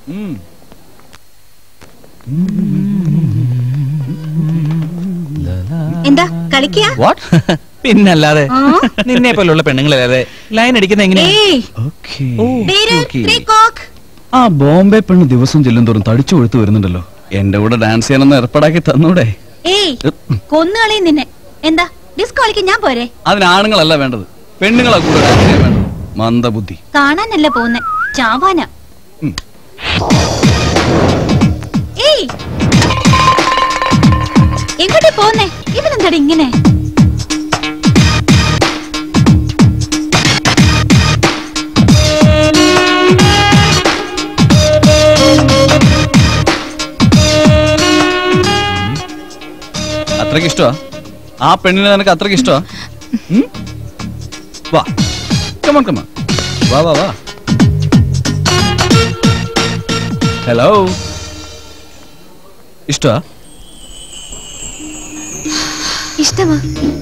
എന്താ കളിക്കുക വാട്ട് പിന്നല്ലാതെ നിന്നെ പോലുള്ള പെണ്ണുങ്ങളല്ലാതെ ലൈൻ അടിക്കുന്ന എങ്ങനെ ഏയ് ഓ, ധീരൻ, okay. three cock. ആ ബോംബെ പെണ്ണ് ദിവസം ചെല്ലുന്തോറും തടിച്ചു കൊഴുത്തു വരുന്നുണ്ടല്ലോ എന്റെ കൂടെ ഡാൻസ് ചെയ്യാനൊന്ന് ഏർപ്പാടാക്കി തന്നൂടെ ഏയ് കൊന്നുകളയും നിന്നെ എന്താ ഡിസ്കോ കളിക്കാൻ ഞാൻ പോരെ അതിന് ആണുങ്ങളല്ല വേണ്ടത് പെണ്ണുങ്ങളാ കൂടെ ഡാൻസ് ചെയ്യാൻ വേണ്ടത് മന്ദബുദ്ധി കാണാനല്ല പോകുന്നെ ചാവാനാ ഉം. ഏയ് എങ്ങോട്ടാ പോന്നേ ഇവനെന്താടി ഇങ്ങനെ അത്രയ്ക്ക് ഇഷ്ടമാ ആ പെണ്ണിനെ നിനക്ക് അത്രയ്ക്ക് ഇഷ്ടമാ ഉം? വാ കമൺ കമൺ വാ വാ വാ ഹലോ ഇഷ്ടമാ ഇഷ്ടമാ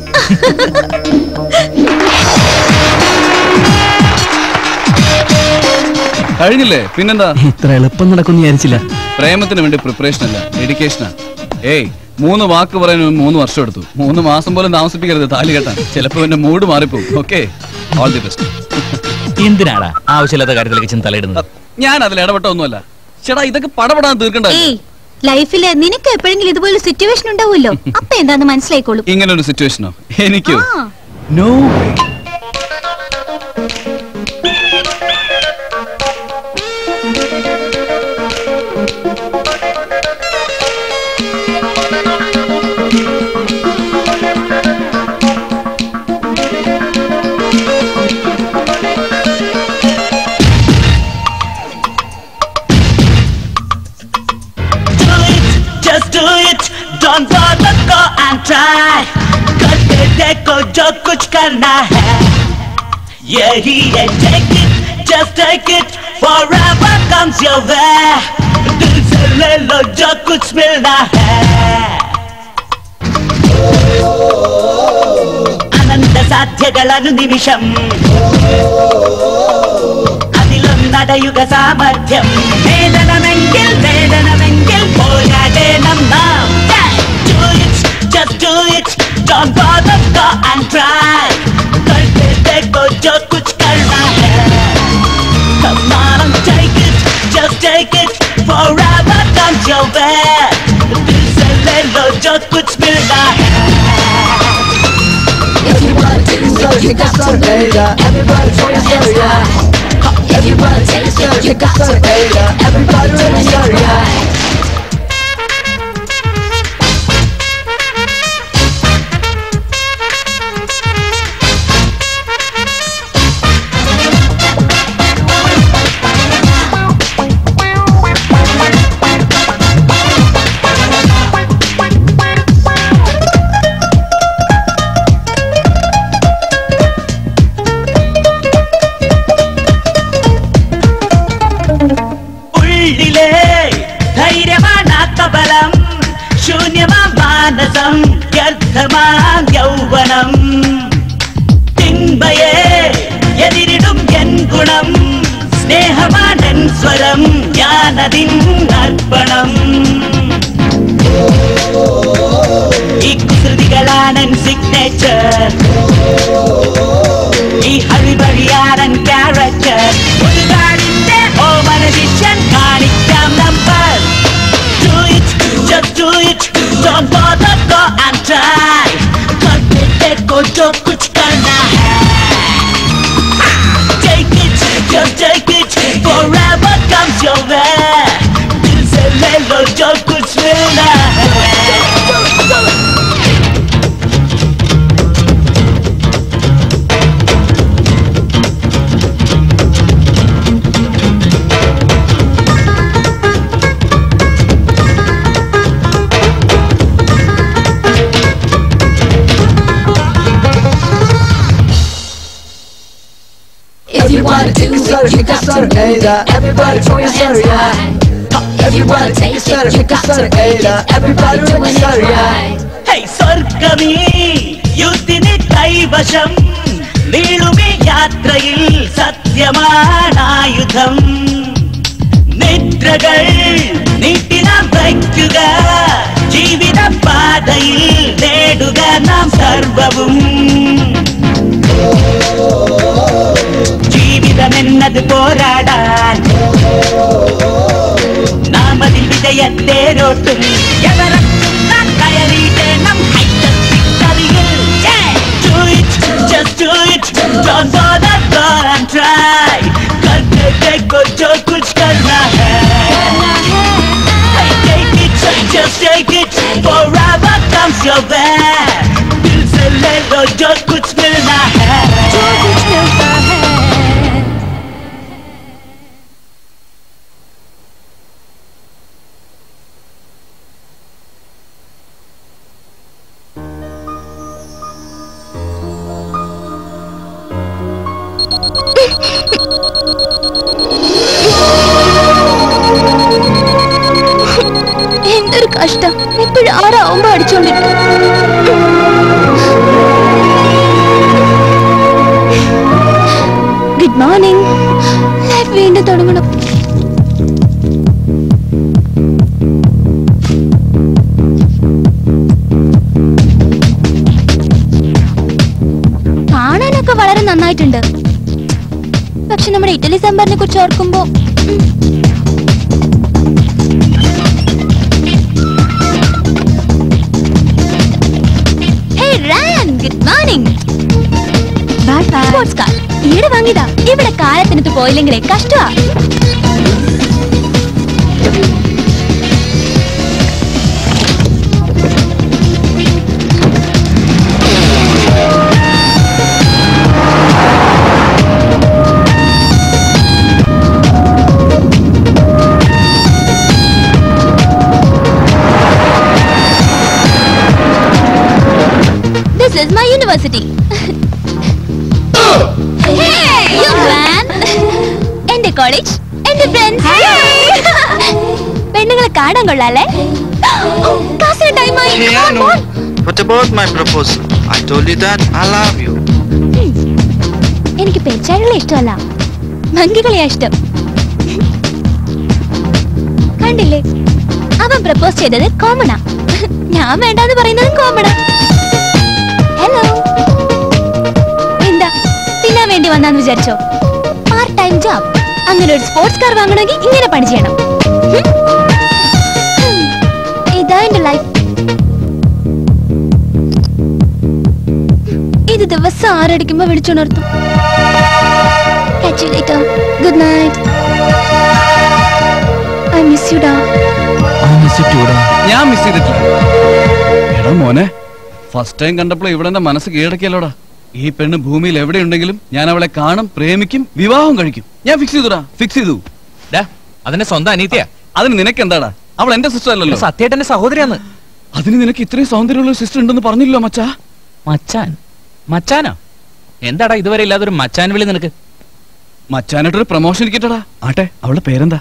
കഴിഞ്ഞില്ലേ പിന്നെന്താ ഇത്ര എളുപ്പം നടക്കുമെന്ന് വിചാരിച്ചില്ല പ്രേമത്തിന് വേണ്ടി പ്രിപ്പറേഷൻ അല്ല ഡെഡിക്കേഷനാ ഏയ് മൂന്ന് വാക്ക് പറയാൻ ഇവൻ മൂന്ന് വർഷം എടുത്തു മൂന്ന് മാസം പോലും താമസിപ്പിക്കരുത് താലി കെട്ടാൻ ചിലപ്പോ എന്റെ മൂഡ് മാറിപ്പോകും ഓക്കെ ഓൾ ദി ബെസ്റ്റ് എന്തിനാടാ ആവശ്യമില്ലാത്ത കാര്യത്തിലേക്ക് ചെന്ന് തലയിടുന്നത് ഞാൻ അതിൽ ഇടപെട്ട ഒന്നുമല്ല ചേട്ടാ ഇതൊക്കെ പടപെടാൻ തീർക്കണ്ട ഏയ് ലൈഫില് നിനക്ക് എപ്പോഴെങ്കിലും ഇതുപോലെ സിറ്റുവേഷൻ ഉണ്ടാവുമല്ലോ അപ്പൊ എന്താന്ന് മനസ്സിലായിക്കോളും ഇങ്ങനെ ഒരു സിറ്റുവേഷനോ എനിക്കോ ആ no do it, just do it, don't bother go and try. करके देखो जो कुछ करना है यही है take it, just take it, forever comes your way. दिल से ले लो जो कुछ मिलना है അനന്ത സാധ്യകളൊരു നിമിഷം അതിലൊന്നടയുക സാമർഥ്യം വേദനമെങ്കിൽ വേദനമെങ്കിൽ പോരാടേണം നാം Do it, just do it, don't bother, go and try. करके देखो जो कुछ करना है Come on and take it, just take it, forever comes your way. दिल से ले लो जो कुछ मिलना है If you wanna do so, you got to later. Everybody throw your hands high. If you wanna taste it, you got to later. Everybody throw your hands high. ഉള്ളിലെ ധൈര്യമാണാത്ത ബലം ശൂന്യമാ മാനസം വ്യർത്ഥമാം യൗവനം തിന്മയെ എതിരിടും എൻ ഗുണം സ്നേഹമാണൻ സ്വരം ഞാനതിൻ അർപ്പണം ഈ കുസൃതികളാണൻ സിഗ്നേച്ചർ ഈ ഹരിവഴിയാണൻ ക്യാരക്ടർ ഒരു നാടിന്റെ ഓമന ശിഷ്യൻ കാണിക്കാം number Do it, just do it, don't bother, go and try. करके देखो जो कुछ करना है Take it, just take it, forever comes your way. दिल से ले लो जो कुछ मिलना है If you wanna do it, you got to later. Everybody throw your hands high. If you wanna taste it, you got to later. Everybody throw your hands high. High സ്വർഗമീ യുദ്ധിന് കൈവശം നീളുമി യാത്രയിൽ സത്യമാണായുധം നിദ്ര മുദ്രകൾ നീട്ടി നാം വയ്ക്കുക ജീവിത പാതയിൽ നേടുക നാം സർവവും ജീവിതമെന്നത് പോരാടാൻ നാം അതിൽ വിജയത്തേരോട്ടും എവരത്തും നാം കയറിയിടണം ഹൈറ്റൽ വിക്ടറിയിൽ Do it, just do it, don't bother, go and try. करके देखो जो कुछ करना है Hey, take it, just take it, forever comes your way. दिल से ले लो जो कुछ मिलना है എന്തൊരു കഷ്ടം എപ്പോഴും ആറാവുമ്പോ അടിച്ചോണ്ടിരിക്കും ഗുഡ് മോർണിംഗ് ലൈഫ് വീണ്ടും തുടങ്ങണം കാണാനൊക്കെ വളരെ നന്നായിട്ടുണ്ട് പക്ഷെ നമ്മുടെ ഇഡ്ഡലി സാമ്പാറിനെ കുറിച്ച് ഓർക്കുമ്പോ Hey Ryan, good morning. Sports car ഈടെ വാങ്ങിയതാ ഇവിടെ കാലത്തിനത്ത് പോയില്ലെങ്കിലേ കഷ്ടമാ This is my university. hey, you man. എന്റെ കോളേജ് എന്റെ ഫ്രണ്ട്സ് പെണ്ണുങ്ങളെ കാണാൻ കൊള്ളാല്ലേ ക്ലാസ്സിന് ടൈമായി Keanu, what about my proposal? I told you that I love you. എനിക്ക് പെരിച്ചാഴികളെ ഇഷ്ടമല്ല മങ്കികളെയാ ഇഷ്ടം കണ്ടില്ലേ അവൻ പ്രപ്പോസ് ചെയ്തത് കോമണാ ഞാൻ വേണ്ടാന്ന് പറയുന്നതും കോമണാ ഹലോ എന്താ തിന്നാൻ വേണ്ടി വന്നാന്ന് വിചാരിച്ചോ പാർട്ട് ടൈം ജോബ് അങ്ങനെ ഒരു സ്പോർട്സ് കാർ വാങ്ങണമെങ്കിൽ ഇങ്ങനെ പണി ചെയ്യണം ഹും? ഹും. ഇതാ എന്റെ ലൈഫ് ഇത് ദിവസം ആറടിക്കുമ്പോ വിളിച്ചുണർത്തും Catch you later. Good night. I miss you, da. ഞാൻ മിസ് ചെയ്തിട്ടില്ല എടാ മോനെ ഫസ്റ്റ് ടൈം കണ്ടപ്പോൾ ഇവിടെ എന്റെ മനസ്സ് കീഴടക്കിയല്ലോടാ ഈ പെണ്ണ് ഭൂമിയിൽ എവിടെയുണ്ടെങ്കിലും ഞാൻ അവളെ കാണും പ്രേമിക്കും വിവാഹം കഴിക്കും ഞാൻ ഫിക്സ് ചെയ്തുടാ ഫിക്സ് ചെയ്തു ഡാ, അതിന്റെ സ്വന്തം അനീതിയാ അതിന് നിനക്ക് എന്താടാ അവൾ എന്റെ സിസ്റ്റർ അല്ലല്ലോ സത്യേട്ടന്റെ സഹോദരിയാന്ന് അതിന് നിനക്ക് ഇത്രയും സൗന്ദര്യമുള്ള സിസ്റ്റർ ഉണ്ടെന്ന് പറഞ്ഞില്ലോ മച്ചാ മച്ചാൻ മച്ചാനോ എന്താടാ ഇതുവരെ ഇല്ലാതൊരു മച്ചാൻ വിളി നിനക്ക് മച്ചാനായിട്ടൊരു പ്രൊമോഷൻ ഇരിക്കട്ടടാ ആട്ടെ അവളുടെ പേരെന്താ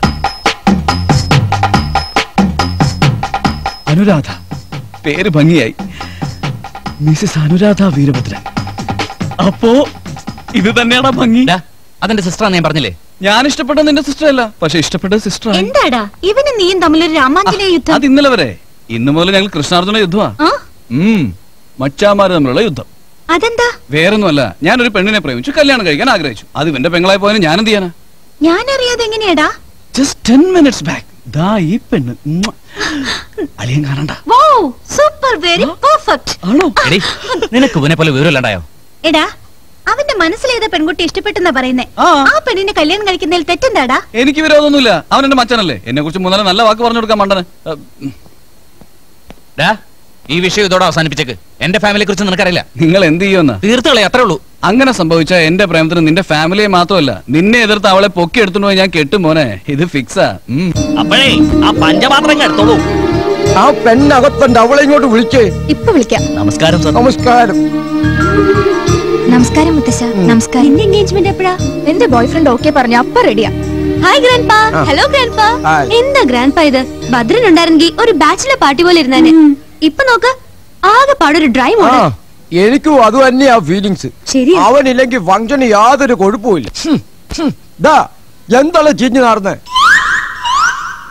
അനുരാധ പേര് ഭംഗിയായി മിസ്സിസ് അനുരാധ വീരഭദ്രൻ അപ്പോ ഇത് തന്നെയാടാ ഭംഗി ഡാ, അതെന്റെ സിസ്റ്റർ ഞാൻ പറഞ്ഞില്ലേ ഞാൻ ഇഷ്ടപ്പെട്ട നിന്റെ സിസ്റ്റർ അല്ല പക്ഷെ ഇഷ്ടപ്പെട്ട സിസ്റ്റർ എന്താടാ ഇവനും നീയും തമ്മിലൊരു രാമാഞ്ജനേയ യുദ്ധം അത് ഇന്നലെ വരെ ഇന്ന് മുതൽ ഞങ്ങൾ കൃഷ്ണാർജുന യുദ്ധമാ ആ ഉം മച്ചാമാര് തമ്മിലുള്ള യുദ്ധം അതെന്താ വേറൊന്നുമല്ല ഞാനൊരു പെണ്ണിനെ പ്രേമിച്ചു കല്യാണം കഴിക്കാൻ ആഗ്രഹിച്ചു അത് ഇവന്റെ പെങ്ങളായി പോയാലും ഞാൻ എന്ത് ചെയ്യാനാ ഞാൻ അറിയാതെ എങ്ങനെയാടാ ജസ്റ്റ് ടെൻ മിനിറ്റ്സ് ബാക്ക് ദാ ഈ പെണ്ണ് ഉമ്മ. അളിയൻ കാണണ്ട വോ സൂപ്പർ വെരി പെർഫെക്റ്റ് ആണോ എടി നിനക്ക് ഇവനെ പോലെ വിവരമില്ലാണ്ടായോ എടാ അവന്റെ മനസ്സിലേത പെൺകുട്ടി ഇഷ്ടപ്പെട്ടെന്നാ പറയുന്നേ ആ. ആ പെണ്ണിനെ കല്യാണം കഴിക്കുന്നതിൽ തെറ്റെന്താടാ എനിക്ക് വിരോധമൊന്നുമില്ല അവൻ എന്റെ മച്ചാനല്ലേ എന്നെ കുറിച്ച് മൂന്നാല് നല്ല വാക്ക് പറഞ്ഞു കൊടുക്കാൻ മണ്ടന് ഏ, ഉം. ഡാ ഈ വിഷയം ഇതോടെ അവസാനിപ്പിച്ചേക്ക് എന്റെ ഫാമിലിയെ കുറിച്ച് നിനക്കറിയില്ല നിങ്ങൾ എന്ത് ചെയ്യുമെന്ന തീർത്ത് കളി അത്രേ ഉള്ളൂ അങ്ങനെ സംഭവിച്ച എന്റെ പ്രേമത്തിന് നിന്റെ ഫാമിലിയെ മാത്രമല്ല നിന്നെ എതിർത്ത് അവളെ പൊക്കി എടുത്തുകൊണ്ട് പോയി ഞാൻ കെട്ടും മോനെ ഇത് ഫിക്സാ ഉം. അപ്പോഴേ ആ പഞ്ചപാത്രം എടുത്തോളൂ ആ പെണ്ണകത്തുണ്ട് അവളെ ഇങ്ങോട്ട് വിളിക്കേ ഇപ്പൊ വിളിക്കാം നമസ്കാരം സർ നമസ്കാരം നമസ്കാരം മുത്തശ്ശ നമസ്കാരം എന്റെ എൻഗേജ്മെന്റ് എപ്പോഴാ എന്റെ ബോയ് ഫ്രണ്ട് ഓക്കെ പറഞ്ഞു അപ്പൊ റെഡിയാ ഹായ് ഗ്രാൻഡ് പാ ആ. Hello grandpa hi. എന്താ ഗ്രാൻഡ് പാ ഇത് ഭദ്രൻ ഉണ്ടായിരുന്നെങ്കിൽ ഒരു ബാച്ചിലർ പാർട്ടി പോലെ ഇരുന്നേനെ ഇപ്പൊ നോക്ക് ആകെ പാടൊരു ഡ്രൈ ആ മോഡൽ എനിക്കും അത് തന്നെയാ ഫീലിങ്സ് ശരിയാ അവനില്ലെങ്കിൽ ഫംഗ്ഷന് യാതൊരു കൊഴുപ്പുമില്ല ഹും, ഹും. ദാ എന്താണ് ചിഞ്ഞു നടന്ന്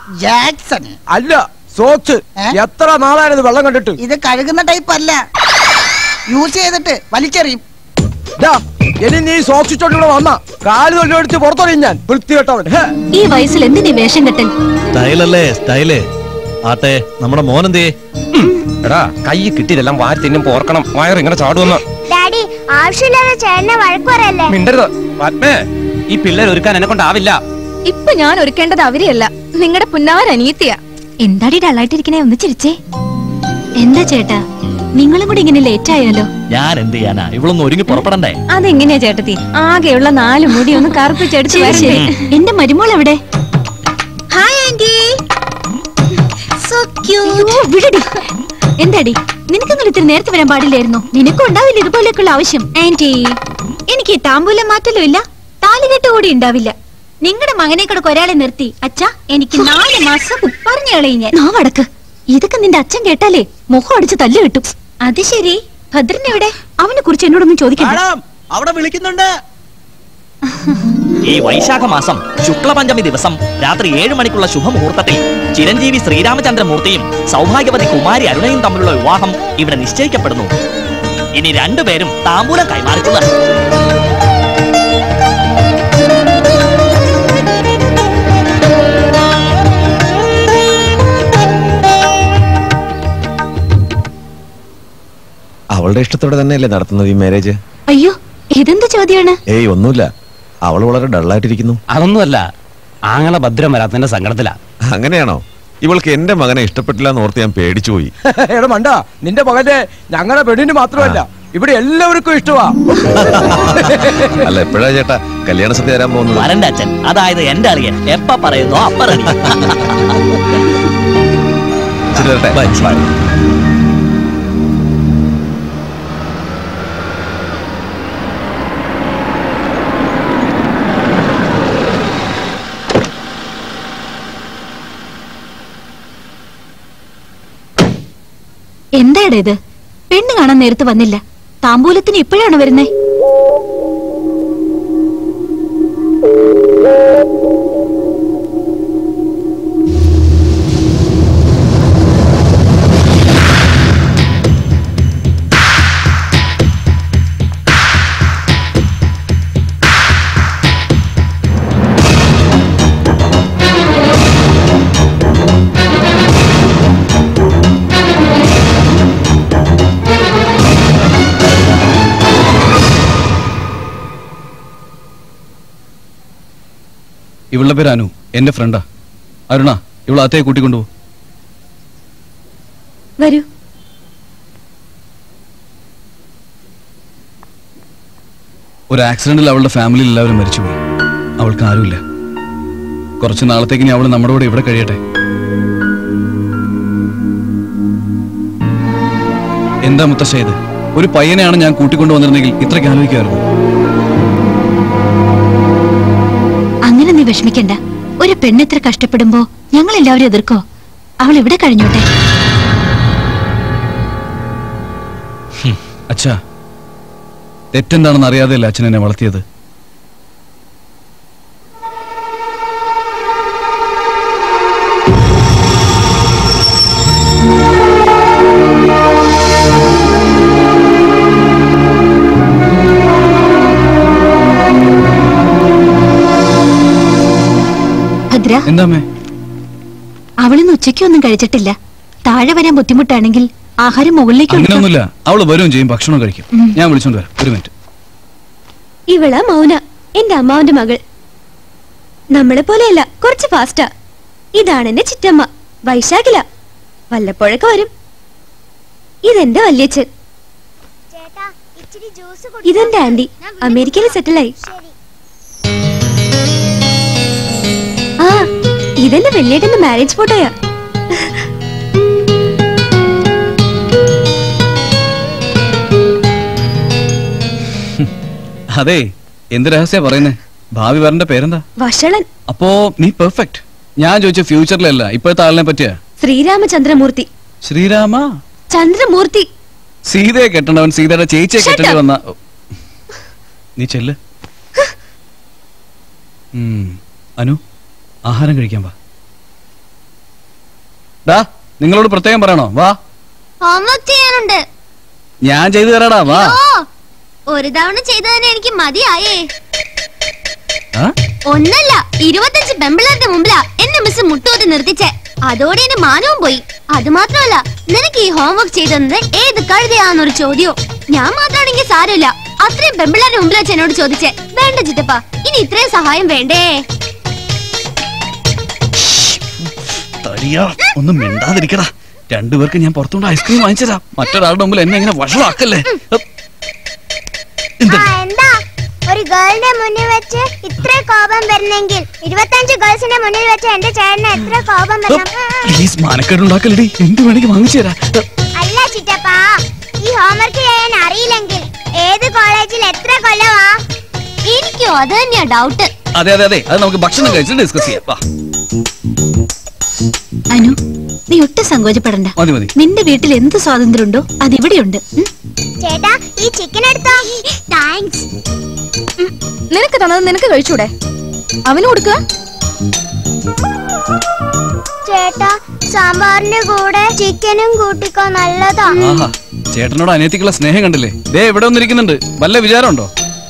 ജാക്സൺ അല്ല സോക്സ് ഏ? എത്ര നാളായിരുന്നു വെള്ളം കണ്ടിട്ട് ഇത് കഴുകുന്ന ടൈപ്പ് അല്ല യൂസ് ചെയ്തിട്ട് വലിച്ചെറിയും ദാ, ഇനി നീ സോക്സ് ഇട്ടോണ്ട് വന്ന കാല് തൊഴിലെടുത്ത് പുറത്തൊഴിയും ഞാൻ വൃത്തികെട്ടവൻ ഹേ. ഈ വയസ്സിൽ എന്തിനീ വേഷം കെട്ടൽ സ്റ്റൈലല്ലേ സ്റ്റൈല് ആട്ടെ നമ്മുടെ മോനെന്തേ എടാ കൈ കിട്ടിയതെല്ലാം വാരി തിന്നും ഓർക്കണം വയർ ഇങ്ങനെ ചാടുവന്ന് ഡാഡി ആവശ്യമില്ലാതെ ചേട്ടനെ വഴക്ക് പറയല്ലേ മിണ്ടരുത് പത്മേ ഈ പിള്ളേർ ഒരുക്കാൻ എന്നെ കൊണ്ടാവില്ല ഇപ്പൊ ഞാൻ ഒരുക്കേണ്ടത് അവരെയല്ല നിങ്ങളുടെ പുന്നാരനിയത്തിയ എന്താടി ഡള്ളായിട്ടിരിക്കണേ ഒന്ന് ചിരിച്ചേ എന്താ ചേട്ടാ നിങ്ങളും കൂടി ഇങ്ങനെ ലേറ്റ് ആയാലോ ഞാൻ എന്ത് ചെയ്യാനാ ഇവളൊന്ന് ഒരുങ്ങി പുറപ്പെടണ്ടേ അതെങ്ങനെയാ ചേട്ടത്തി ആകെയുള്ള നാല് മുടി ഒന്ന് കറുപ്പിച്ചെടുത്ത് വരണ്ടേ എന്റെ മരുമോൾ എവിടെ ഹായ് ആന്റി സോ വിടടി എന്താടി നിനക്ക് നിങ്ങൾ ഇത്തിരി നേരത്തെ വരാൻ പാടില്ലായിരുന്നോ നിനക്കും ഉണ്ടാവില്ല ഇതുപോലെയൊക്കെയുള്ള ആവശ്യം ആന്റി എനിക്ക് ഈ താമ്പൂലം മാറ്റലും ഇല്ല താലികെട്ട് കൂടി ഉണ്ടാവില്ല നിങ്ങളുടെ മകനെ കൂടെ ഒരാളെ നിർത്തി അച്ഛാ എനിക്ക് നാല് മാസം പറഞ്ഞു കളയും ഞാൻ നാവടക്ക് ഇതൊക്കെ നിന്റെ അച്ഛൻ കേട്ടാലേ മുഖം അടിച്ച് തല്ലു കിട്ടും അത് ശരി ഭദ്രൻ എവിടെ അവനെ കുറിച്ച് എന്നോടൊന്നും ചോദിക്കണ്ട അവിടെ വിളിക്കുന്നുണ്ട് ഈ വൈശാഖ മാസം ശുക്ലപഞ്ചമി ദിവസം രാത്രി ഏഴ് മണിക്കുള്ള ശുഭമുഹൂർത്തത്തിൽ ചിരഞ്ജീവി ശ്രീരാമചന്ദ്രമൂർത്തിയും സൗഭാഗ്യവതി കുമാരി അരുണയും തമ്മിലുള്ള വിവാഹം ഇവിടെ നിശ്ചയിക്കപ്പെടുന്നു ഇനി രണ്ടുപേരും താമ്പൂലം കൈമാറിക്കുക അവളുടെ ഇഷ്ടത്തോടെ തന്നെയല്ലേ നടത്തുന്നത് ഈ മാരേജ് അയ്യോ ഇതെന്ത് ചോദ്യമാണ് ഏയ് ഒന്നുമില്ല അവൾ വളരെ ഡള്ളായിട്ടിരിക്കുന്നു അതൊന്നുമല്ല ആങ്ങളെ ഭദ്രം വരാത്തതിന്റെ സങ്കടത്തിലാ അങ്ങനെയാണോ ഇവൾക്ക് എന്റെ മകനെ ഇഷ്ടപ്പെട്ടില്ല എന്ന് ഓർത്ത് ഞാൻ പേടിച്ചു പോയി എടാ മണ്ട നിന്റെ മകന്റെ ഞങ്ങളുടെ പെണ്ണിന് മാത്രമല്ല ഇവിടെ എല്ലാവർക്കും ഇഷ്ടമാ അല്ല എപ്പോഴാ ചേട്ടാ കല്യാണ സദ്യ തരാൻ പോകുന്നത് വരന്റെ അച്ഛൻ അതായത് എന്റെ അറിയൻ എപ്പ പറയുന്നോ അപ്പ ready. ഇച്ചിരി തരട്ടെ? Bye. എന്താടാ ഇത് പെണ്ണ് കാണാൻ നേരത്ത് വന്നില്ല താമ്പൂലത്തിന് ഇപ്പോഴാണ് വരുന്നേ ഇവളുടെ പേര് അനു എന്റെ ഫ്രണ്ടാ അരുണ ഇവളെ അത്തയെ കൂട്ടിക്കൊണ്ടുപോ വരൂ ഒരു ആക്സിഡന്റിൽ അവളുടെ ഫാമിലിയിൽ എല്ലാവരും മരിച്ചുപോയി അവൾക്ക് ആരുമില്ല കുറച്ച് നാളത്തേക്ക് ഇനി അവൾ നമ്മുടെ കൂടെ ഇവിടെ കഴിയട്ടെ എന്താ മുത്തശ്ശ ഇത് ഒരു പയ്യനെയാണ് ഞാൻ കൂട്ടിക്കൊണ്ടുവന്നിരുന്നെങ്കിൽ ഇത്രയ്ക്ക് ആലോചിക്കുമായിരുന്നു അങ്ങനെ നീ വിഷമിക്കണ്ട ഒരു പെണ്ണെത്ര കഷ്ടപ്പെടുമ്പോ ഞങ്ങൾ എല്ലാവരും എതിർക്കോ അവൾ ഇവിടെ കഴിഞ്ഞോട്ടെ അച്ഛാ തെറ്റെന്താണെന്ന് അറിയാതെയല്ല അച്ഛൻ എന്നെ വളർത്തിയത് ഭദ്ര എന്താമ്മേ അവളിന്ന് ഉച്ചയ്ക്കൊന്നും കഴിച്ചിട്ടില്ല താഴെ വരാൻ ബുദ്ധിമുട്ടാണെങ്കിൽ ആഹാരം മുകളിലേക്ക് കൊടുക്കാം. അങ്ങനെയൊന്നുമില്ല അവള് വരും ചെയ്യും ഭക്ഷണം കഴിക്കും ഉം. ഞാൻ വിളിച്ചോണ്ട് വരാം ഒരു മിനിറ്റ് ഇവളാ മൗന എന്റെ അമ്മാവന്റെ മകൾ നമ്മളെ പോലെയല്ല കുറച്ച് ഫാസ്റ്റാ ഇതാണ് എന്റെ ചിറ്റമ്മ വൈശാഖില വല്ലപ്പോഴൊക്കെ വരും ഇതെന്റെ വല്യച്ഛൻ ചേട്ടാ ഇച്ചിരി ജ്യൂസ് ഇതെന്റെ ആന്റി അമേരിക്കയിൽ സെറ്റിലായി ആ ഇതെന്റെ വെള്ളിയേട്ടന്റെ മാരേജ് ഫോട്ടോയാ അതെ എന്ത് രഹസ്യ പറയുന്നേ ഭാവി വരന്റെ പേരെന്താ വഷളൻ അപ്പോ നീ പെർഫെക്റ്റ് ഞാൻ ചോദിച്ച ഫ്യൂച്ചറിലല്ല ഇപ്പോഴത്തെ ആളിനെ പറ്റിയ ശ്രീരാമചന്ദ്രമൂർത്തി ശ്രീരാമ ചന്ദ്രമൂർത്തി സീതയെ കെട്ടണ്ടവൻ സീതയുടെ ചേച്ചിയെ Shut കെട്ടേണ്ടി up. വന്ന നീ ചെല്ല് ഉം. അനു ആഹാരം കഴിക്കാൻ വാ ഡാ നിങ്ങളോട് പ്രത്യേകം പറയണോ വാ ഹോംവർക്ക് ചെയ്യാനുണ്ട് ഞാൻ ചെയ്തു തരാടാ വാ ഓ ഒരു തവണ ചെയ്തതിന് എനിക്ക് മതിയായേ ആ? ഒന്നല്ല ഇരുപത്തഞ്ച് പെമ്പിളാരുടെ മുമ്പിലാ എന്നെ മിസ് മുട്ടൂത്തി നിർത്തിച്ചേ അതോടെ എന്റെ മാനവും പോയി അത് മാത്രമല്ല നിനക്ക് ഈ ഹോംവർക്ക് ചെയ്തത് ഏത് കഴുതയാന്നൊരു ചോദ്യോ ഞാൻ മാത്രമാണെങ്കിൽ സാരമില്ല അത്രയും പെമ്പിളാരുടെ മുമ്പിൽ വെച്ച് എന്നോട് ചോദിച്ചേ വേണ്ട ചിറ്റപ്പ ഇനി ഇത്രയും സഹായം വേണ്ടേ തടിയാ ഒന്നും മിണ്ടാതിരിക്കടാ രണ്ടുപേർക്ക് ഞാൻ പുറത്തുകൊണ്ട് ഐസ്ക്രീം വാങ്ങിച്ചതാ മറ്റൊരാളുടെ മുമ്പിൽ എന്നെ ഇങ്ങനെ വഷളാക്കല്ലേ ആ, എന്താ ഒരു ഗേളിന്റെ മുന്നിൽ വെച്ച് ഇത്ര കോപം വരുന്നെങ്കിൽ ഇരുപത്തഞ്ച് ഗേൾസിന്റെ മുന്നിൽ വെച്ച് എന്റെ ചേട്ടന് എത്ര കോപം വരണം പ്ലീസ് മാനക്കേടുണ്ടാക്കലടി എന്ത് വേണമെങ്കിൽ വാങ്ങിച്ചു തരാ അല്ല ചിറ്റപ്പ ഈ ഹോംവർക്ക് ചെയ്യാൻ അറിയില്ലെങ്കിൽ ഏത് കോളേജിൽ എത്ര കൊല്ലവാ എനിക്കോ അത് തന്നെയാ ഡൗട്ട് അതെ അതെ അതെ അത് നമുക്ക് ഭക്ഷണം കഴിച്ചിട്ട് ഡിസ്കസ് ചെയ്യാം വാ. അനു നീ ഒട്ടും സങ്കോചപ്പെടണ്ട മതി മതി നിന്റെ വീട്ടിൽ എന്ത് സ്വാതന്ത്ര്യമുണ്ടോ അതിവിടെയുണ്ട് ഉം? ചേട്ടാ ഈ ചിക്കൻ എടുത്തോ താങ്ക്സ് നിനക്ക് തന്നത് നിനക്ക് കഴിച്ചൂടെ അവന് കൊടുക്കുക ചേട്ടാ സാമ്പാറിന്റെ കൂടെ ചിക്കനും കൂട്ടിക്കോ നല്ലതാ ആഹാ ചേട്ടനോട് അനിയത്തിക്കുള്ള സ്നേഹം കണ്ടില്ലേ ദേ ഇവിടെ ഒന്നിരിക്കുന്നുണ്ട് വല്ല വിചാരമുണ്ടോ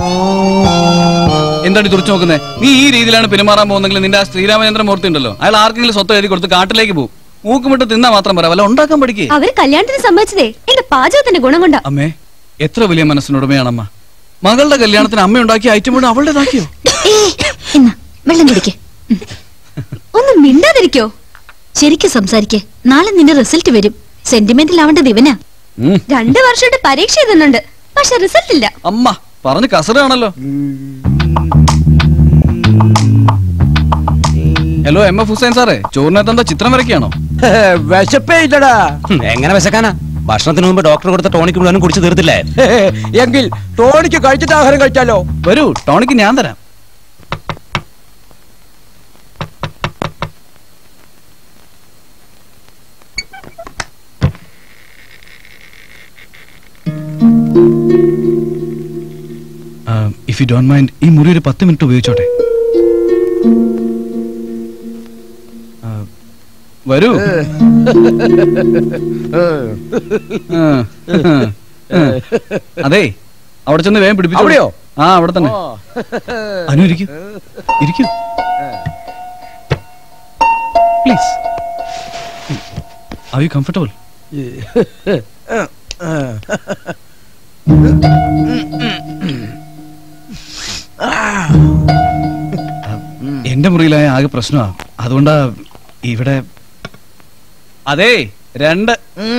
എന്താടി തുറച്ചു നോക്കുന്നേ നീ ഈ രീതിയിലാണ് പെരുമാറാൻ പോകുന്നെങ്കിൽ നിന്റെ ആ ശ്രീരാമചന്ദ്ര മൂർത്തി ഉണ്ടല്ലോ അയാൾ ആർക്കെങ്കിലും സ്വത്ത് എഴുതി കൊടുത്ത് കാട്ടിലേക്ക് പോകും മൂക്കുമിട്ട് തിന്നാ മാത്രം പറ വല്ല ഉണ്ടാക്കാൻ പഠിക്കേ അവര് കല്യാണത്തിന് സമ്മതിച്ചതേ എന്റെ പാചകത്തിന്റെ ഗുണം കൊണ്ടാ അമ്മേ എത്ര വലിയ മനസ്സിനുടമയാണമ്മ മകളുടെ കല്യാണത്തിന് അമ്മ ഉണ്ടാക്കിയ ഐറ്റം കൂടെ അവളുടേതാക്കിയോ എന്നാ വെള്ളം കുടിക്കേ ഒന്ന് മിണ്ടാതിരിക്കോ ശരിക്കും സംസാരിക്കേ നാളെ നിന്റെ റിസൾട്ട് വരും സെന്റിമെന്റിലാവേണ്ടത് ഇവനാ രണ്ടു വർഷമായിട്ട് പരീക്ഷ എഴുതുന്നുണ്ട് പക്ഷെ റിസൾട്ട് ഇല്ല അമ്മ പറഞ്ഞ് കസറാണല്ലോ ഹലോ എം എഫ് ഹുസൈൻ സാറേ ചോറിനകത്ത് എന്താ ചിത്രം വരയ്ക്കാണോ വിശപ്പേ ഇല്ലടാ എങ്ങനെ വിശക്കാനാ ഭക്ഷണത്തിന് മുമ്പ് ഡോക്ടർ കൊടുത്ത ടോണിക്ക് മുഴുവനും കുടിച്ചു തീർത്തില്ലേ എങ്കിൽ ടോണിക്ക് കഴിച്ചിട്ട് ആഹാരം കഴിച്ചാലോ വരൂ ടോണിക്ക് ഞാൻ തരാം ഇഫ് യു ഡോണ്ട് മൈൻഡ് ഈ മുറി ഒരു പത്ത് മിനിറ്റ് ഉപയോഗിച്ചോട്ടെ ആ, വരൂ ആ, ആ. അതെ അവിടെ ചെന്ന് വേഗം പിടിപ്പിച്ചു അവിടെയോ? ആ അവിടെ തന്നെ അനു ഇരിക്കൂ ഇരിക്കൂ പ്ലീസ് ആർ യു കംഫർട്ടബിൾ എന്റെ മുറിയിലായ ആകെ പ്രശ്നമാ അതുകൊണ്ടാ ഇവിടെ അതെ രണ്ട്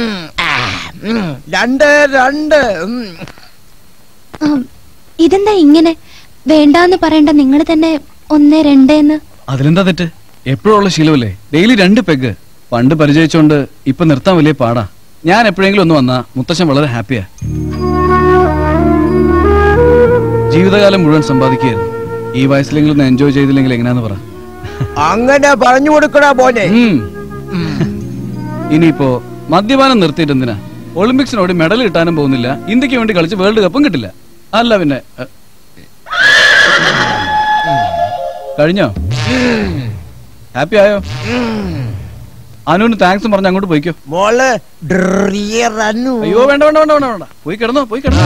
രണ്ട് രണ്ട് ഉം. ഉം, ഇതെന്താ ഇങ്ങനെ വേണ്ടാന്ന് പറയണ്ട നിങ്ങൾ തന്നെ ഒന്ന് രണ്ടേന്ന് അതിലെന്താ തെറ്റ് എപ്പോഴുള്ള ശീലമല്ലേ ഡെയിലി രണ്ട് പെഗ് പണ്ട് പരിചയിച്ചോണ്ട് ഇപ്പൊ നിർത്താൻ വലിയ പാടാ ഞാൻ എപ്പോഴെങ്കിലും ഒന്ന് വന്നാ മുത്തശ്ശൻ വളരെ ഹാപ്പിയാ ജീവിതകാലം മുഴുവൻ സമ്പാദിക്കുകയായിരുന്നു ഈ വയസ്സിലെങ്കിലും ഒന്ന് എൻജോയ് ചെയ്തില്ലെങ്കിൽ എങ്ങനെയാന്ന് പറ അങ്ങനെ പറഞ്ഞു കൊടുക്കടാ പോലെ ഇനിയിപ്പോ മദ്യപാനം നിർത്തിയിട്ട് എന്തിനാ ഒളിമ്പിക്സിനോട് മെഡൽ കിട്ടാനും പോകുന്നില്ല ഇന്ത്യക്ക് വേണ്ടി കളിച്ച് വേൾഡ് കപ്പും കിട്ടില്ല അല്ല പിന്നെ എ, കഴിഞ്ഞോ ഹാപ്പി ആയോ അനുവിന് താങ്ക്സ് പറഞ്ഞ് അങ്ങോട്ട് പോയിക്കോ മോള് ഡ്രിയറന്നു. അയ്യോ വേണ്ട വേണ്ട വേണ്ട വേണ്ട വേണ്ട പോയി കിടന്നോ പോയി കിടന്നോ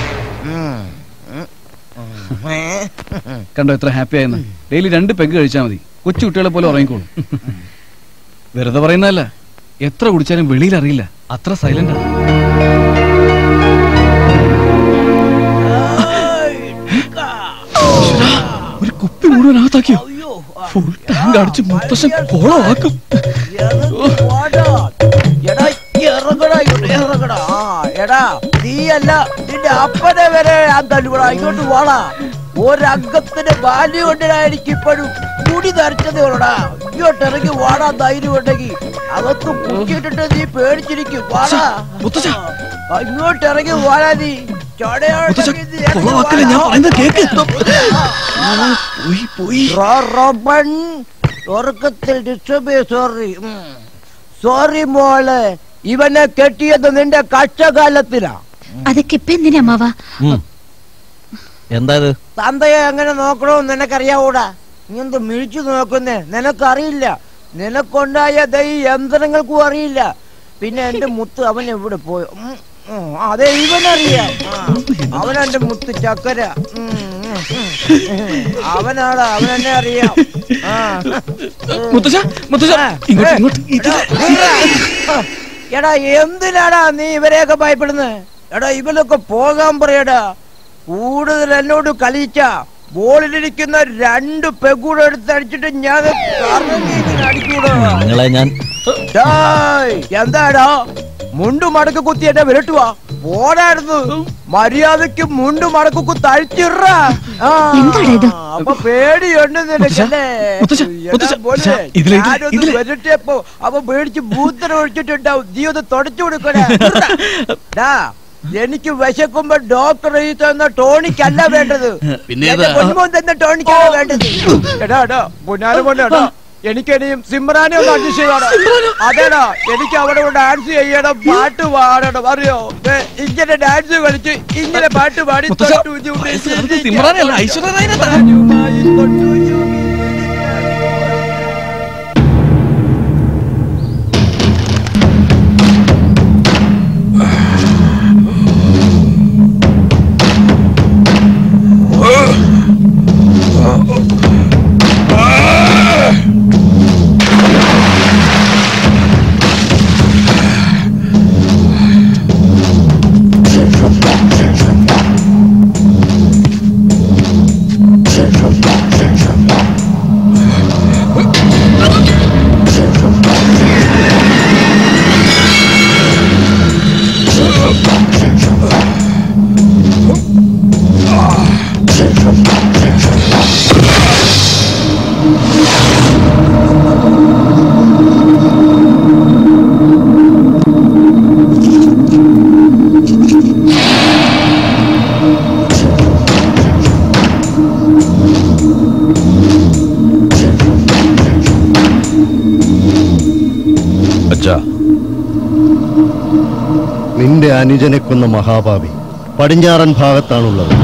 കണ്ടോ എത്ര ഹാപ്പി ആയെന്ന് ഡെയിലി രണ്ട് പെഗ് കഴിച്ചാൽ മതി കൊച്ചു കുട്ടികളെ പോലെ ഉറങ്ങിക്കോളും വെറുതെ പറയുന്നതല്ല എത്ര കുടിച്ചാലും വെളിയിൽ അറിയില്ല അത്ര സൈലന്റ് ഒരു കുപ്പി മുഴുവൻ അകത്താക്കിയോ ഫുൾ ടാങ്ക് അടിച്ച് മുത്തശ്ശൻ കോളമാക്കും എടാ ഇറങ്ങടാ ഇങ്ങോട്ട് ഇറങ്ങടാ ആ എടാ നീയല്ല നിന്റെ അപ്പനെ വരെ ഞാൻ തല്ലുകൂടാ ഇങ്ങോട്ട് വാടാ ഒരംഗത്തിന് ബാല്യ കൊണ്ടിടാ എനിക്ക് ഇപ്പോഴും മുടി നരച്ചതേ ഉള്ളടാ ഇങ്ങോട്ട് ഇറങ്ങി വാടാ ധൈര്യം ഉണ്ടെങ്കിൽ അകത്ത് കുക്കിയിട്ടിട്ട് നീ പേടിച്ചിരിക്കും വാടാ ആ, ഇങ്ങോട്ട് ഇറങ്ങി വാടാ നീ ചോടയോട്ടെങ്കിൽ നീ ഇറങ്ങി കൊളവാക്കല്ലേ ഞാൻ വാടാ. പറയുന്നത് കേക്ക് പോയി പോയി റോബൻ ഉറക്കത്തിൽ ഡിസ്റ്റർബ് സോറി സോറി മോള് ഇവനെ കെട്ടിയത് നിന്റെ കഷ്ടകാലത്തിലാ അതൊക്കെ ഇപ്പൊ എന്തിനാ അമ്മാവാ എന്താ ഇത് തന്തയെ എങ്ങനെ നോക്കണമെന്ന് നിനക്കറിയാവൂടാ നീ എന്ത് മിഴിച്ചു നോക്കുന്നേ നിനക്കറിയില്ല നിനക്കൊണ്ടായ ദൈ യന്ത്രങ്ങൾക്കും അറിയില്ല പിന്നെ എന്റെ മുത്ത് അവൻ എവിടെ പോയോ ഉം, ഉം, അതെ ഇവനറിയാം ആ, അവനെന്റെ മുത്ത് ചക്കര ഉം, ഉം, ഉം. അവനാടാ അവനെന്നെ അറിയാം ആ. മുത്തശ്ശ മുത്തശ്ശ ഇങ്ങോട്ട് ഇങ്ങോട്ട് എടാ, ആ, എടാ എന്തിനാടാ നീ ഇവരെയൊക്കെ ഭയപ്പെടുന്നത് എടാ ഇവരൊക്കെ പോകാൻ പറയടാ കൂടുതൽ എന്നോട് കളിച്ച ബോളിലിരിക്കുന്ന രണ്ട് പെഗൂടെ എടുത്ത് അടിച്ചിട്ട് ഞാൻ കറങ്ങി ഇതിനെ അടിക്കൂടാ നിങ്ങളെ ഞാൻ ഡേയ്, എന്താടാ മുണ്ടു മടക്ക് കുത്തി എന്നെ വിരട്ടുവാ പോടായിരുന്നു മര്യാദക്ക് മുണ്ടു മടക്ക് കുത്തി അഴിച്ചിട്രാ അപ്പൊ പേടിയുണ്ട് നിനക്കല്ലേ മുത്തശ്ശ, മുത്തശ്ശ, എടാ മോനെ, മുത്തശ്ശ, ഇതിലെ, ഇതിലെ, ഞാനൊന്ന് ഇതിലെ. വിരട്ടിയപ്പോ അവ പേടിച്ച് ഭൂത്തര ഒഴിച്ചിട്ടുണ്ടാവും നീ ഒന്ന് തുടച്ചു കൊടുക്കണേ ഡാ, എനിക്ക് വിശക്കുമ്പോ ഡോക്ടർ ഈ തന്ന ടോണിക്കല്ല വേണ്ടത് പിന്നെ എന്റെ ഏതാ? പൊന്മോൻ തന്ന ടോണിക്കാണ് വേണ്ടത് എടാ എടാ പുനാര പോലെ എനിക്കിനിയും സിമ്രാനെ ഒന്ന് അഡ്ജസ്റ്റ് ചെയ്തോടാ അതേടാ എനിക്ക് അവിടെ ഡാൻസ് ചെയ്യണം പാട്ട് പാടണം അറിയോ ദേ, ഇങ്ങനെ ഡാൻസ് കളിച്ച് ഇങ്ങനെ പാട്ട് പാടി മുത്തശ്ശ, തൊട്ടു ഊതി ഊതി അത് സിമ്രാനല്ല, ഐശ്വര്യ റായിനെ താ. ഞാനുമായി തൊട്ടു ഊതി അച്ഛാ നിന്റെ അനുജനെ കൊന്ന മഹാഭാവി പടിഞ്ഞാറൻ ഭാഗത്താണുള്ളത്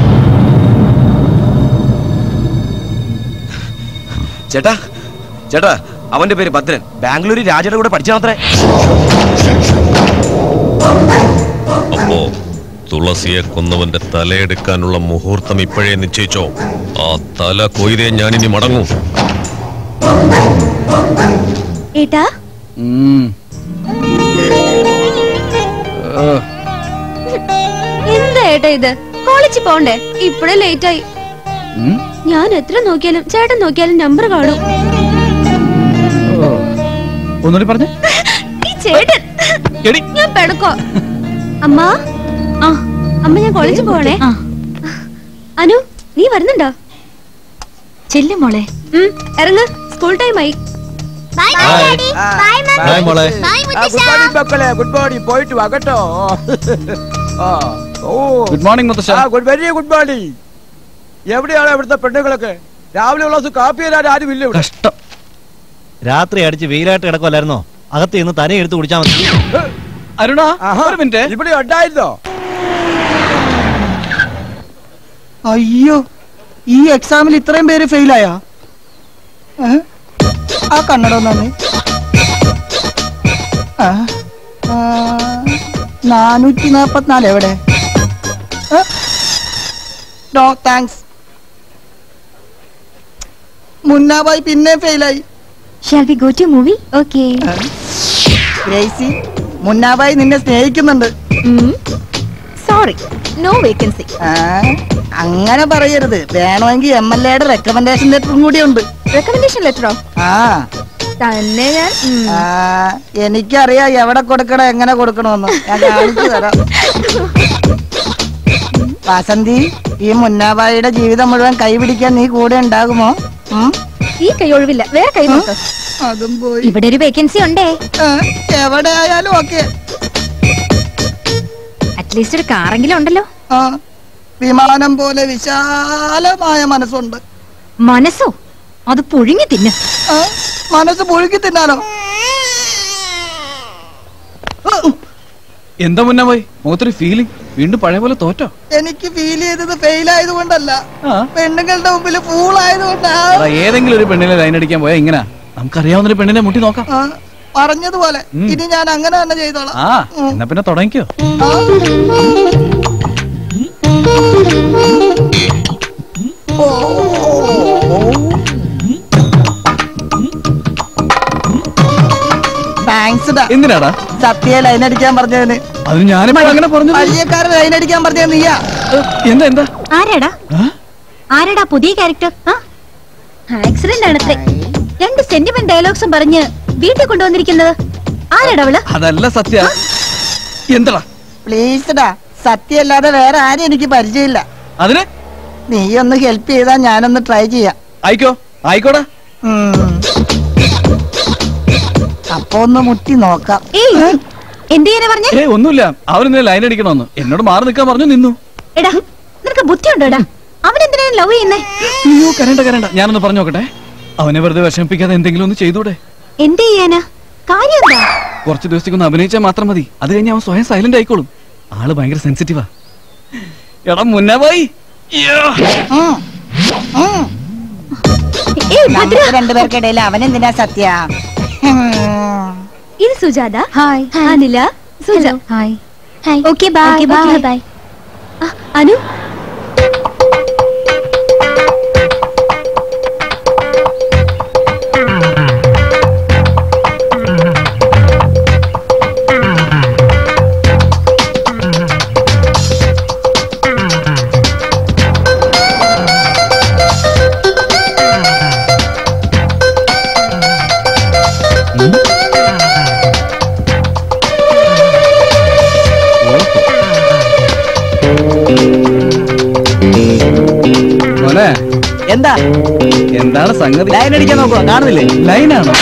ചേട്ടാ ചേട്ടാ അവന്റെ പേര് ഭദ്രൻ ബാംഗ്ലൂരിൽ രാജയുടെ കൂടെ പഠിച്ചാത്രേ അപ്പോ തുളസിയെ കൊന്നവന്റെ തലയെടുക്കാനുള്ള മുഹൂർത്തം ഇപ്പോഴേ നിശ്ചയിച്ചോ ആ തല കൊയ്തേ ഞാനിനി മടങ്ങും ഏട്ടാ എന്താ ഏട്ടാ ഇത് കോളേജിൽ പോണ്ടേ ഇപ്പഴേ ലേറ്റ് ആയി ഞാൻ എത്ര നോക്കിയാലും ചേട്ടൻ നോക്കിയാലും നമ്പർ കാണും ഒന്നുകൂടി പറഞ്ഞേ ഈ ചേട്ടൻ എടി ഞാൻ പെടക്കോ അമ്മ ആ അമ്മ ഞാൻ കോളേജിൽ പോകണേ അനു നീ വരുന്നുണ്ടോ ചെല്ലു മോളെ ഇറങ്ങ് സ്കൂൾ ടൈം ആയി ബൈ ബൈ മോളെ ഗുഡ് മോർണിംഗ് മക്കളെ ഗുഡ് മോർണിംഗ് പോയിട്ട് വാ കേട്ടോ ആ ഓ ഗുഡ് മോർണിംഗ് മുത്തശ്ശ ആ ഗുഡ് വെരി ഗുഡ് മോർണിംഗ് എവിടെയാണ് ഇവിടുത്തെ പെണ്ണുങ്ങളൊക്കെ രാവിലെ ഉള്ള ദിവസം കാപ്പി തരാൻ ആരും ഇല്ല ഇവിടെ കഷ്ടം രാത്രി അടിച്ച് വെയിലായിട്ട് കിടക്കുമല്ലായിരുന്നോ അകത്ത് നിന്ന് തനെ എടുത്ത് കുടിച്ചാൽ മതി അരുണ ആഹാ, ഒരു മിനിറ്റ് ഇവിടെ ഉണ്ടായിരുന്നോ അയ്യോ ഈ എക്സാമിൽ ഇത്രയും പേര് ഫെയിലായാ ഏ? ആ കണ്ണട ഒന്നെ നാനൂറ്റി നാപ്പത്തിനാല് എവിടെ ഏ? നോ താങ്ക്സ് മുന്നാബായി പിന്നെ ഫെയിലായി shall we go to movie okay Gracy Munnabhai നിന്നെ സ്നേഹിക്കുന്നുണ്ട് സോറി നോ വേക്കൻസി ആ, അങ്ങനെ പറയരുത് വേണമെങ്കിൽ എം എൽ എയുടെ റെക്കമെൻഡേഷൻ ലെറ്ററും കൂടി ഉണ്ട് റെക്കമെൻഡേഷൻ ലെറ്ററോ ആ തന്നെ ഞാൻ ഉം. ആ, എനിക്കറിയാം എവിടെ കൊടുക്കണം എങ്ങനെ കൊടുക്കണമെന്ന് ഞാൻ കാണിച്ചു തരാം വാസന്തി ഈ മുന്നാബായിയുടെ ജീവിതം മുഴുവൻ കൈപിടിക്കാൻ നീ കൂടെ ഉണ്ടാകുമോ ഉം? ഈ കൈ ഒഴിവില്ല വേറെ കൈ നോക്ക് അതും പോയി ഇവിടെ ഒരു വേക്കൻസി ഉണ്ടേ ആ, എവിടെ ആയാലും ഓക്കെ അറ്റ്ലീസ്റ്റ് ഒരു കാറെങ്കിലും ഉണ്ടല്ലോ ആ വിമാനം പോലെ വിശാലമായ മനസ്സുണ്ട് മനസ്സോ അത് പുഴുങ്ങി തിന്ന് ആ, മനസ്സ് പുഴുക്കി തിന്നാലോ എന്താ മുന്നേ പോയി മുഖത്തൊരു ഫീലിംഗ് വീണ്ടും പഴയ പോലെ തോറ്റോ എനിക്ക് ഫീൽ ചെയ്തത് ഫെയിൽ ആയതുകൊണ്ടല്ല ആ. പെണ്ണുങ്ങളുടെ മുമ്പിൽ ഫൂൾ ആയതുകൊണ്ടാ എടാ, ഏതെങ്കിലും ഒരു പെണ്ണിനെ ലൈൻ അടിക്കാൻ പോയാ ഇങ്ങനെ നമുക്കറിയാവുന്ന ഒരു പെണ്ണിനെ മുട്ടി നോക്കാം ആ, പറഞ്ഞതുപോലെ ഉം. ഇനി ഞാൻ അങ്ങനെ തന്നെ ചെയ്തോളാം ആ എന്നാ പിന്നെ തുടങ്ങിക്കോ താങ്ക്സ് എന്തിനാടാ സത്യ ലൈൻ അടിക്കാൻ പറഞ്ഞതിന് അത് ഞാനിപ്പോ അങ്ങനെ പറഞ്ഞു വഴിയക്കാരൻ ലൈൻ അടിക്കാൻ പറഞ്ഞത് നീയാ എന്താ എന്താ ആരാടാ ആരാടാ പുതിയ ക്യാരക്ടർ ആക്സിഡന്റ് ആണത്രേ രണ്ട് സെന്റിമെന്റ് ഡയലോഗ്സും പറഞ്ഞ് വീട്ടിൽ കൊണ്ടുവന്നിരിക്കുന്നത് ആരാടാ അവള് അതല്ല സത്യ എന്താടാ പ്ലീസ് ഡാ സത്യ അല്ലാതെ വേറെ ആരും എനിക്ക് പരിചയമില്ല അതിന് നീ ഒന്ന് ഹെൽപ്പ് ചെയ്താ ഞാനൊന്ന് ട്രൈ ചെയ്യാം ആയിക്കോ ആയിക്കോടാ ഉം. അപ്പൊ ഒന്ന് മുട്ടി നോക്കാം എന്ത് ചെയ്യാനാ പറഞ്ഞേ ഏ ഒന്നുമില്ല അവരിന്ന് ലൈൻ അടിക്കണമെന്ന് എന്നോട് മാറി നിൽക്കാൻ പറഞ്ഞു നിന്നു എടാ നിനക്ക് ബുദ്ധിയുണ്ടോടാ അവൻ എന്തിനാണ് ലവ് ചെയ്യുന്നേ അയ്യോ കരണ്ട കരണ്ട ഞാനൊന്ന് പറഞ്ഞു നോക്കട്ടെ അവനെ വെറുതെ വിഷമിപ്പിക്കാതെ എന്തെങ്കിലും ഒന്ന് ചെയ്തൂടെ എന്ത് ചെയ്യാനാ കാര്യം എന്താ കുറച്ച് ദിവസത്തേക്കൊന്ന് അഭിനയിച്ചാൽ മാത്രം മതി അത് കഴിഞ്ഞ് അവൻ സ്വയം സൈലന്റ് ആയിക്കോളും ആള് ഭയങ്കര സെൻസിറ്റീവാ എടാ മുന്നേ പോയി ഉം. ഉം. നമുക്ക് രണ്ടുപേർക്കിടയിൽ അവൻ എന്തിനാ സത്യ ഇത് Sujatha hi Anila Suja hi hi okay bye bye bye Anu മോനെ എന്താ എന്താണ് സംഗതി ലൈൻ അടിക്കാൻ നോക്കുക കാണുന്നില്ലേ ലൈനാണോ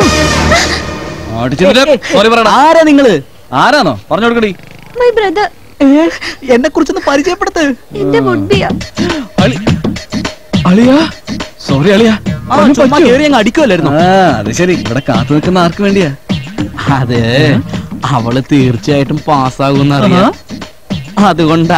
സോറി പറയടാ ആരാ നിങ്ങള് ആരാണോ പറഞ്ഞു കൊടുക്കടി മൈ ബ്രദർ എന്നെ കുറിച്ചൊന്ന് പരിചയപ്പെടുത്ത് എന്റെ മുൻപിയാ അളിയാ സോറി അളിയാ ആ, ചുമ്മാ കേറി അങ്ങ് അടിക്കുമല്ലായിരുന്നോ? ആ അത് ശരി ഇവിടെ കാത്തു നിൽക്കുന്ന ആർക്ക് വേണ്ടിയാ അതെ അവള് തീർച്ചയായിട്ടും പാസ്സാകുന്ന അറിയാം അതുകൊണ്ടാ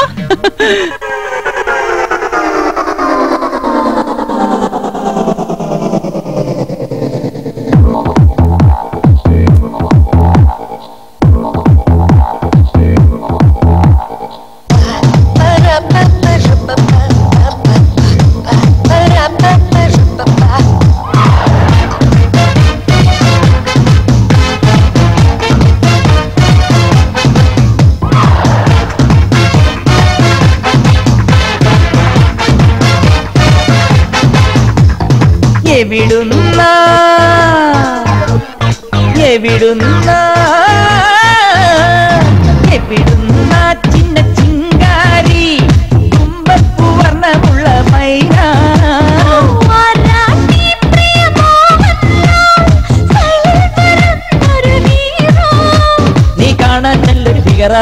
എവിടുന്ന എവിടുന്ന എവിടുന്ന ചിന്ന ചിങ്കാരി തുമ്പപ്പൂ വർണ്ണമുള്ള മൈന നീ കാണാൻ നല്ലൊരു ഫിഗറ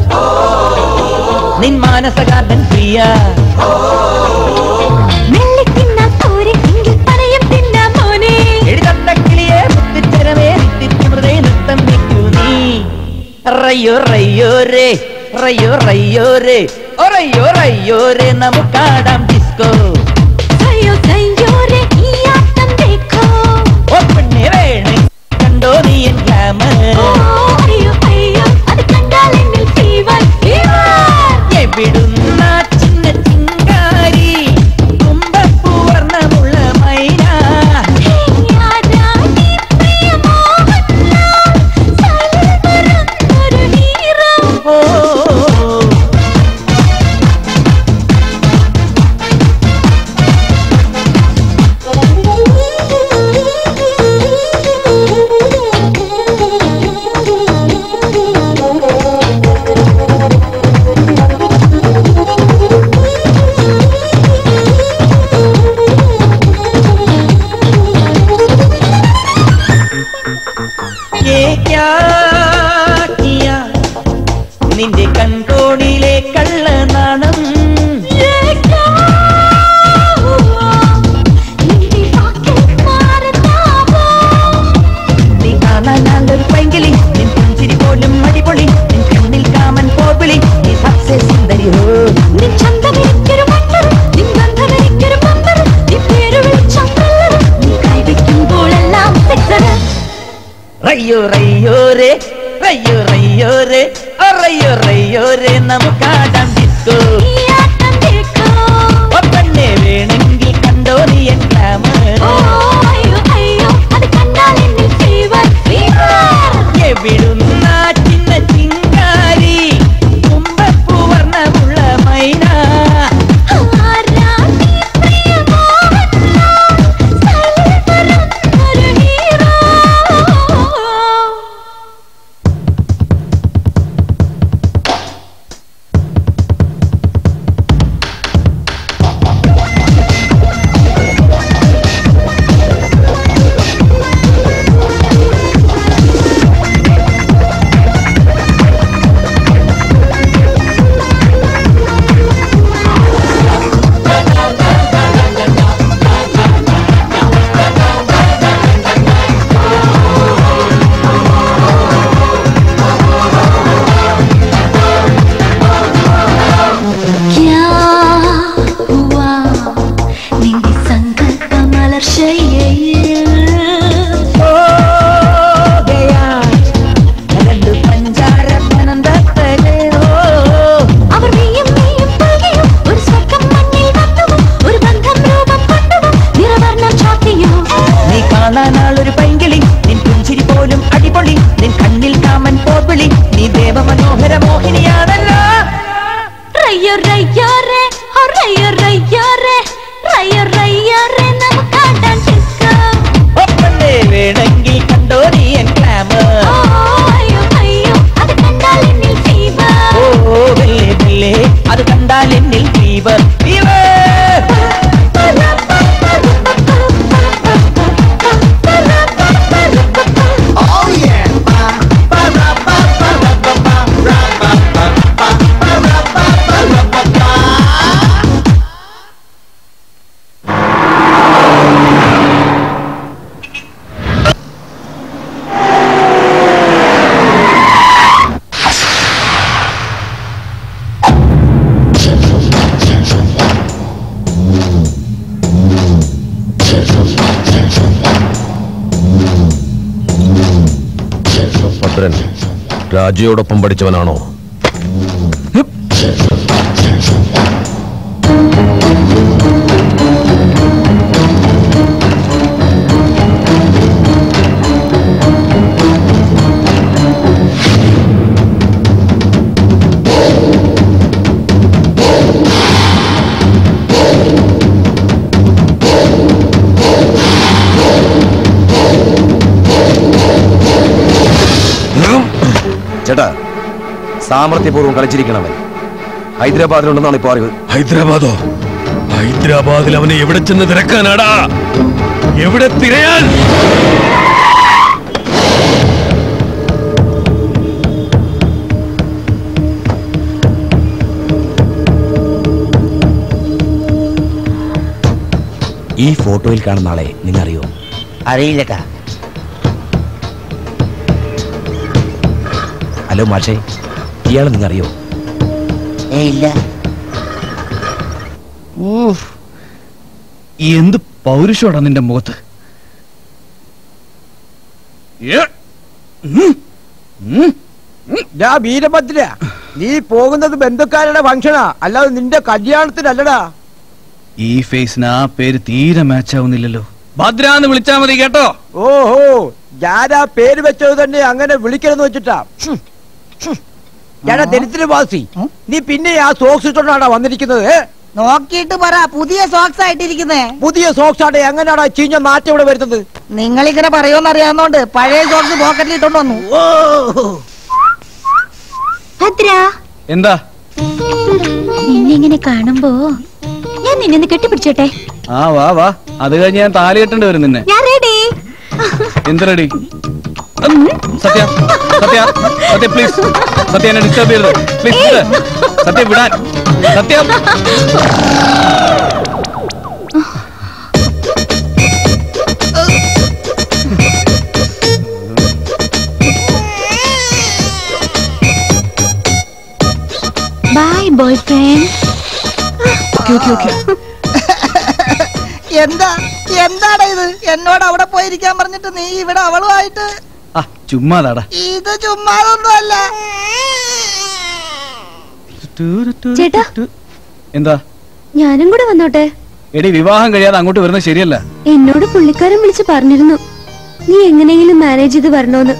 നിൻ മാനസകാരൻ പ്രിയ എഴുതണ്ടക്കിളിയെ മുത്തിച്ചരമേ നിത്യമൃതേ നൃത്തം വെക്കൂ നീ റയ്യോ റയ്യോ രേ റയ്യോ റയ്യോ രേ ഓ റയ്യോ റയ്യോ രേ നമുക്കാടാം ഡിസ്കോ ഓ പെണ്ണെ വേണേ കണ്ടോ നീ എൻ ഗ്ലാമർ എവിടുന്ന ചിന്ന ചിങ്കാരി തുമ്പപ്പൂ വർണ്ണമുള്ള മൈന ये क्या किया നിന്റെ കൺകോണിലെ കള്ളനാണം നീ കാണാൻ നല്ലൊരു പൈങ്കിളി നിൻ പുഞ്ചിരി പോലും അടിപൊളി നിൻ കണ്ണിൽ കാമൻ പോർവിളി നീ സബ്സെ സുന്ദരി ഹോ നിൻ ചന്തമെനിക്കൊരു മണ്ടർ നിൻ ഗന്ധമെനിക്കൊരു പമ്പർ നീ പേര് വിളിച്ചാൽ നീ കൈവയ്ക്കുമ്പോൾ റയ്യോ റയ്യോ രേ റയ്യോ റയ്യോ രേ ഓ റയ്യോ റയ്യോ രേ നമുക്കാടാം ഡിസ്കോ ഓ പെണ്ണെ വേണമെങ്കിൽ കണ്ടോ നീ എൻ glamour. എവിടുന്ന ചിന്ന ചിങ്കാരി കുമ്പപ്പൂ വർണ്ണമുള്ള മൈന क्या हुआ നിന്റെ സങ്കല്പ മലർച്ചയിൽ രണ്ട് പഞ്ചാര പനന്തത്തലേ അവർ നീയും നീയും പുൽകിയും ഒരു സ്വർഗം മണ്ണിൽ വന്നുവും ഒരു ബന്ധം രൂപം കൊണ്ടുവും നിറവർണ്ണം ചാത്തിയോ നീ കാണാനാളൊരു പൈങ്കിളി നിൻ പുഞ്ചിരി പോലും അടിപൊളി നിൻ കണ്ണിൽ കാമൻ പോർവിളി നീ ദേവമനോഹര മോഹിനിയാണല്ലോ റയ്യോ റയ്യോ റേ ഓ റയ്യോ റയ്യോ റേ റയ്യോ റയ്യോ റേ നമുക്കാടാൻ ഡിസ്കോ ഒപ്പന്നെ വേണമെങ്കിൽ കണ്ടോ നീ എൻ glamour. അയ്യോ അയ്യോ അത് കണ്ടാൽ എന്നിൽ ഫീവർ ഓ വെല്ലേ വെല്ലേ അത് കണ്ടാൽ എന്നിൽ ഫീവർ ഫീവർ ഭദ്രൻ രാജയോടൊപ്പം പഠിച്ചവനാണോ ചേട്ടാ സാമർത്ഥ്യപൂർവ്വം കളിച്ചിരിക്കണവൻ ഹൈദരാബാദിലുണ്ടെന്നാണ് ഇപ്പോൾ അറിവ് ഹൈദരാബാദോ ഹൈദരാബാദിൽ അവനെ എവിടെ ചെന്ന് തിരക്കാനാടാ എവിടെ തിരയാൻ ഈ ഫോട്ടോയിൽ കാണുന്ന ആളെ നിങ്ങറിയോ അറിയില്ലട്ടാ ഹലോ മാഷേ ഇയാളെ നിങ്ങറിയോ ഏ ഇല്ല ഊഫ്. എന്ത് പൗരുഷോടാ നിന്റെ മുഖത്ത് ഏ. ഉം. ഉം. ഡാ വീരഭദ്ര നീ പോകുന്നത് ബന്ധുക്കാരുടെ ഫംഗ്ഷനാ അല്ലാതെ നിന്റെ കല്യാണത്തിനല്ലടാ ഈ ഫേസിന് ആ പേര് തീരെ മാച്ച് ആവുന്നില്ലല്ലോ ഭദ്രാന്ന് വിളിച്ചാ മതി കേട്ടോ ഓഹോ ഞാൻ ആ പേര് വെച്ചത് തന്നെ അങ്ങനെ വിളിക്കണമെന്ന് വെച്ചിട്ടാ ഹും, ഹും. ഞാനാ ദരിദ്ര വാസി നീ പിന്നെ ആ സോക്സ് ഇട്ടോണ്ടാണ് വന്നിരിക്കുന്നത് ഏ? നോക്കിയിട്ട് പറ പുതിയ സോക്സ് ആയിട്ടിരിക്കുന്നേ പുതിയ സോക്സ് ആണ് എങ്ങനെയാടാ ചീഞ്ഞ നാറ്റം ഇവിടെ വരുന്നത് നിങ്ങൾ ഇങ്ങനെ പറയുമെന്ന് അറിയാവുന്നോണ്ട് പഴയ സോക്സ് പോക്കറ്റിൽ ഇട്ടോണ്ട് വന്നു ഭദ്ര എന്താ നിന്നെ ഇങ്ങനെ കാണുമ്പോ ഞാൻ നിന്നെ ഒന്ന് കെട്ടിപ്പിടിച്ചോട്ടെ ആ വാ വാ അത് കഴിഞ്ഞ് ഞാൻ താലി കെട്ടേണ്ടി വരും നിന്നെ ഞാൻ റെഡി എന്ത് ready Satya Satya Satya please സത്യ എന്നെ ഡിസ്റ്റർബ് ചെയ്യരുത് പ്ലീസ് സത്യ വിടാൻ സത്യം ബൈ ബോയ് ഫ്രണ്ട് എന്താ എന്താടാ ഇത് എന്നോട് അവിടെ പോയിരിക്കാൻ പറഞ്ഞിട്ട് നീ ഇവിടെ അവളുമായിട്ട് ആ ചുമ്മാതാടാ ഇത് ചുമ്മാതൊന്നുമല്ല ചേട്ടാ എന്താ ഞാനും കൂടെ വന്നോട്ടെ എടി വിവാഹം കഴിയാതെ അങ്ങോട്ട് വരുന്നത് ശരിയല്ല എന്നോട് പുള്ളിക്കാരൻ വിളിച്ച് പറഞ്ഞിരുന്നു നീ എങ്ങനെയെങ്കിലും മാനേജ് ചെയ്ത് വരണോന്ന്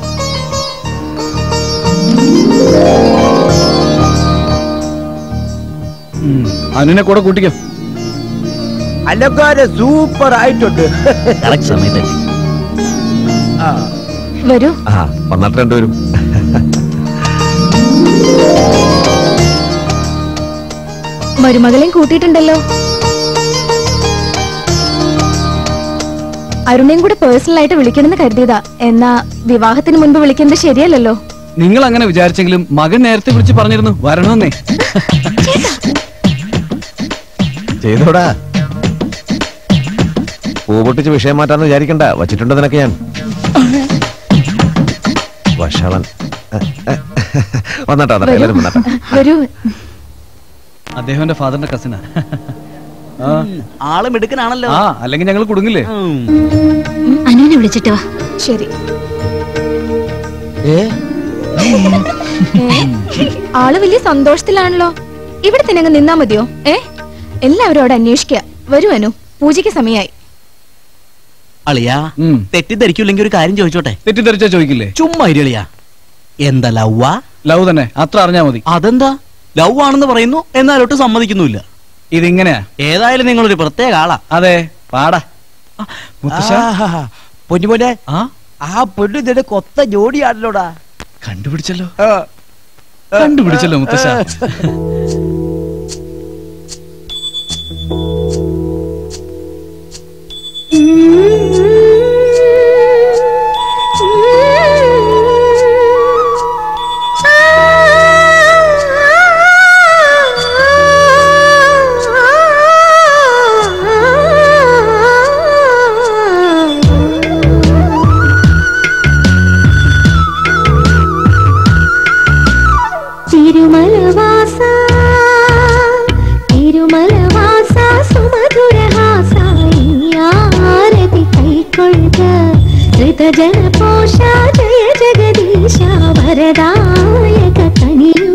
ഉം, അനുവിനെ കൂടെ കൂട്ടിക്കോ അലങ്കാരം സൂപ്പർ ആയിട്ടുണ്ട് സമയത്ത് വരൂ ആ വന്നിട്ട് രണ്ടുപേരും മരുമകളെയും കൂട്ടിയിട്ടുണ്ടല്ലോ അരുണയും കൂടെ പേഴ്സണൽ ആയിട്ട് വിളിക്കണമെന്ന് കരുതിയതാ എന്നാ വിവാഹത്തിന് മുൻപ് വിളിക്കുന്നത് ശരിയല്ലല്ലോ നിങ്ങൾ അങ്ങനെ വിചാരിച്ചെങ്കിലും മകൻ നേരത്തെ വിളിച്ച് പറഞ്ഞിരുന്നു വരണമെന്നേ ചെയ്തോടാ പൂ പൊട്ടിച്ച് വിഷയം മാറ്റാന്ന് വിചാരിക്കണ്ട വച്ചിട്ടുണ്ട് നിനക്ക് ഞാൻ വഷളൻ വന്നട്ടാ വന്നട്ടെ എല്ലാരും വന്നട്ടെ വരൂ അദ്ദേഹം എന്റെ ഫാദറിന്റെ കസിനാ ആള് മിടുക്കനാണല്ലോ ആ അല്ലെങ്കിൽ ഞങ്ങൾ കുടുങ്ങില്ലേ അനുവിനെ വിളിച്ചിട്ട് വാ ശരി ആള് വലിയ സന്തോഷത്തിലാണല്ലോ ഇവിടെ തന്നെ അങ്ങ് നിന്നാ മതിയോ ഏ എല്ലാവരും അവിടെ അന്വേഷിക്കുക വരൂ അനു പൂജയ്ക്ക് സമയായി അളിയാ തെറ്റിദ്ധരിക്കില്ലെങ്കിൽ ഒരു കാര്യം ചോദിച്ചോട്ടെ തെറ്റിദ്ധരിച്ചാ ചോദിക്കില്ലേ ചുമ്മാ ഇരിളിയാ എന്താ ലവ്വാ ലവ് തന്നെ അത്ര അറിഞ്ഞാ മതി അതെന്താ ലവ് ആണെന്ന് പറയുന്നു എന്നാലോട്ട് സമ്മതിക്കുന്നുമില്ല ഇതിങ്ങനെയാ ഏതായാലും നിങ്ങളൊരു പ്രത്യേക ആളാ അതെ പാടാ മുത്തശ്ശ പൊന്നുമോനെ ആ പൊന്നു നിന്റെ കൊത്ത ജോഡിയാണല്ലോടാ കണ്ടുപിടിച്ചല്ലോ കണ്ടുപിടിച്ചല്ലോ മുത്തശ്ശ തിരുമലവാസ തിരുമലവാസ സുമധുരഹാസ ആരതി കൈക്കൊള്ളുക ഋതജനപോഷ ജയ ജഗദീശ വരദായക കനിയൂ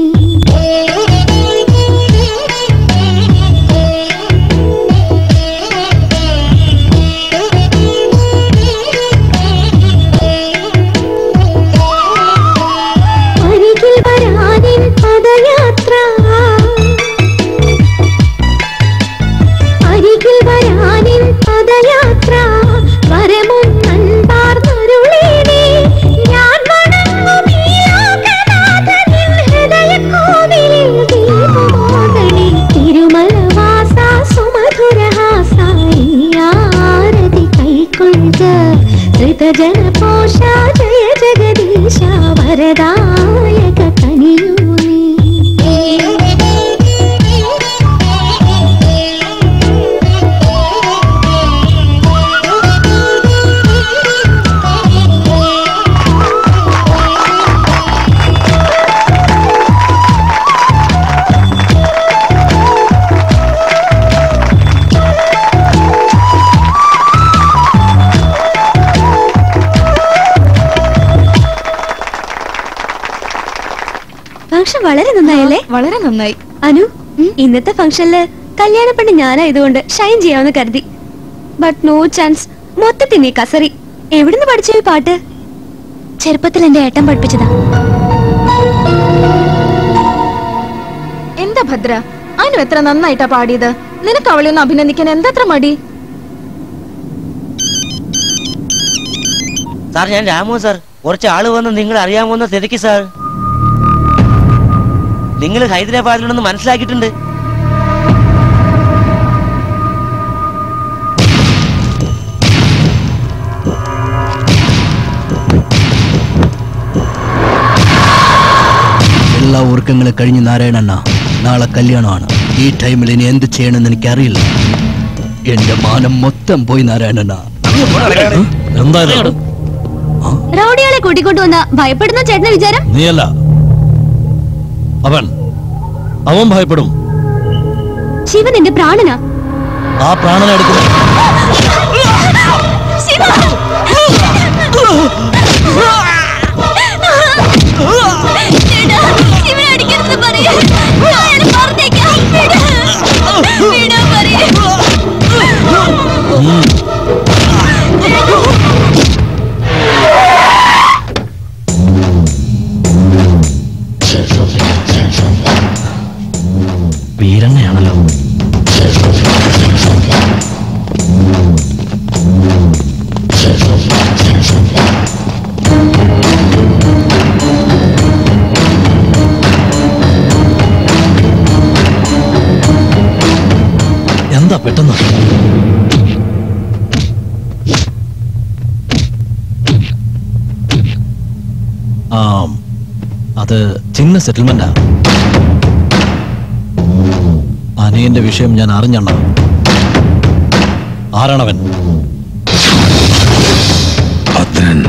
അരികിൽ വരാനിൻ പദയാത്ര അരികിൽ വരാനിൻ പദയാത്ര വരമുൻ അൻപാർന്നരുളേണേ ഞാൻ വണങ്ങും ഈ ലോകനാഥനിൻ ഹൃദയക്കോവിലിൽ ദീപമോദണേ തിരുമലവാസ സുമധുരഹാസ ഈ ആരതി കൈക്കൊള്ളുക ധൃതജനപോഷ ജയ ജഗദീശ വരദായക കനിയൂ ഫംഗ്ഷൻ വളരെ നന്നായല്ലേ വളരെ നന്നായി അനു ഇന്നത്തെ ഫംഗ്ഷനില് കല്യാണ പെണ്ണ് ഞാനായതുകൊണ്ട് ഷൈൻ ചെയ്യാമെന്ന് കരുതി ബട്ട് നോ ചാൻസ് മൊത്തത്തിൽ നീ കസറി എവിടുന്ന് പഠിച്ചു ഈ പാട്ട് ചെറുപ്പത്തിൽ എന്റെ ഏട്ടൻ പഠിപ്പിച്ചതാ എന്താ ഭദ്ര അനു എത്ര നന്നായിട്ടാ പാടിയത് നിനക്ക് അവളെ ഒന്ന് അഭിനന്ദിക്കാൻ എന്തത്ര മടി സാർ ഞാൻ രാമു സാർ കുറച്ച് ആള് വന്ന് നിങ്ങൾ അറിയാമോന്ന് തിരക്കി സാർ നിങ്ങൾ ഹൈദരാബാദിലുണ്ടെന്ന് മനസ്സിലാക്കിയിട്ടുണ്ട് എല്ലാ ഒരുക്കങ്ങളും കഴിഞ്ഞ് നാരായണണ്ണ നാളെ കല്യാണമാണ് ഈ ടൈമിൽ ഇനി എന്ത് ചെയ്യണമെന്ന് എനിക്കറിയില്ല എന്റെ മാനം മൊത്തം പോയി നാരായണണ്ണ എന്തായാലും റൗഡികളെ കൂട്ടിക്കൊണ്ടു വന്ന ഭയപ്പെടുന്ന ചേട്ടന്റെ വിചാരം നീയല്ല അവൻ അവൻ ഭയപ്പെടും ശിവൻ എന്റെ പ്രാണനാ ആ പ്രാണനെടുക്കും ശിവ വീരണ്ണയാണല്ലോ എന്താ പെട്ടെന്ന് ആ അത് ചിന്ന സെറ്റിൽമെന്റാ അനിയന്റെ വിഷയം ഞാൻ അറിഞ്ഞണ്ണ ആരാണവൻ ഭദ്രൻ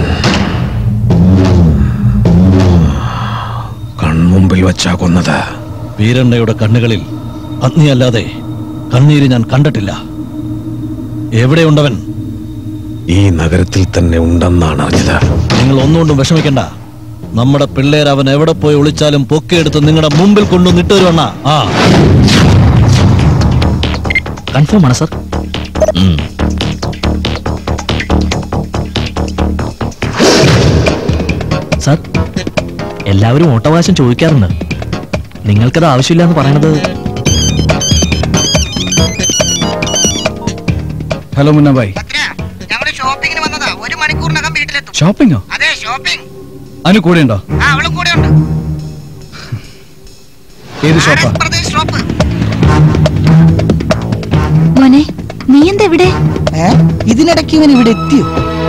കൺമുമ്പിൽ വച്ചാ കൊന്നത് വീരണ്ണയുടെ കണ്ണുകളിൽ അഗ്നിയല്ലാതെ കണ്ണീര് ഞാൻ കണ്ടിട്ടില്ല എവിടെയുണ്ടവൻ ഈ നഗരത്തിൽ തന്നെ ഉണ്ടെന്നാണ് അറിഞ്ഞത് നിങ്ങൾ ഒന്നുകൊണ്ടും വിഷമിക്കണ്ട നമ്മുടെ പിള്ളേർ അവൻ എവിടെ പോയി ഒളിച്ചാലും പൊക്കിയെടുത്ത് നിങ്ങളുടെ മുമ്പിൽ കൊണ്ടു നിട്ടുവരുവണ്ണ ആ കൺഫേം ആണ് സർ സർ എല്ലാവരും ഓട്ടവകാശം ചോദിക്കാറുണ്ട് നിങ്ങൾക്കത് ആവശ്യമില്ല എന്ന് പറയണത് ഹലോ മുന്നബായി ഞങ്ങള് ഷോപ്പിങ്ങിന് വന്നതാ ഒരു മണിക്കൂറിനകം വീട്ടിലെത്തും ഷോപ്പിംഗോ അതെ ഷോപ്പിംഗ് അനു കൂടെ ഉണ്ടോ ആ അവളും കൂടെ ഉണ്ട് ഏത് ഷോപ്പാ പ്രദേശ് ഷോപ്പ് മോനെ നീ എന്താ ഇവിടെ ഏ ഇതിനിടയ്ക്ക് ഇവൻ ഇവിടെ എത്തിയോ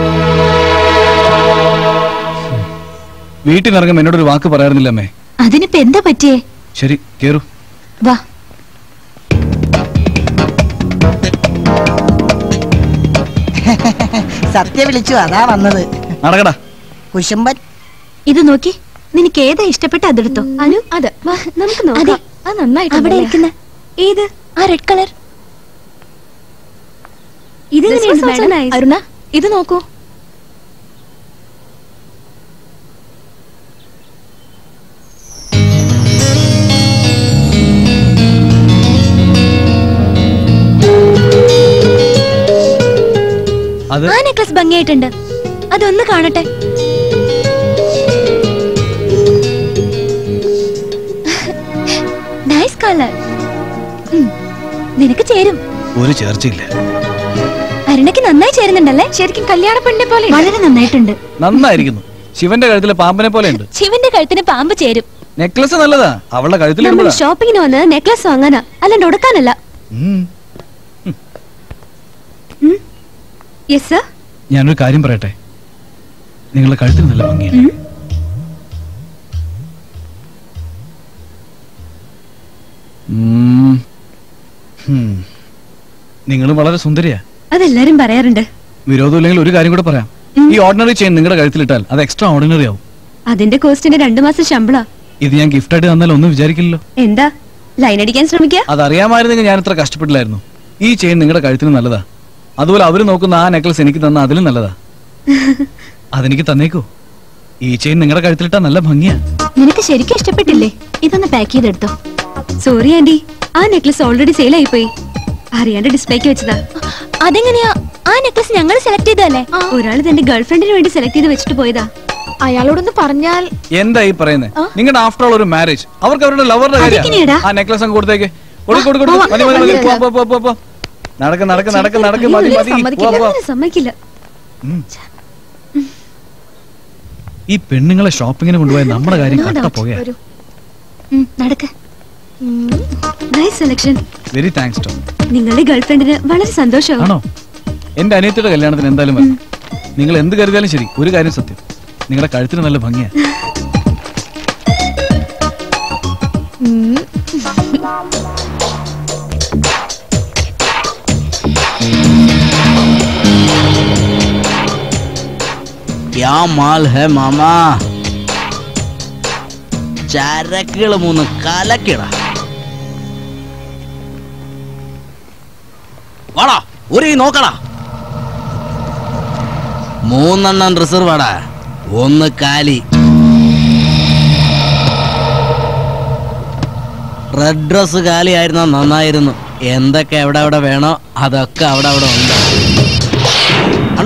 വീട്ടിൽ നിന്ന് ഇറങ്ങുമ്പോൾ എന്നോടൊരു വാക്ക് പറയാറുന്നില്ല അമ്മേ അതിനിപ്പോ എന്താ പറ്റിയേ ശരി കേറു വാ സത്യ വിളിച്ചു അതാ വന്നത് നടക്കടാ കുശുമ്പൻ ഇത് നോക്കി നിനക്ക് ഏതാ ഇഷ്ടപ്പെട്ട അതെടുത്തോ അനു അത് വാ നമുക്ക് നോക്കാം അത് നന്നായിട്ട് അവിടെ ഇരിക്കുന്ന ഏത് ആ റെഡ് കളർ ഇത് അരുണ ഇത് നോക്കൂ അത് ആ നെക്ലസ് ഭംഗിയായിട്ടുണ്ട് അതൊന്ന് കാണട്ടെ നൈസ് കളർ നിനക്ക് ചേരും ഒരു ചേർച്ചയില്ല അരുണയ്ക്ക് നന്നായി ചേരുന്നുണ്ടല്ലേ ശരിക്കും കല്യാണ പെണ്ണിനെ പോലെ വളരെ നന്നായിട്ടുണ്ട് നന്നായിരിക്കുന്നു ശിവന്റെ കഴുത്തിലെ പാമ്പിനെ പോലെ ഉണ്ട് ശിവന്റെ കഴുത്തിന് പാമ്പ് ചേരും നെക്ലസ് നല്ലതാ അവളുടെ കഴുത്തിൽ നമ്മൾ ഇടുമ്പോഴാ. ഷോപ്പിങ്ങിന് വന്നത് നെക്ലസ് വാങ്ങാനാ അല്ലാണ്ട് ഉടുക്കാനല്ല ഉം. യെസ് സർ ഞാനൊരു കാര്യം പറയട്ടെ നിങ്ങളുടെ കഴുത്തിന് നല്ല ഭംഗിയാണ് നിങ്ങളും വളരെ സുന്ദരിയാ അതെല്ലാരും പറയാറുണ്ട് വിരോധമില്ലെങ്കിൽ ഒരു കാര്യം കൂടെ പറയാം ഈ ഓർഡിനറി ചെയിൻ നിങ്ങളുടെ കഴുത്തിലിട്ടാൽ അത് എക്സ്ട്രാ ഓർഡിനറി ആവും അതിന്റെ കോസ്റ്റിന് രണ്ടു മാസം ശമ്പള ഇത് ഞാൻ ഗിഫ്റ്റ് ആയിട്ട് തന്നാൽ ഒന്നും വിചാരിക്കില്ലല്ലോ എന്താ ലൈൻ അടിക്കാൻ ശ്രമിക്കുക അതറിയാമായിരുന്നെങ്കിൽ ഞാൻ ഇത്ര കഷ്ടപ്പെട്ടില്ലായിരുന്നു ഈ ചെയിൻ നിങ്ങളുടെ കഴുത്തിന് നല്ലതാ അതുപോലെ അവര് നോക്കുന്ന ആ നെക്ലസ് എനിക്ക് തന്ന അതിലും നല്ലതാ അതെനിക്ക് തന്നേക്കോ ഈ ചെയിൻ നിങ്ങളുടെ കഴുത്തിലിട്ടാ നല്ല ഭംഗിയാ നിനക്ക് ശരിക്കും ഇഷ്ടപ്പെട്ടില്ലേ ഇതൊന്ന് പാക്ക് ചെയ്തെടുത്തോ സോറി ആന്റി ആ നെക്ലസ് ഓൾറെഡി സെയിൽ ആയി പോയി അറിയാണ്ട് ഡിസ്പ്ലേക്ക് വെച്ചതാ അതെങ്ങനെയാ ആ നെക്ലസ് ഞങ്ങൾ സെലക്ട് ചെയ്തതല്ലേ ഒരാൾ തന്റെ ഗേൾഫ്രണ്ടിന് വേണ്ടി സെലക്ട് ചെയ്ത് വെച്ചിട്ട് പോയതാ അയാളോടൊന്ന് പറഞ്ഞാൽ എന്താ ഈ പറയുന്നത് നിങ്ങളുടെ ആഫ്റ്റർ ഓൾ ഒരു മാരേജ് അവർക്ക് അവരുടെ ലവറുടെ അതെങ്ങനെയാടാ? കാര്യം ആ നെക്ലസ് അങ്ങ് കൊടുത്തേക്ക് കൊടുക്ക് കൊടുക്ക് കൊടുക്ക്. മതി മതി മതി പോ, പോ, പോ, പോ, പോ. നടക്ക് നടക്ക് നടക്ക് നടക്ക് മതി മതി പോ, പോ. സമ്മതിക്കില്ല ഈ പെണ്ണുങ്ങളെ ഷോപ്പിങ്ങിന് കൊണ്ടുപോയ നമ്മുടെ കാര്യം കട്ട പോയ ഉം, നടക്ക് നൈസ് സെലക്ഷൻ വെരി താങ്ക്സ് ടോ നിങ്ങളുടെ ഗേൾഫ്രണ്ടിന് വളരെ സന്തോഷമാവും ആണോ എന്റെ അനിയത്തിയുടെ കല്യാണത്തിന് എന്തായാലും വരണം നിങ്ങൾ എന്ത് കരുതിയാലും ശരി ഒരു കാര്യം സത്യം നിങ്ങളുടെ കഴുത്തിന് നല്ല ഭംഗിയാ ക്യാ മാൽ ഹെ മാമാ ചരക്കുകൾ മൂന്ന് കലക്കിട വാടാ ഒരു നോക്കടാ മൂന്നെണ്ണം റിസർവ് ആടാ ഒന്ന് കാലി റെഡ് ഡ്രസ് കാലിയായിരുന്ന നന്നായിരുന്നു എന്തൊക്കെ എവിടെ എവിടെ വേണോ അതൊക്കെ അവിടെ അവിടെ ഉണ്ട്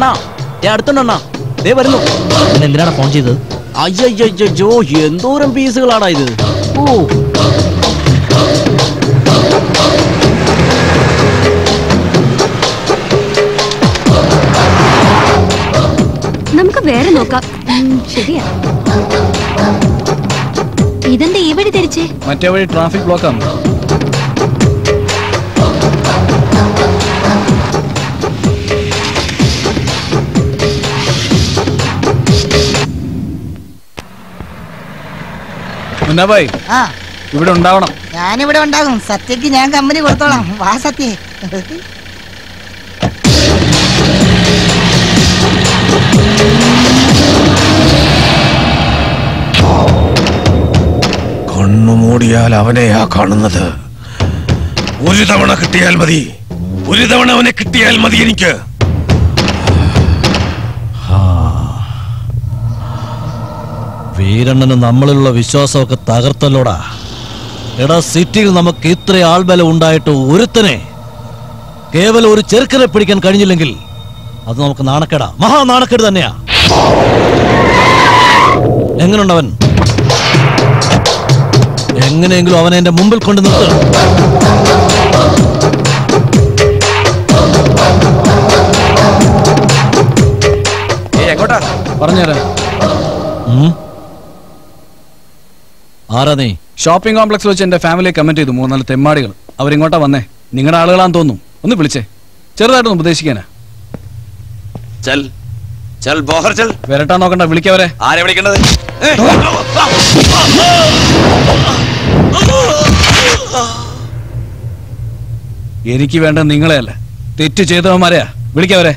അണ്ണാ ഏ അടുത്തുണ്ടണ്ണാ ദേ വരുന്നു പിന്നെ എന്തിനാണ് ഫോൺ ചെയ്തത് അയ്യോ എന്തോരം പീസുകളാടാ ഇത് ഓ നമുക്ക് വേറെ നോക്കാം ഉം, ശരിയാ ഇതെന്താ ഈ വഴി തിരിച്ചേ മറ്റേ വഴി ട്രാഫിക് ബ്ലോക്കാണ് മുന്നാബായി ആ ഇവിടെ ഉണ്ടാവണം ഞാനിവിടെ ഉണ്ടാകും സത്യക്ക് ഞാൻ കമ്പനി കൊടുത്തോളാം വാ സത്യ കണ്ണുമൂടിയാൽ അവനെയാ കാണുന്നത് ഒരു തവണ കിട്ടിയാൽ മതി ഒരു തവണ അവനെ കിട്ടിയാൽ മതി എനിക്ക് വീരണ്ണന് നമ്മളിലുള്ള വിശ്വാസമൊക്കെ തകർത്തല്ലോടാ എടാ സിറ്റിയിൽ നമുക്ക് ഇത്ര ആൾബലം ഉണ്ടായിട്ട് ഒരുത്തനെ കേവലം ഒരു ചെറുക്കനെ പിടിക്കാൻ കഴിഞ്ഞില്ലെങ്കിൽ അത് നമുക്ക് നാണക്കേടാ മഹാ നാണക്കേട് തന്നെയാ എങ്ങനെയുണ്ടവൻ എങ്ങനെയെങ്കിലും അവനെ എന്റെ മുമ്പിൽ കൊണ്ട് നിർത്ത് എങ്ങോട്ടാ പറഞ്ഞുതരാം ഉം? ആരാ നീ ഷോപ്പിംഗ് കോംപ്ലക്സ് വെച്ച് എന്റെ ഫാമിലി കമന്റ് ചെയ്തു മൂന്നാല് തെമ്മാടികൾ അവരിങ്ങോട്ടാ വന്നേ നിങ്ങളുടെ ആളുകളാന്ന് തോന്നും ഒന്ന് വിളിച്ചേ ചെറുതായിട്ടൊന്ന് ഉപദേശിക്കാനാ ചൽ ചൽ ബോഹർ ചൽ വരട്ടാൻ നോക്കണ്ട വിളിക്കവരെ ആരെ വിളിക്കേണ്ടത് എനിക്ക് വേണ്ട നിങ്ങളെയല്ല തെറ്റ് ചെയ്തവന്മാരെയാ വിളിക്കവരെ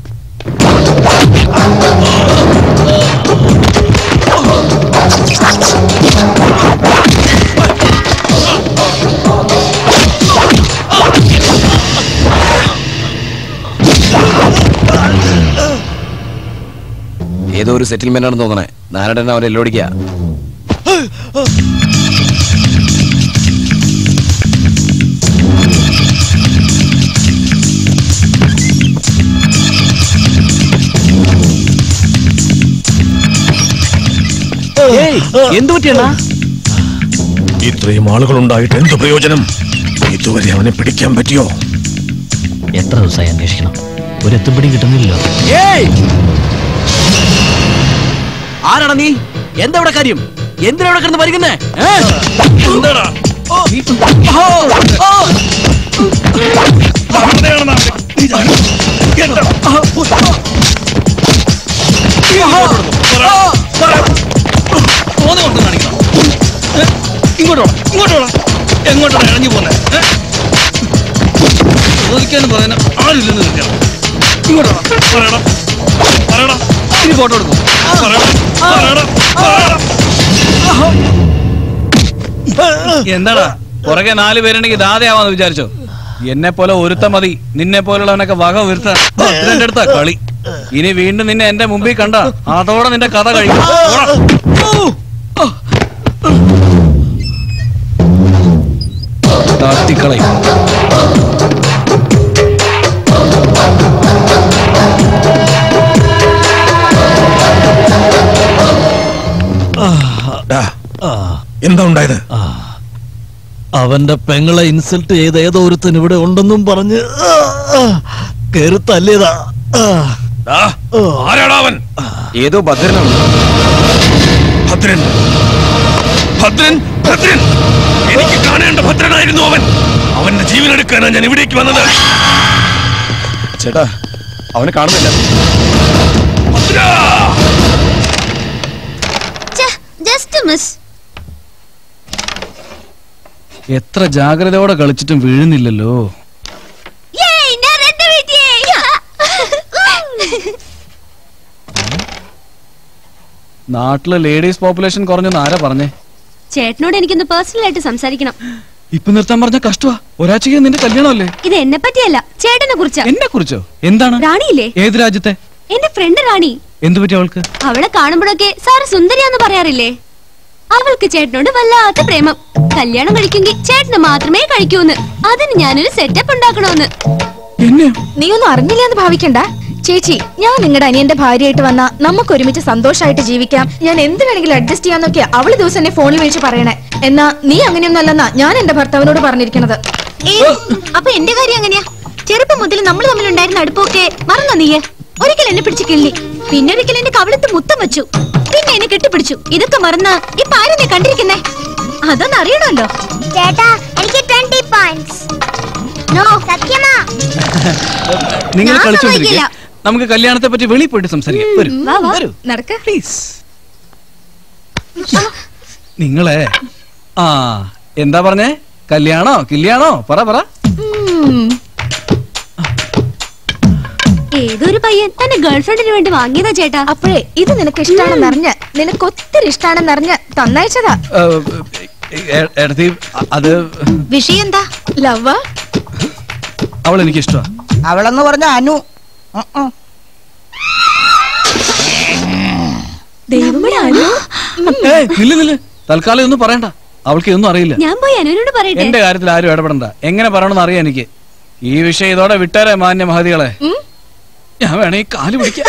ഏതോ ഒരു സെറ്റിൽമെന്റ് ആണെന്ന് തോന്നണേ നാരായണൻ അവരെ എല്ലോടിക്കുക എന്തു പറ്റിയണ്ണാ ഇത്രയും ആളുകൾ ഉണ്ടായിട്ട് എന്ത് പ്രയോജനം ഇതുവരെ അവനെ പിടിക്കാൻ പറ്റിയോ എത്ര ദിവസമായി അന്വേഷിക്കണം ഒരു എത്തുപിടിയും കിട്ടുന്നില്ലല്ലോ ഏയ് ആരാടാ നീ എന്താ ഇവിടെ കാര്യം എന്തിനാ ഇവിടെ കിടന്ന് പരിക്കുന്നേ എന്താടാ ഇങ്ങോട്ടോ ഇങ്ങോട്ടോ എങ്ങോട്ടാണ് ഇറങ്ങി പോന്നെ ചോദിക്കാന്ന് പറയുന്ന ആളില്ലെന്ന് നിൽക്കണം ഇങ്ങോട്ടോ പറയടാ പറയടാ ഇനി ഫോട്ടോ എടുക്കും പറയടാ പറയടാ പറയടാ എന്താടാ പുറകെ നാല് പേരുണ്ടെങ്കിൽ ദാതയാവാന്ന് വിചാരിച്ചോ എന്നെ പോലെ ഒരുത്ത മതി നിന്നെ പോലുള്ളവനൊക്കെ വക വരുത്താൻ ഭദ്രന്റെ അടുത്താ കളി ഇനി വീണ്ടും നിന്നെ എന്റെ മുമ്പിൽ കണ്ട അതോടെ നിന്റെ കഥ കഴിയും ഓടാ. താഴ്ത്തിക്കളയും എന്താ ഉണ്ടായത് അവന്റെ പെങ്ങളെ ഇൻസൾട്ട് ചെയ്ത ഏതോ ഒരുത്തൻ ഇവിടെ ഉണ്ടെന്നും പറഞ്ഞ് കേറി തല്ലിയതാ ആരാടാ അവൻ ഏതോ ഭദ്രനാണ് ഭദ്രൻ ഭദ്രൻ ഭദ്രൻ എനിക്ക് കാണേണ്ട ഭദ്രനായിരുന്നു അവൻ അവന്റെ ജീവൻ എടുക്കാനാണ് ഞാൻ ഇവിടേക്ക് വന്നത് ചേട്ടാ അവനെ കാണുന്നില്ല ജസ്റ്റ് മിസ് എത്ര ജാഗ്രതയോടെ കളിച്ചിട്ടും വീഴുന്നില്ലല്ലോ ഞാൻ രണ്ട് നാട്ടില് ലേഡീസ് പോപ്പുലേഷൻ കുറഞ്ഞെന്ന് ആരാ പറഞ്ഞേ ചേട്ടനോട് എനിക്കൊന്ന് പേഴ്സണൽ ആയിട്ട് സംസാരിക്കണം ഇപ്പൊ നിർത്താൻ പറഞ്ഞ കഷ്ടമാ ഒരാഴ്ചക്ക് നിന്റെ കല്യാണമല്ലേ ഇത് എന്നെ പറ്റിയല്ല ചേട്ടനെ കുറിച്ചാ എന്നെ കുറിച്ചോ എന്താണ് റാണിയില്ലേ ഏത് രാജ്യത്തെ എന്റെ ഫ്രണ്ട് റാണി എന്തു പറ്റി അവൾക്ക് അവളെ കാണുമ്പോഴൊക്കെ സാറ് സുന്ദരിയാന്ന് പറയാറില്ലേ അവൾക്ക് ചേട്ടനോട് വല്ലാത്ത പ്രേമം കല്യാണം കഴിക്കുമെങ്കിൽ ചേട്ടന് മാത്രമേ കഴിക്കൂന്ന് അതിന് ഞാനൊരു സെറ്റപ്പ് ഉണ്ടാക്കണോന്ന് നീ ഒന്നും അറിഞ്ഞില്ല എന്ന് ഭാവിക്കണ്ട ചേച്ചി ഞാൻ നിങ്ങളുടെ അനിയന്റെ ഭാര്യയായിട്ട് വന്ന നമുക്ക് ഒരുമിച്ച് സന്തോഷമായിട്ട് ജീവിക്കാം ഞാൻ എന്ത് വേണമെങ്കിലും അഡ്ജസ്റ്റ് ചെയ്യാന്നൊക്കെ അവള് ദിവസം എന്നെ ഫോണിൽ വിളിച്ച് പറയണേ എന്നാ നീ അങ്ങനെയൊന്നും അല്ലെന്നാ ഞാൻ എന്റെ ഭർത്താവിനോട് പറഞ്ഞിരിക്കണത് അപ്പൊ എന്റെ കാര്യം എങ്ങനെയാ ചെറുപ്പം മുതൽ നമ്മൾ തമ്മിലുണ്ടായിരുന്ന അടുപ്പൊക്കെ മറന്നോ നീ ഒരിക്കൽ എന്നെ പിടിച്ച് കിള്ളി പിന്നെ ഒരിക്കൽ എന്റെ കവിളത്ത് മുത്തം വെച്ചു പിന്നെ എന്നെ കെട്ടിപ്പിടിച്ചു ഇതൊക്കെ മറന്ന് ഇപ്പൊ ആരും നീ കണ്ടിരിക്കുന്നേ അതൊന്നും അറിയണമല്ലോ ചേട്ടാ എനിക്ക് ട്വന്റി പോയിന്റ്സ് നോ സത്യമാ നിങ്ങൾ ഞാൻ കളിച്ചോണ്ടിരിക്കുക സമ്മതിക്കില്ല. നമുക്ക് കല്യാണത്തെ പറ്റി വെളിയിൽ പോയിട്ട് സംസാരിക്കാം വരൂ വാ വാ വരൂ നടക്ക പ്ലീസ് നിങ്ങളെ ആ എന്താ പറഞ്ഞേ കല്യാണോ കില്യാണോ പറ പറ ഏതൊരു പയ്യൻ തന്റെ ഗേൾഫ്രണ്ടിന് വേണ്ടി വാങ്ങിയതാ ചേട്ടാ അപ്പോഴേ ഇത് നിനക്ക് ഇഷ്ടാണെന്നറിഞ്ഞ് നിനക്ക് ഒത്തിരി ഇഷ്ടാണെന്നറിഞ്ഞ് തന്നയച്ചതാ എടുത്തി അത് വിഷയം എന്താ ലവ് അവൾ എനിക്ക് ഇഷ്ടമാ അവളെന്ന് പറഞ്ഞ അനു ഉം, ഉം. ദൈവമേ അനു ഏയ് നില്ല് നില്ല് തൽക്കാലം ഒന്നും പറയണ്ട അവൾക്ക് ഇതൊന്നും അറിയില്ല ഞാൻ പോയി അനുവിനോട് പറയട്ടെ എന്റെ കാര്യത്തിൽ ആരും ഇടപെടണ്ട എങ്ങനെ പറയണമെന്ന് അറിയാം എനിക്ക് ഈ വിഷയം ഇതോടെ വിട്ടേരെ മാന്യ മഹതികളെ ഞാൻ വേണേ ഈ കാല് പിടിക്കാം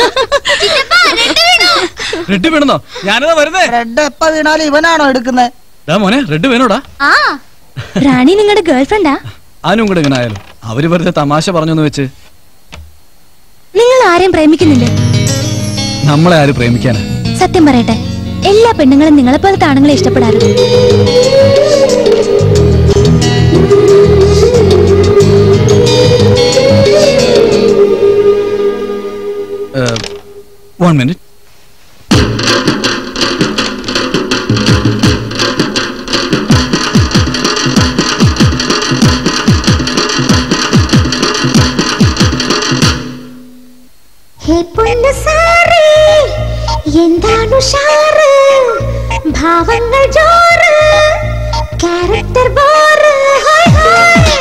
റെഡ് വീണോ ഞാനതാ വരുന്നേ ബ്രെഡ് എപ്പ വീണാലും ഇവനാണോ എടുക്കുന്നത് ഡാ മോനെ റെഡ് വേണോടാ ആ റാണി നിങ്ങളുടെ ഗേൾഫ്രണ്ടാ ആനും കൂടെ ഇങ്ങനെ ആയാലും അവര് വെറുതെ തമാശ പറഞ്ഞെന്ന് വെച്ച് നിങ്ങൾ ആരെയും പ്രേമിക്കുന്നില്ലേ നമ്മളെ ആര് പ്രേമിക്കാനാ സത്യം പറയട്ടെ എല്ലാ പെണ്ണുങ്ങളും നിങ്ങളെ പോലത്തെ ആണുങ്ങളെ ഇഷ്ടപ്പെടാറുണ്ട് വൺ മിനിറ്റ് ഹേ പൊന്നു സാറേ എന്താണ് ഉഷാറ് ഭാവങ്ങൾ ജോറ് character bore hi hi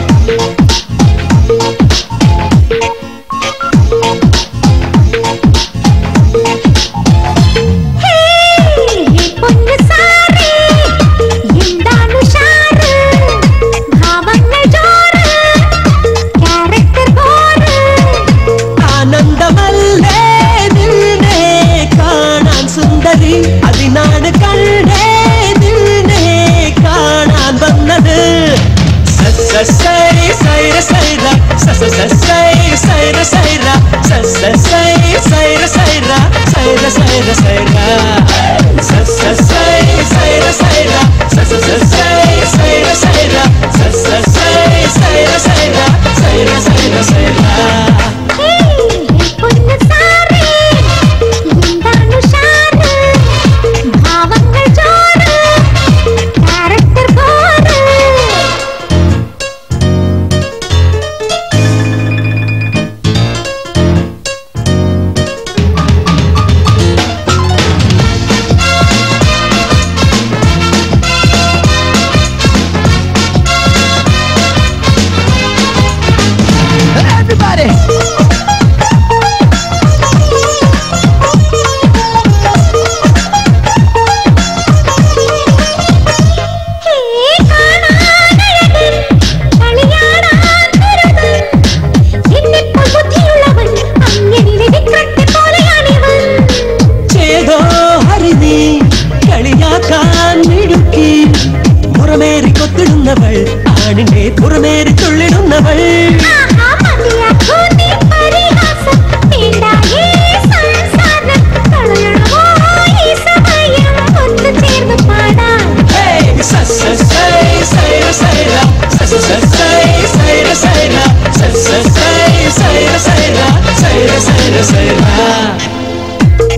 hey, hey പൊന്നു സാറേ, എന്താണ് ഉഷാറ് ഭാവങ്ങൾ ജോറ് ക്യാരക്ടർ ബോറ് ആനന്ദമല്ലേ നിന്നെ കാണാൻ സുന്ദരി അതിനാണ് കണ്ടേ നിന്നെ കാണാൻ വന്നത് സ- സ- സൈ- സൈര സൈര സ- സ- സ- സൈ- സൈര സൈര സ- സ- സൈ- സൈര സൈര സൈര സൈര സൈര സ- സ- സൈ- സൈര സൈര സ- സ- സ- സൈ- സൈര സൈര സ- സ- സൈ- സൈര സൈര സൈര സൈര സൈര പൊന്നു സാറേ എന്താണ് ഉഷാറ് ഭാവങ്ങൾ ജോറ് ക്യാരക്ടർ ബോറ് Everybody! ചേതോ ഹരിതി കളിയാക്കാൻ മിടുക്കി മുറമേറി കൊത്തിടുന്നവൾ ആണിന്റെ പുറമേറി തുള്ളിടുന്നവൾ Hey, sa- sa- say, sayra, sayra. Sa- sa- sa- say, sayra, sayra. Sa- sa- say, sayra, sayra. Sayra, sayra, sayra.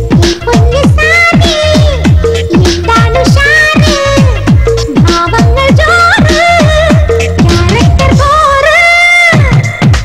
ഭാവങ്ങൾ ജോറ് ക്യാരക്ടർ ബോറ്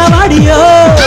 വാടിയോ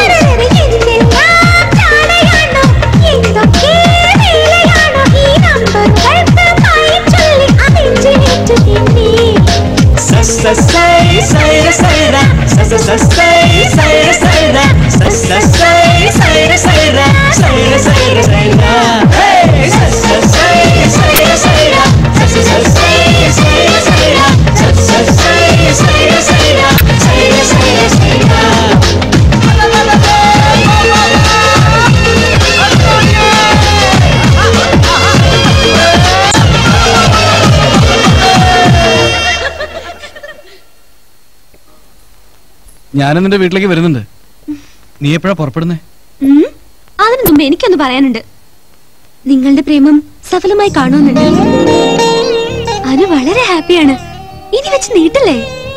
ഞാനും നിന്റെ വീട്ടിലേക്ക് വരുന്നുണ്ട് നീ എപ്പോഴാ പുറപ്പെടുന്നേ ഉം, അതിനു മുമ്പ് എനിക്കൊന്ന് പറയാനുണ്ട് നിങ്ങളുടെ പ്രേമം സഫലമായി കാണുന്നുണ്ട് അനു വളരെ ഹാപ്പിയാണ് ഇനി വെച്ച് നീട്ടില്ലേ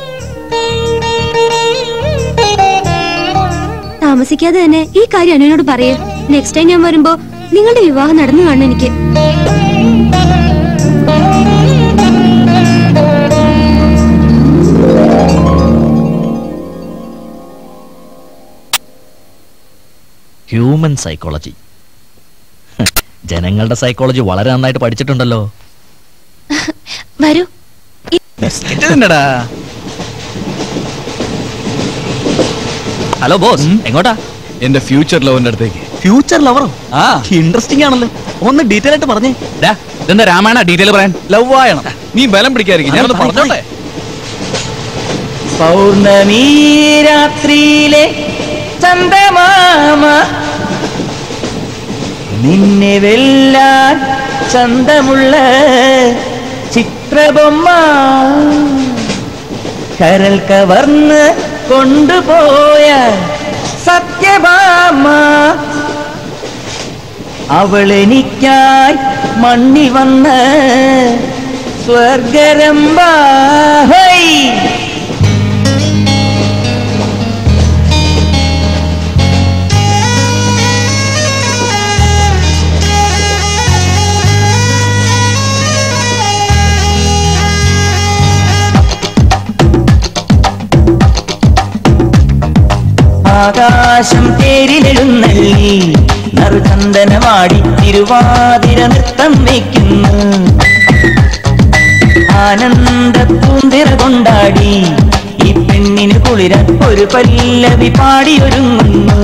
താമസിക്കാതെ തന്നെ ഈ കാര്യം അനുവിനോട് പറയേ നെക്സ്റ്റ് ടൈം ഞാൻ വരുമ്പോ നിങ്ങളുടെ വിവാഹം നടന്നു കാണും എനിക്ക് ഹ്യൂമൻ സൈക്കോളജി ജനങ്ങളുടെ സൈക്കോളജി വളരെ നന്നായിട്ട് പഠിച്ചിട്ടുണ്ടല്ലോ വരൂ ഹലോ ബോസ് എങ്ങോട്ടാ എന്റെ ഫ്യൂച്ചർ ലവന്റെ അടുത്തേക്ക് ഫ്യൂച്ചർ ലവറോ ആ ഇൻട്രസ്റ്റിംഗ് ആണല്ലോ ഒന്ന് ഡീറ്റെയിൽ ആയിട്ട് പറഞ്ഞേ ഇതെന്താ രാമായണ ഡീറ്റെയിൽ പറയാൻ ലവ് ആയണം നീ ബലം പിടിക്കാതിരിക്കും ഞാനൊന്ന് പറഞ്ഞോട്ടെ പൗർണമി രാത്രിയിലെ ചന്ദമാമ നിന്നെ വെല്ലാൻ ചന്തമുള്ള ചിത്രബൊമ്മ കരൽ കവർന്ന് കൊണ്ടുപോയ സത്യഭാമ അവളെനിക്കായി മണ്ണി വന്ന സ്വർഗരംബ ഹൈ ആകാശം തേരിലെഴുന്നള്ളി നറുചന്ദനമാടി തിരുവാതിര നൃത്തം വയ്ക്കുന്നു ആനന്ദ പൂന്തിറ കൊണ്ടാടി ഈ പെണ്ണിന് കുളിരാൻ ഒരു പല്ലവി പാടിയൊരുങ്ങുന്നു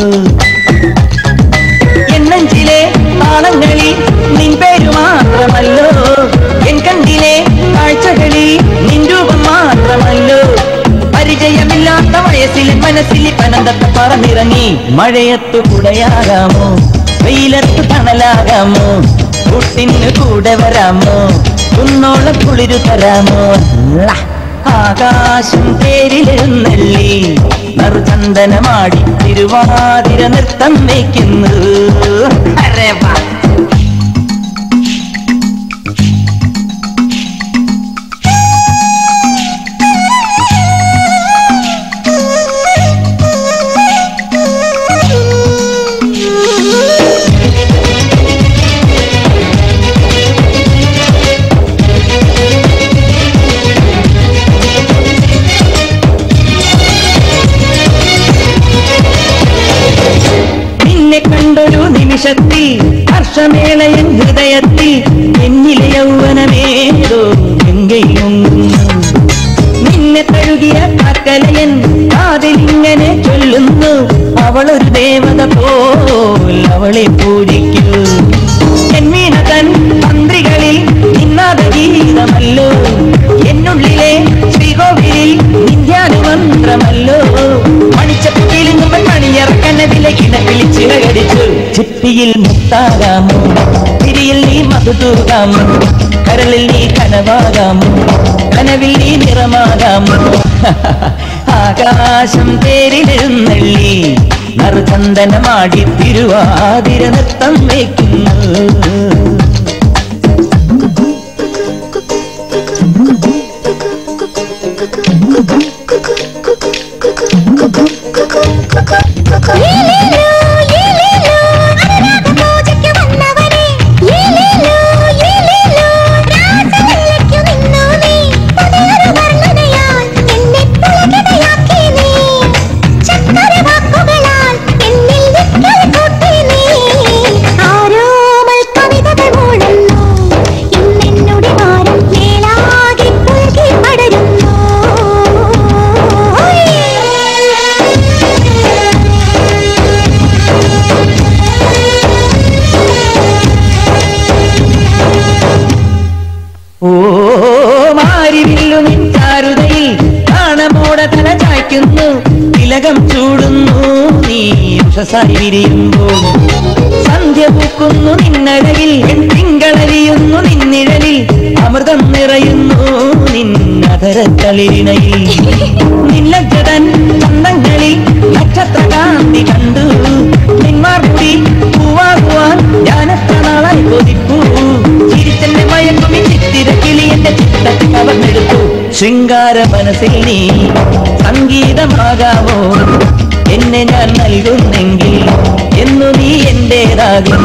എന്നഞ്ചിലെ താളങ്ങളിൽ നിൻ പേരു മാത്രമല്ലോ എൻ കണ്ടിലെ കാഴ്ചകളിൽ നിൻ രൂപം മാത്രമല്ലോ പരിചയമില്ലാത്ത വയസ്സിൽ മനസ്സിൽ പനന്തത്ത പറന്നിറങ്ങി മഴയത്തു കുടയാകാമോ വെയിലത്ത് തണലാകാമോ കുട്ടിന് കൂടെ വരാമോ കുന്നോളം കുളിരു തരാമോ ലാ. ആകാശം പേരിലെഴുന്നള്ളി നറുചന്ദനമാടി തിരുവാതിര നൃത്തം വയ്ക്കുന്നു അരേ വാ നിന്നെ കണ്ടൊരു നിമിഷത്തിൽ ഹർഷമേളയൻ ഹൃദയത്തിൽ എന്നിലെ യൗവനമേതോ ഗംഗയിലും നിന്നെ തഴുകിയ കാക്കലയൻ കാതിലിങ്ങനെ ചൊല്ലുന്നു അവളൊരു ദേവത പോൽ അവളെ പൂജിക്കൂ എന്മീന തൻ തന്ത്രികളിൽ നിന്നാത ഗീതമല്ലോ എന്നുള്ളിലെ ശ്രീകോവിലിൽ നിത്യാനുമന്ത്രമല്ലോ മണിച്ചപ്പിലിങ്ങുമ്പോൾ മണിയറക്കനതിലെ കിണക്കിൽ ചിറകടിച്ചു ചിപ്പിയിൽ മുത്താകാമോ തിരിയിൽ നീ മധുതൂകാമോ കരളിൽ നീ കനവാകാമോ കനവിൽ നീ നിറമാകാമോ ആകാശം തേരിലെഴുന്നള്ളി നറുചന്ദനമാടി തിരുവാതിര നൃത്തം വയ്ക്കുന്നു ചക്കര വാക്കു ഉഷസായി വിരിയുമ്പോൾ സന്ധ്യ പൂക്കുന്നു നിന്നഴകിൽ തിങ്കളരിയുന്നു നിന്നിഴലിൽ അമൃതം നിറയുന്നു നിന്നധരത്തളിരിണയിൽ നില്ലജതൻ ചന്തങ്ങളിൽ നക്ഷത്രകാന്തി കണ്ടു നിന്മാർമുടി പൂവാകുവാൻ ഞാനെത്ര നാളായി കൊതിപ്പൂ ചിരിച്ചെന്നെ മയക്കുമി ചിത്തിര കിളി എന്റെ ചിത്തത്തിൽ കവർന്നെടുത്തു ശൃംഗാര മനസ്സിൽ നീ സംഗീതമാകാമോ എന്നെ ഞാൻ നൽകുന്നെങ്കിൽ എന്നു നീ എന്റേതാകും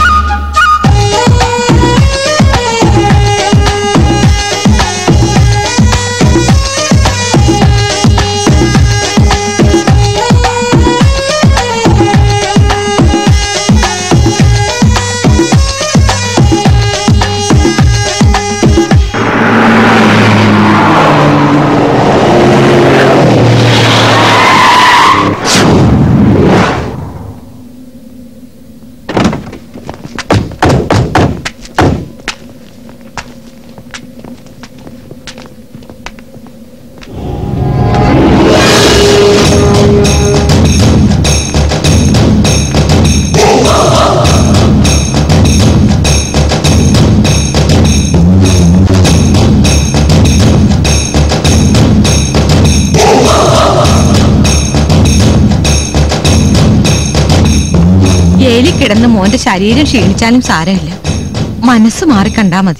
ഏലി കിടന്ന് മോന്റെ ശരീരം ക്ഷീണിച്ചാലും സാരമില്ല മനസ്സ് മാറി കണ്ടാ മതി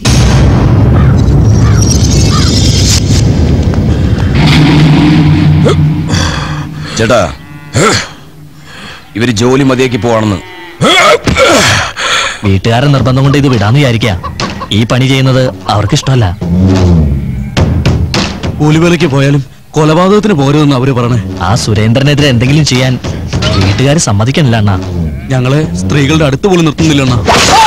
ചേട്ടാ ഇവര് ജോലി മതിയാക്കി പോവാണെന്ന് വീട്ടുകാരൻ നിർബന്ധം കൊണ്ട് ഇത് വിടാന്ന് വിചാരിക്കാം ഈ പണി ചെയ്യുന്നത് അവർക്ക് ഇഷ്ടമല്ല കൂലിവേലയ്ക്ക് പോയാലും കൊലപാതകത്തിന് പോരുമെന്ന് അവര് പറഞ്ഞേ ആ സുരേന്ദ്രനെതിരെ എന്തെങ്കിലും ചെയ്യാൻ വീട്ടുകാർ സമ്മതിക്കണില്ല അണ്ണാ ഞങ്ങളെ സ്ത്രീകളുടെ അടുത്ത് പോലും നിർത്തുന്നില്ല അണ്ണാ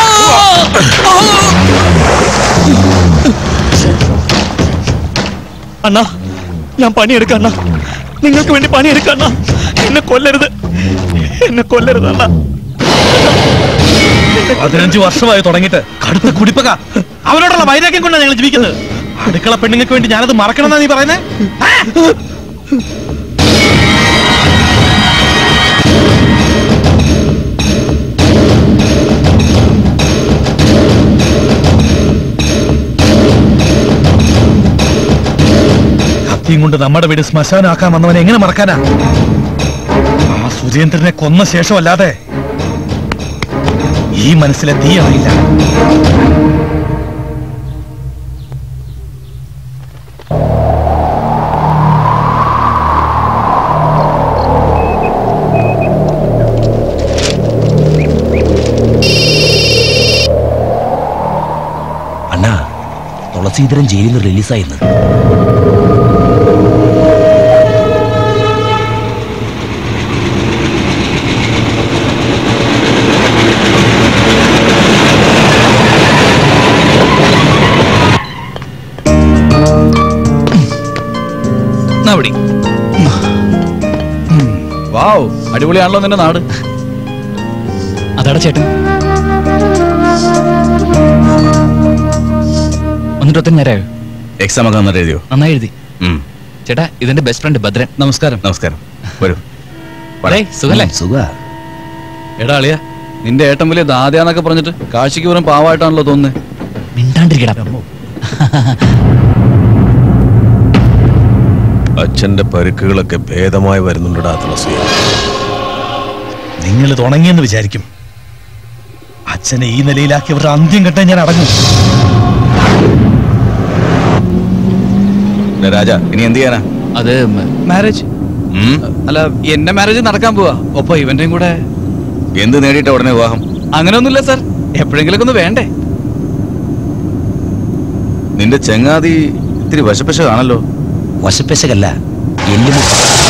അണ്ണാ ഞാൻ പണിയെടുക്കാം അണ്ണാ നിങ്ങൾക്ക് വേണ്ടി പണിയെടുക്കാം അണ്ണാ എന്നെ കൊല്ലരുത് എന്നെ കൊല്ലരുത് അണ്ണാ പതിനഞ്ച് വർഷമായി തുടങ്ങിയിട്ട് കടുത്ത കുടിപ്പക അവരോടുള്ള വൈരാഗ്യം കൊണ്ടാണ് ഞങ്ങൾ ജീവിക്കുന്നത് അടുക്കള പെണ്ണുങ്ങൾക്ക് വേണ്ടി ഞാനത് മറക്കണമെന്നാ നീ പറയുന്നേ കത്തിയും കൊണ്ട് നമ്മുടെ വീട് ശ്മശാനാക്കാൻ വന്നവനെ എങ്ങനെ മറക്കാനാ ആ സുരേന്ദ്രനെ കൊന്ന ശേഷമല്ലാതെ ഈ മനസ്സിലെ തീയായില്ല അണ്ണാ തുളസീധരൻ ജയിലിൽ നിന്ന് റിലീസായിരുന്നു അവിടെ വാവ് അടിപൊളിയാണല്ലോ നിന്റെ നാട് അതാടാ ചേട്ടൻ ഒന്നിട്ടൊത്തിന് നേരമായോ എക്സാം ഒക്കെ നന്നായിട്ട് എഴുതിയോ നന്നായി എഴുതി ഉം. ചേട്ടാ ഇതെന്റെ ബെസ്റ്റ് ഫ്രണ്ട് ഭദ്രൻ നമസ്കാരം നമസ്കാരം വരൂ ഡേയ്, സുഖല്ലേ സുഖ എടാ അളിയ നിന്റെ ഏട്ടൻ വലിയ ദാതയാന്നൊക്കെ പറഞ്ഞിട്ട് കാഴ്ചക്ക് വെറും പാവായിട്ടാണല്ലോ തോന്നുന്നത് മിണ്ടാണ്ടിരിക്കടാ അച്ഛന്റെ പരുക്കുകളൊക്കെ ഭേദമായി വരുന്നുണ്ടടാ തുളസി നിങ്ങൾ തുടങ്ങിയെന്ന് വിചാരിക്കും അച്ഛനെ ഈ നിലയിലാക്കി അവരുടെ അന്ത്യം കെട്ടാൻ ഞാൻ അടങ്ങും ഡാ രാജ ഇനി എന്ത് ചെയ്യാനാ അത് മാരേജ് ഉം? അല്ല എന്റെ മാരേജ് നടക്കാൻ പോവാ ഒപ്പം ഇവന്റെയും കൂടെ എന്ത് നേടിയിട്ട ഉടനെ വിവാഹം അങ്ങനെയൊന്നുമില്ല സാർ എപ്പോഴെങ്കിലൊക്കെ ഒന്ന് വേണ്ടേ നിന്റെ ചെങ്ങാതി ഇത്തിരി വശപ്പശ കാണല്ലോ വശപ്പശകല്ല എല്ലുമുട്ട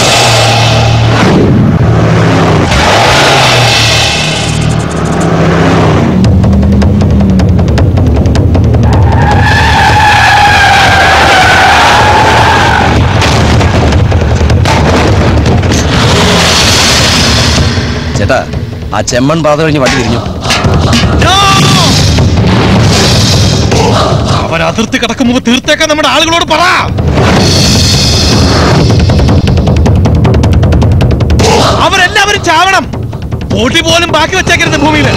ചേട്ടാ ആ ചെമ്മൺ പാത കഴിഞ്ഞ് വണ്ടി തിരിഞ്ഞു അവൻ അതിർത്തി കടക്കുമ്പോ തീർത്തേക്കാൻ നമ്മുടെ ആളുകളോട് പറ അവരെല്ലാവരും ചാവണം പൊടി പോലും ബാക്കി വെച്ചേക്കരുത് ഭൂമിയില്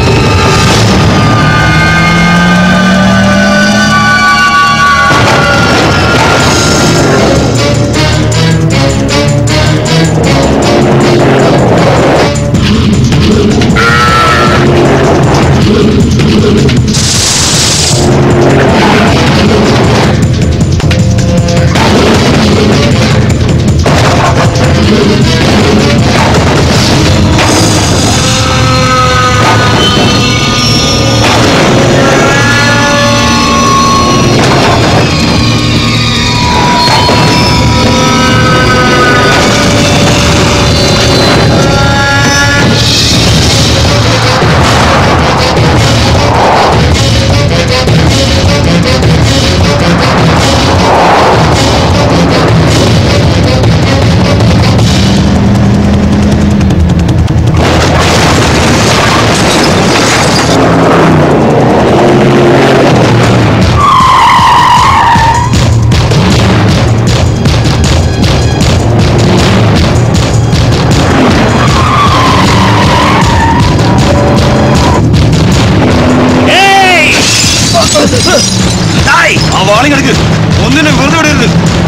ആ വാളി കിടക്ക് ഒന്നിനും വെറുതെ വിടരുത്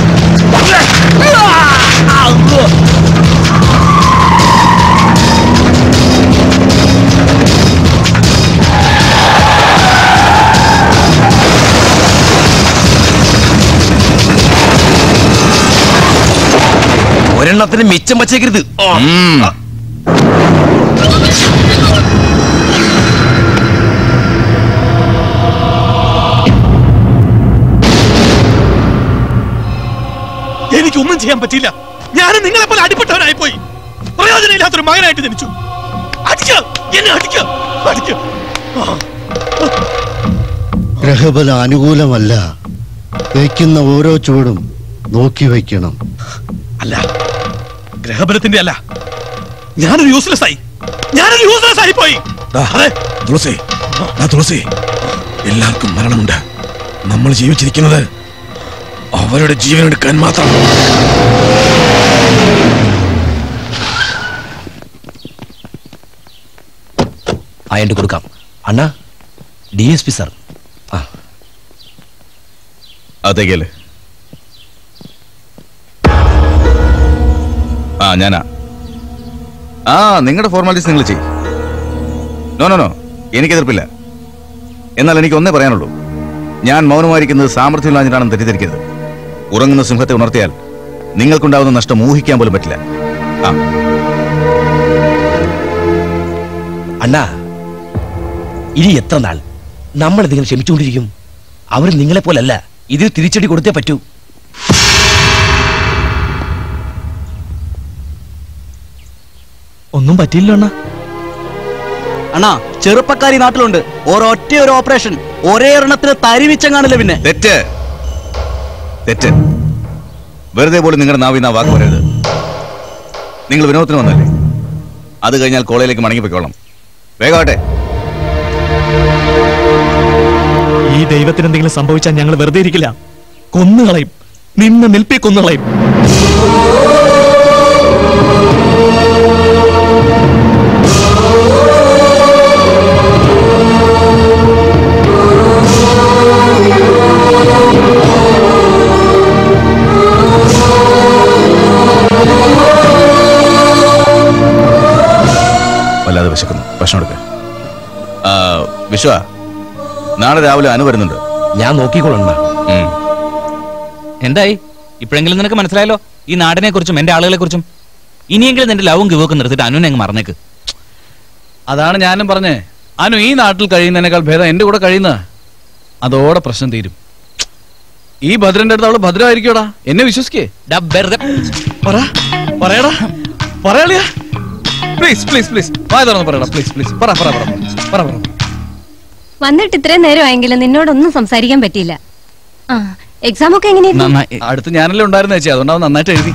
ഒരെണ്ണത്തിന് മിച്ചം വച്ചേക്കരുത് എനിക്കൊന്നും ചെയ്യാൻ പറ്റില്ല ഞാനും നിങ്ങളെ പോലെ അടിപ്പെട്ടവനായി പോയി പ്രയോജനമില്ലാത്തൊരു മകനായിട്ട് ജനിച്ചു അടിക്ക എന്നെ അടിക്ക അടിക്ക ഗ്രഹബലം അനുകൂലമല്ല വയ്ക്കുന്ന ഓരോ ചുവടും നോക്കി വയ്ക്കണം അല്ല ഗ്രഹബലത്തിന്റെ അല്ല ഞാനൊരു യൂസ്ലെസ് ആയി ഞാനൊരു യൂസ്ലെസ് ആയി പോയി അതെ തുളസി ആ തുളസി എല്ലാവർക്കും മരണമുണ്ട് നമ്മൾ ജീവിച്ചിരിക്കുന്നത് അവരുടെ ജീവൻ എടുക്കാൻ മാത്രം അയണ്ട് കൊടുക്കാം അണ്ണാ ഡി എസ് പി സാർ അതേക്കല്ലേ ആ ഞാനാ ആ നിങ്ങളുടെ ഫോർമാലിറ്റീസ് നിങ്ങൾ ചെയ്യും നോ നോ നോ എനിക്ക് എതിർപ്പില്ല എന്നാൽ എനിക്ക് ഒന്നേ പറയാനുള്ളൂ ഞാൻ മൗനമായിരിക്കുന്നത് സാമർഥ്യമില്ലാഞ്ഞിട്ടാണെന്ന് തെറ്റിദ്ധരിക്കരുത് ഉറങ്ങുന്ന സിംഹത്തെ ഉണർത്തിയാൽ നിങ്ങൾക്കുണ്ടാവുന്ന നഷ്ടം ഊഹിക്കാൻ പോലും പറ്റില്ല ആ അണ്ണാ ഇനി എത്ര നാൾ നമ്മൾ ഇതിങ്ങനെ ക്ഷമിച്ചുകൊണ്ടിരിക്കും അവർ നിങ്ങളെ പോലല്ല ഇതിൽ തിരിച്ചടി കൊടുത്തേ പറ്റൂ ഒന്നും പറ്റിയില്ല അണ്ണാ അണ്ണാ ചെറുപ്പക്കാരി നാട്ടിലുണ്ട് ഒരൊറ്റ ഒരു ഓപ്പറേഷൻ ഒരേ എണ്ണത്തിന് തരിമിച്ചം കാണില്ല പിന്നെ തെറ്റ് തെറ്റ് വെറുതെ പോലും നിങ്ങളുടെ നാവിൽ വാക്ക് പറയരുത് നിങ്ങൾ വിനോദത്തിന് വന്നല്ലേ അത് കഴിഞ്ഞാൽ കോളേജിലേക്ക് മടങ്ങിപ്പോയിക്കോളാം വേഗമാട്ടെ ഈ ദൈവത്തിന് എന്തെങ്കിലും സംഭവിച്ചാൽ ഞങ്ങൾ വെറുതെ ഇരിക്കില്ല കൊന്നുകളയും നിന്ന് നിൽപ്പി കൊന്നുകളയും വല്ലാതെ വിശക്കുന്നു ഭക്ഷണം എടുക്ക വിശ്വ നാളെ രാവിലെ അനു വരുന്നുണ്ട് ഞാൻ നോക്കിക്കൊള്ളണ്ട എന്തായി ഇപ്പോഴെങ്കിലും നിനക്ക് മനസ്സിലായല്ലോ ഈ നാടിനെ കുറിച്ചും എന്റെ ആളുകളെ കുറിച്ചും ഇനിയെങ്കിലും നിന്റെ ലവും ഗിവൊക്കെ നിർത്തിയിട്ട് അനുനെ അങ്ങ് മറന്നേക്ക് അതാണ് ഞാനും പറഞ്ഞേ അനു ഈ നാട്ടിൽ കഴിയുന്നതിനേക്കാൾ ഭേദം എന്റെ കൂടെ കഴിയുന്ന അതോടെ പ്രശ്നം തീരും ഈ ഭദ്രന്റെ അടുത്ത് അവള് ഭദ്രമായിരിക്കോടാ എന്നെ വിശ്വസിക്കേ പറ പറയടാ പറയാളിയാ പ്ലീസ് പ്ലീസ് പ്ലീസ് വായ തുറന്ന് പറയടാ പ്ലീസ് പ്ലീസ് പറ പറ പറ പറ പറ വന്നിട്ട് ഇത്രയും നേരമായെങ്കിലും നിന്നോടൊന്നും സംസാരിക്കാൻ പറ്റിയില്ല ആ എക്സാം ഒക്കെ എങ്ങനെയായിരുന്നു അടുത്ത് ഞാനല്ലേ ഉണ്ടായിരുന്ന ചേച്ചി അതുകൊണ്ട് അവൻ നന്നായിട്ട് എഴുതി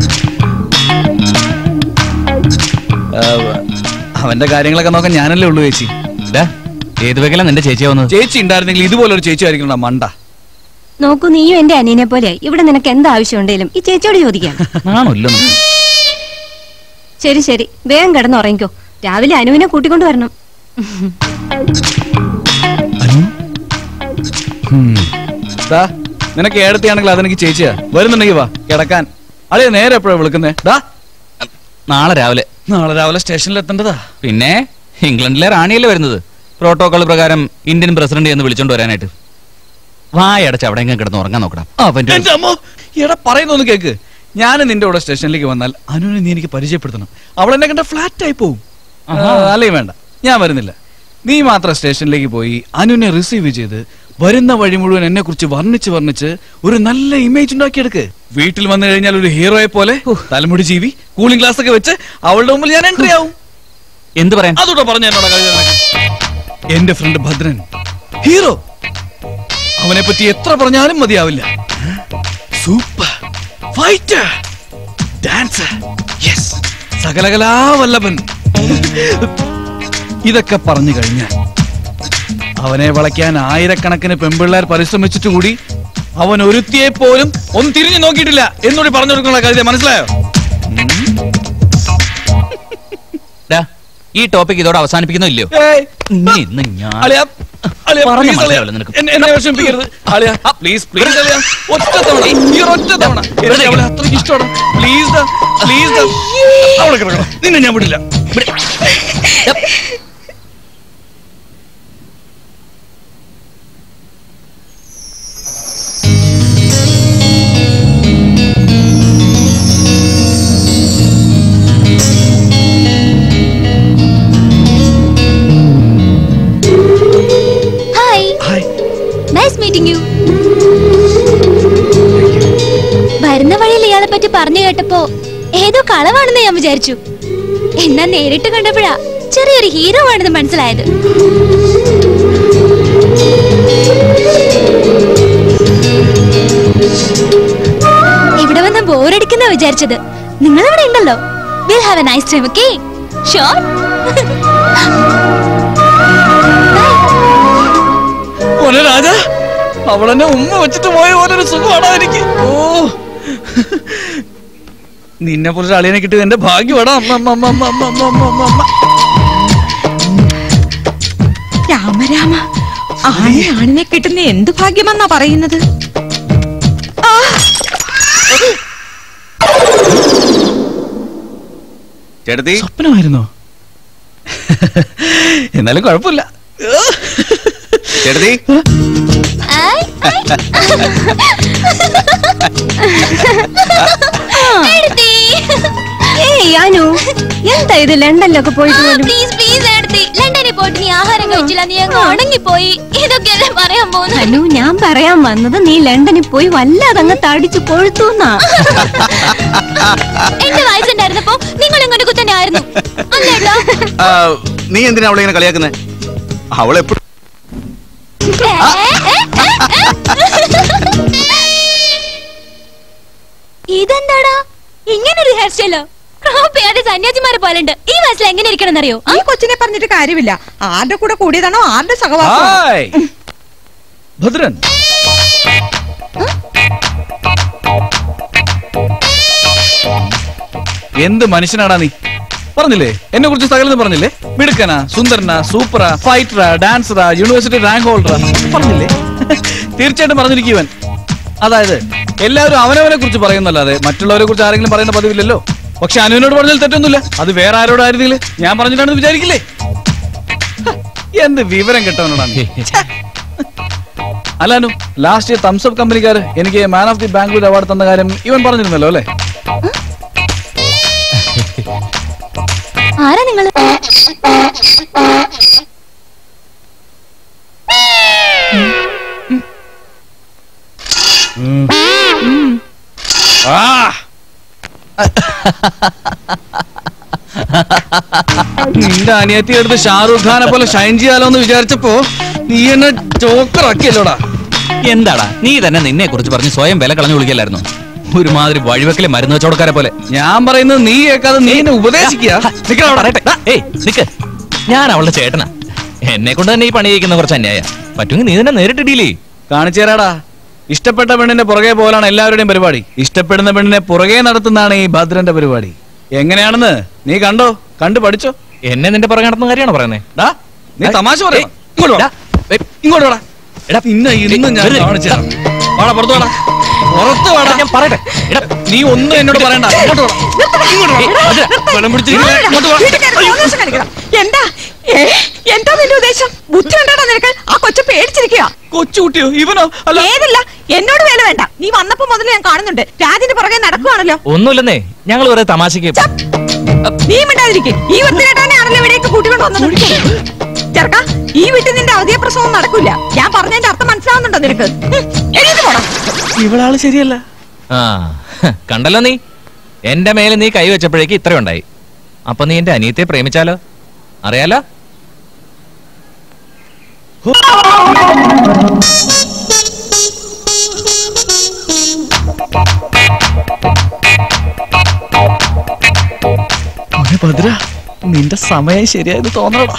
ആ, അവന്റെ കാര്യങ്ങളൊക്കെ നോക്കാൻ ഞാനല്ലേ ഉള്ളൂ ചേച്ചി ഏത് വകല നിന്റെ ചേച്ചിയാ വന്നത് ചേച്ചി ഉണ്ടായിരുന്നെങ്കിൽ ഇതുപോലെ ഒരു ചേച്ചി ആയിരിക്കണം മണ്ട നോക്കൂ നീയും എന്റെ അനിയനെ പോലെയായി ഇവിടെ നിനക്ക് എന്ത് ആവശ്യമുണ്ടെങ്കിലും ഈ ചേച്ചിയോട് ചോദിക്കാം ആണല്ലോ ശരി ശരി വേഗം കിടന്നുറങ്ങിക്കോ രാവിലെ അനുവിനെ കൂട്ടിക്കൊണ്ട് വരണം ദാ, നിനക്ക് ഏടത്തിയാണെങ്കിൽ അതെനിക്ക് ചേച്ചിയാ വരുന്നുണ്ടെങ്കിൽ വാ കിടക്കാൻ അളിയ നേരെ എപ്പോഴാ വിളിക്കുന്നേ ദാ നാളെ രാവിലെ നാളെ രാവിലെ സ്റ്റേഷനിൽ എത്തേണ്ടതാ പിന്നെ ഇംഗ്ലണ്ടിലെ റാണിയല്ലേ വരുന്നത് പ്രോട്ടോകോൾ പ്രകാരം ഇന്ത്യൻ പ്രസിഡന്റ് എന്ന് വിളിച്ചോണ്ട് വരാനായിട്ട് വായടച്ച് അവിടെ എങ്ങനെ കിടന്ന് ഉറങ്ങാൻ നോക്കണം അവന്റെ എന്റെ അമ്മോ എടാ പറയുന്നൊന്ന് കേക്ക് ഞാൻ നിന്റെ കൂടെ സ്റ്റേഷനിലേക്ക് വന്നാൽ അനുവിനെ നീ എനിക്ക് പരിചയപ്പെടുത്തണം അവൾ എന്നെ കണ്ട ഫ്ലാറ്റ് ആയി പോവും ആഹാ. അല്ലേ വേണ്ട ഞാൻ വരുന്നില്ല നീ മാത്രം സ്റ്റേഷനിലേക്ക് പോയി അനുവിനെ റിസീവ് ചെയ്ത് വരുന്ന വഴി മുഴുവൻ എന്നെ കുറിച്ച് വർണ്ണിച്ച് വർണ്ണിച്ച് ഒരു നല്ല ഇമേജ് ഉണ്ടാക്കിയെടുക്ക് വീട്ടിൽ വന്നു കഴിഞ്ഞാൽ ഒരു ഹീറോയെ പോലെ തലമുടി ജീവി കൂളിംഗ് ഗ്ലാസ് ഒക്കെ വെച്ച് അവളുടെ മുമ്പിൽ ഞാൻ എൻട്രി ആവും എന്ത് പറയാൻ അതോടെ പറഞ്ഞ എന്നോട് എന്റെ ഫ്രണ്ട് ഭദ്രൻ ഹീറോ അവനെ പറ്റി എത്ര പറഞ്ഞാലും മതിയാവില്ല സൂപ്പർ ഫൈറ്റർ ഡാൻസർ യെസ് സകലകലാവല്ലഭൻ ഇതൊക്കെ പറഞ്ഞു കഴിഞ്ഞാൽ അവനെ വളയ്ക്കാൻ ആയിരക്കണക്കിന് പെമ്പിള്ളേർ പരിശ്രമിച്ചിട്ട് കൂടി അവൻ ഒരുത്തിയെ പോലും ഒന്ന് തിരിഞ്ഞു നോക്കിയിട്ടില്ല എന്നോട് പറഞ്ഞു കൊടുക്കുന്ന കാര്യം മനസ്സിലായോ ഡാ, ഈ ടോപ്പിക് ഇതോടെ അവസാനിപ്പിക്കുന്നോ ഇല്ലയോ ഏയ്, ഇന്ന് ഇന്ന് ഞാൻ അളിയാ, അളിയാ, പറഞ്ഞ please അളിയാ. മനസ്സിലാവില്ല നിനക്ക്. എന്നെ- എന്നെ വിഷമിപ്പിക്കരുത്. അളിയാ, please, please അളിയാ. ഒറ്റ തവണ, ഈ ഒരൊറ്റ തവണ. എനിക്ക് അവളെ അത്രയ്ക്ക് ഇഷ്ടമാണ്. Please ഡാ, please ഡാ. അവിടെ കിടക്കണം. നിന്നെ ഞാൻ വിടില്ല. ഹായ് നൈസ് മീറ്റിംഗ് യു വരുന്ന വഴിയിൽ ഇയാളെ പറ്റി പറഞ്ഞു കേട്ടപ്പോ ഏതോ കളവാണെന്ന് ഞാൻ വിചാരിച്ചു എന്നാ നേരിട്ട് കണ്ടപ്പോഴാ ചെറിയൊരു ഹീറോ ആണെന്ന് മനസ്സിലായത് ഇവിടെ വന്ന് ബോറടിക്കുന്ന വിചാരിച്ചത് നിങ്ങൾ ഇവിടെ ഉണ്ടല്ലോ will have a nice time okay sure മോനെ രാജ അവളെന്നെ ഉമ്മ വെച്ചിട്ട് പോയ പോലെ ഒരു സുഖമാണോ എനിക്ക് ഓ നിന്നെ പോലെ ഒരു അളിയനെ കിട്ടിയത് എന്റെ ഭാഗ്യമാടാ അമ്മ അമ്മ അമ്മ അമ്മ അമ്മ അമ്മ അമ്മ അമ്മ അമ്മ രാമരാമ ആണെ ആണിനെ കിട്ടുന്ന എന്ത് ഭാഗ്യമെന്നാ പറയുന്നത് ആ, ചേട്ടത്തി സ്വപ്നമായിരുന്നോ എന്നാലും കുഴപ്പമില്ല ചേട്ടത്തി ഏയ് അനു എന്താ ഇത് ലണ്ടനിലൊക്കെ പോയിട്ട് പോലും പ്ലീസ് പ്ലീസ് എടുത്തി ലണ്ടനിൽ പോയിട്ട് നീ ആഹാരം കഴിച്ചില്ല നീ അങ്ങ് ഉണങ്ങിപ്പോയി ഇതൊക്കെയല്ലേ പറയാൻ പോകുന്നത് അനു ഞാൻ പറയാൻ വന്നത് നീ ലണ്ടനിൽ പോയി വല്ലാതെ അങ്ങ് തടിച്ചു കൊഴുത്തൂന്നാ എന്റെ വയസ്സുണ്ടായിരുന്നപ്പോ നിങ്ങൾ ഇങ്ങോട്ട് കുത്തന്നെ ആയിരുന്നു അല്ലേട്ടാ ആ, നീ എന്തിനാ അവളെ ഇങ്ങനെ കളിയാക്കുന്നേ അവളെപ്പോഴും ഇതെന്താടാ ഇങ്ങനൊരു ഹെയർ സ്റ്റൈലോ ക്രോപ്പ് ചെയ്യാതെ സന്യാസിമാരെ പോലുണ്ട് ഈ വയസ്സിൽ എങ്ങനെ ഇരിക്കണം അറിയോ ഈ കൊച്ചിനെ പറഞ്ഞിട്ട് കാര്യമില്ല ആരുടെ കൂടെ കൂടിയതാണോ ആരുടെ സഹവാസം ഹായ് ഭദ്രൻ എന്ത് മനുഷ്യനാടാ നീ പറഞ്ഞില്ലേ എന്നെ കുറിച്ച് സകലം പറഞ്ഞില്ലേ മിടുക്കനാ സുന്ദരനാ സൂപ്പറാ ഫൈറ്ററാ ഡാൻസറാ യൂണിവേഴ്സിറ്റി റാങ്ക് ഹോൾഡറാ പറഞ്ഞില്ലേ തീർച്ചയായിട്ടും പറഞ്ഞിരിക്കുവൻ അതായത് എല്ലാവരും അവനവനെ കുറിച്ച് പറയുന്നല്ലാതെ മറ്റുള്ളവരെ കുറിച്ച് ആരെങ്കിലും പറയുന്ന പതിവില്ലല്ലോ പക്ഷെ അനുവിനോട് പറഞ്ഞാൽ തെറ്റൊന്നുമില്ല അത് വേറെ ആരോടായിരുന്നെങ്കിൽ ഞാൻ പറഞ്ഞിട്ടാണെന്ന് വിചാരിക്കില്ലേ ഹ, എന്ത് വിവരം കിട്ടവനോടാ നീ ഛെ. അല്ലാനു ലാസ്റ്റ് ഇയർ തംസ് അപ്പ് കമ്പനിക്കാർ എനിക്ക് man of the Bangalore award തന്ന കാര്യം ഇവൻ പറഞ്ഞിരുന്നല്ലോ അല്ലേ ആരാ നിങ്ങള് ആ നിന്റെ അനിയത്തി എടുത്ത് ഷാറൂഖ് ഖാനെ പോലെ ഷൈൻ ചെയ്യാലോ എന്ന് വിചാരിച്ചപ്പോ നീ എന്നെ ചോക്കറാക്കിയല്ലോടാ എന്താടാ നീ തന്നെ നിന്നെ കുറിച്ച് പറഞ്ഞ് സ്വയം വില കളഞ്ഞു വിളിക്കലായിരുന്നു ഒരുമാതിരി വഴിവെക്കലെ മരുന്ന് വെച്ചോടക്കാരെ പോലെ ഞാൻ പറയുന്നത് നീ കേൾക്കാതെ നീ എന്നെ ഉപദേശിക്കുക പറയട്ടെ ദാ, ഏയ് നിക്ക് ഞാൻ അവളുടെ ചേട്ടനാ എന്നെ കൊണ്ട് തന്നെ ഈ പണി ചെയ്യിക്കുന്ന കുറച്ച് അന്യായ പറ്റുമെങ്കിൽ നീ തന്നെ നേരിട്ട് ഡീൽ ചെയ്യ് കാണിച്ചു തരാടാ ഇഷ്ടപ്പെട്ട പെണ്ണിന്റെ പുറകെ പോലാണ് എല്ലാവരുടെയും പരിപാടി ഇഷ്ടപ്പെടുന്ന പെണ്ണിനെ പുറകെ നടത്തുന്നതാണ് ഈ ഭദ്രന്റെ പരിപാടി എങ്ങനെയാണെന്ന് നീ കണ്ടോ കണ്ടു പഠിച്ചോ എന്നെ നിന്റെ പുറകെ നടന്ന കാര്യമാണോ പറയുന്നേ ഡാ നീ തമാശ പറയാം ഇങ്ങോട്ട് വാ. ഏയ്, ഇങ്ങോട്ട് വാടാ എടാ പിന്നെ ഇന്ന് ഞാൻ വെറുതെ. കാണിച്ചു തരാം. വാടാ പുറത്ത് വാടാ പുറത്ത് വാടാ ഞാൻ പറയട്ടെ എടാ നീ ഒന്നും എന്നോട് പറയണ്ട ഇങ്ങോട്ട് വാ ഇങ്ങോട്ട് വാ ഭദ്ര, വെള്ളം പിടിച്ചിരിക്കില്ല ഇങ്ങോട്ട് വാ എന്താ ഏ, എന്താ നിന്റെ ഉദ്ദേശം ബുദ്ധി ഉണ്ടാടാ നിനക്ക് ആ കൊച്ചു പേടിച്ചിരിക്കുക കൊച്ചുകുട്ടിയോ ഇവനോ അല്ല ഏതല്ല എന്നോട് വേല വേണ്ട നീ വന്നപ്പോ മുതൽ ഞാൻ കാണുന്നുണ്ട് രാജിന്റെ പുറകെ നടക്കുവാണല്ലോ ഒന്നുമില്ലെന്നേ ഞങ്ങൾ വെറുതെ തമാശക്ക് നീ മിണ്ടാതിരിക്കെ ഈ വൃത്തികെട്ടാനാണല്ലോ ഇവിടേക്ക് കൂട്ടിക്കൊണ്ട് വന്നത് ചെറുക്ക ഈ വീട്ടിൽ നിന്റെ അവധിയ പ്രസവം നടക്കൂല ഞാൻ പറഞ്ഞതിന്റെ അർത്ഥം മനസ്സിലാവുന്നുണ്ടോ നിനക്ക് ഹും, എഴുതി പോടാ ഇവളാള് ശരിയല്ല ആ ഹ, കണ്ടല്ലോ നീ എന്റെ മേലെ നീ കൈ വെച്ചപ്പോഴേക്ക് ഇത്ര ഉണ്ടായി അപ്പൊ നീ എന്റെ അനിയത്തെ പ്രേമിച്ചാലോ അറിയാലോ മോനെ ഭദ്ര നിന്റെ സമയം ശരിയായത് തോന്നണടാ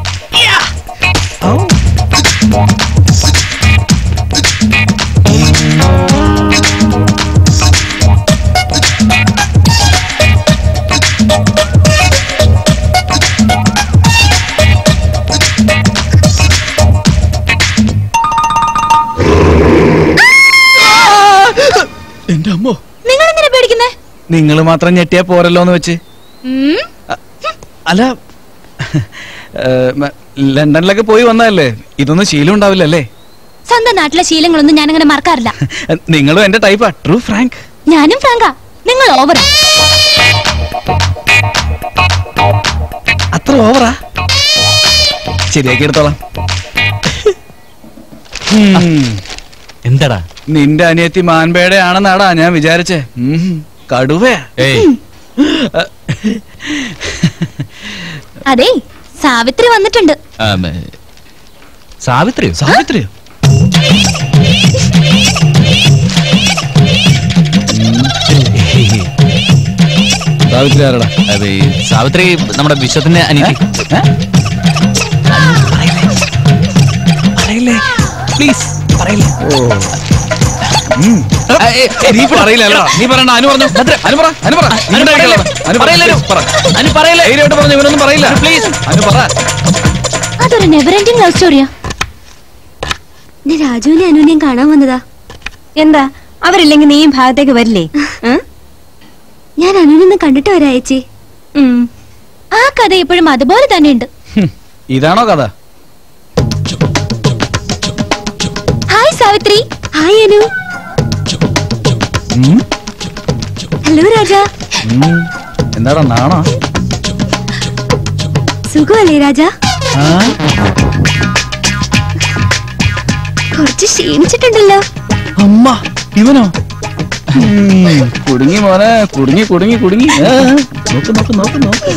എന്റെ അമ്മോ നിങ്ങൾ എന്തിനാ പേടിക്കുന്നേ നിങ്ങൾ മാത്രം ഞെട്ടിയാ പോരല്ലോ എന്ന് വെച്ച് അല്ല ഏ, മ- ലണ്ടനിലൊക്കെ പോയി വന്നതല്ലേ ഇതൊന്നും ശീലം ഉണ്ടാവില്ലല്ലേ സ്വന്തം നാട്ടിലെ ശീലങ്ങളൊന്നും ഞാനങ്ങനെ മറക്കാറില്ല നിങ്ങളും എന്റെ ടൈപ്പാ ട്രൂ ഫ്രാങ്ക് ഞാനും ഫ്രാങ്കാ നിങ്ങൾ ഓവർ അത്ര ഓവറാ ശരിയാക്കി എടുത്തോളാം എന്താടാ നിന്റെ അനിയത്തി മാൻപേടെ ആണെന്നാടാ ഞാൻ വിചാരിച്ചേ ഉം, കടുവയാ ഏയ് അതെ സാവിത്രി വന്നിട്ടുണ്ട് സാവിത്രിയോ സാവിത്രിയോ സാവിത്രി ആരടാ അതെ സാവിത്രി നമ്മുടെ വിശ്വത്തിന്റെ അനിയത്തി പറയില്ലേ പ്ലീസ് പറയില്ലേ ഓ നീ പറയില്ലല്ലോ നീ പറയണ്ട അനു പറഞ്ഞു ഭദ്ര, അനു പറ അനു പറ അനു പറയില്ല. അനു പറയില്ല, അനു. പറ അനു പറയില്ല. ധൈര്യമായിട്ട് പറഞ്ഞു ഇവനൊന്നും പറയില്ല പ്ലീസ് അനു പറ അതൊരു നെവർ എൻഡിങ് ലവ് സ്റ്റോറിയാ ഞാൻ രാജുവിനെ അനുവിനെയും കാണാൻ വന്നതാ എന്താ അവരില്ലെങ്കിൽ നീ ഈ ഭാഗത്തേക്ക് വരില്ലേ ഞാൻ അനുവിനെ കണ്ടിട്ട് വരാ ചേച്ചി ആ കഥ ഇപ്പോഴും അതുപോലെ തന്നെയുണ്ട് ഇതാണോ കഥ ഹായ് സാവിത്രി ഹായ് അനു ഉം, ഹലോ രാജ ഉം. എന്താടാ നാണോ സുഖമല്ലേ രാജ ആ? കുറച്ച് ക്ഷീണിച്ചിട്ടുണ്ടല്ലോ അമ്മ ഇവനോ ഉം, കുടുങ്ങി മോനെ കുടുങ്ങി കുടുങ്ങി കുടുങ്ങി ആ, നോക്ക് നോക്ക് നോക്ക് നോക്ക്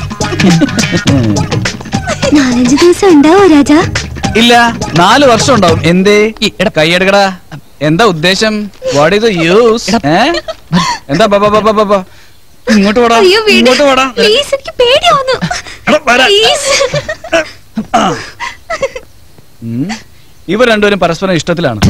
നാലഞ്ച് ദിവസം ഉണ്ടാവോ രാജ ഇല്ല നാല് വർഷം ഉണ്ടാവും എന്തേ കൈയെടുക്കടാ എന്താ ഉദ്ദേശം വാട്ട് ഈസ് യൂസ് എന്താ ബ, ബ, ബ, ബ, ബ, ബ. ഇങ്ങോട്ട് വാടാ അയ്യോ വീട് ഇങ്ങോട്ട് വാടാ പ്ലീസ് എനിക്ക് പേടിയാവുന്നു പ്ലീസ് ഉം. ഇവർ രണ്ടുപേരും പരസ്പരം ഇഷ്ടത്തിലാണ്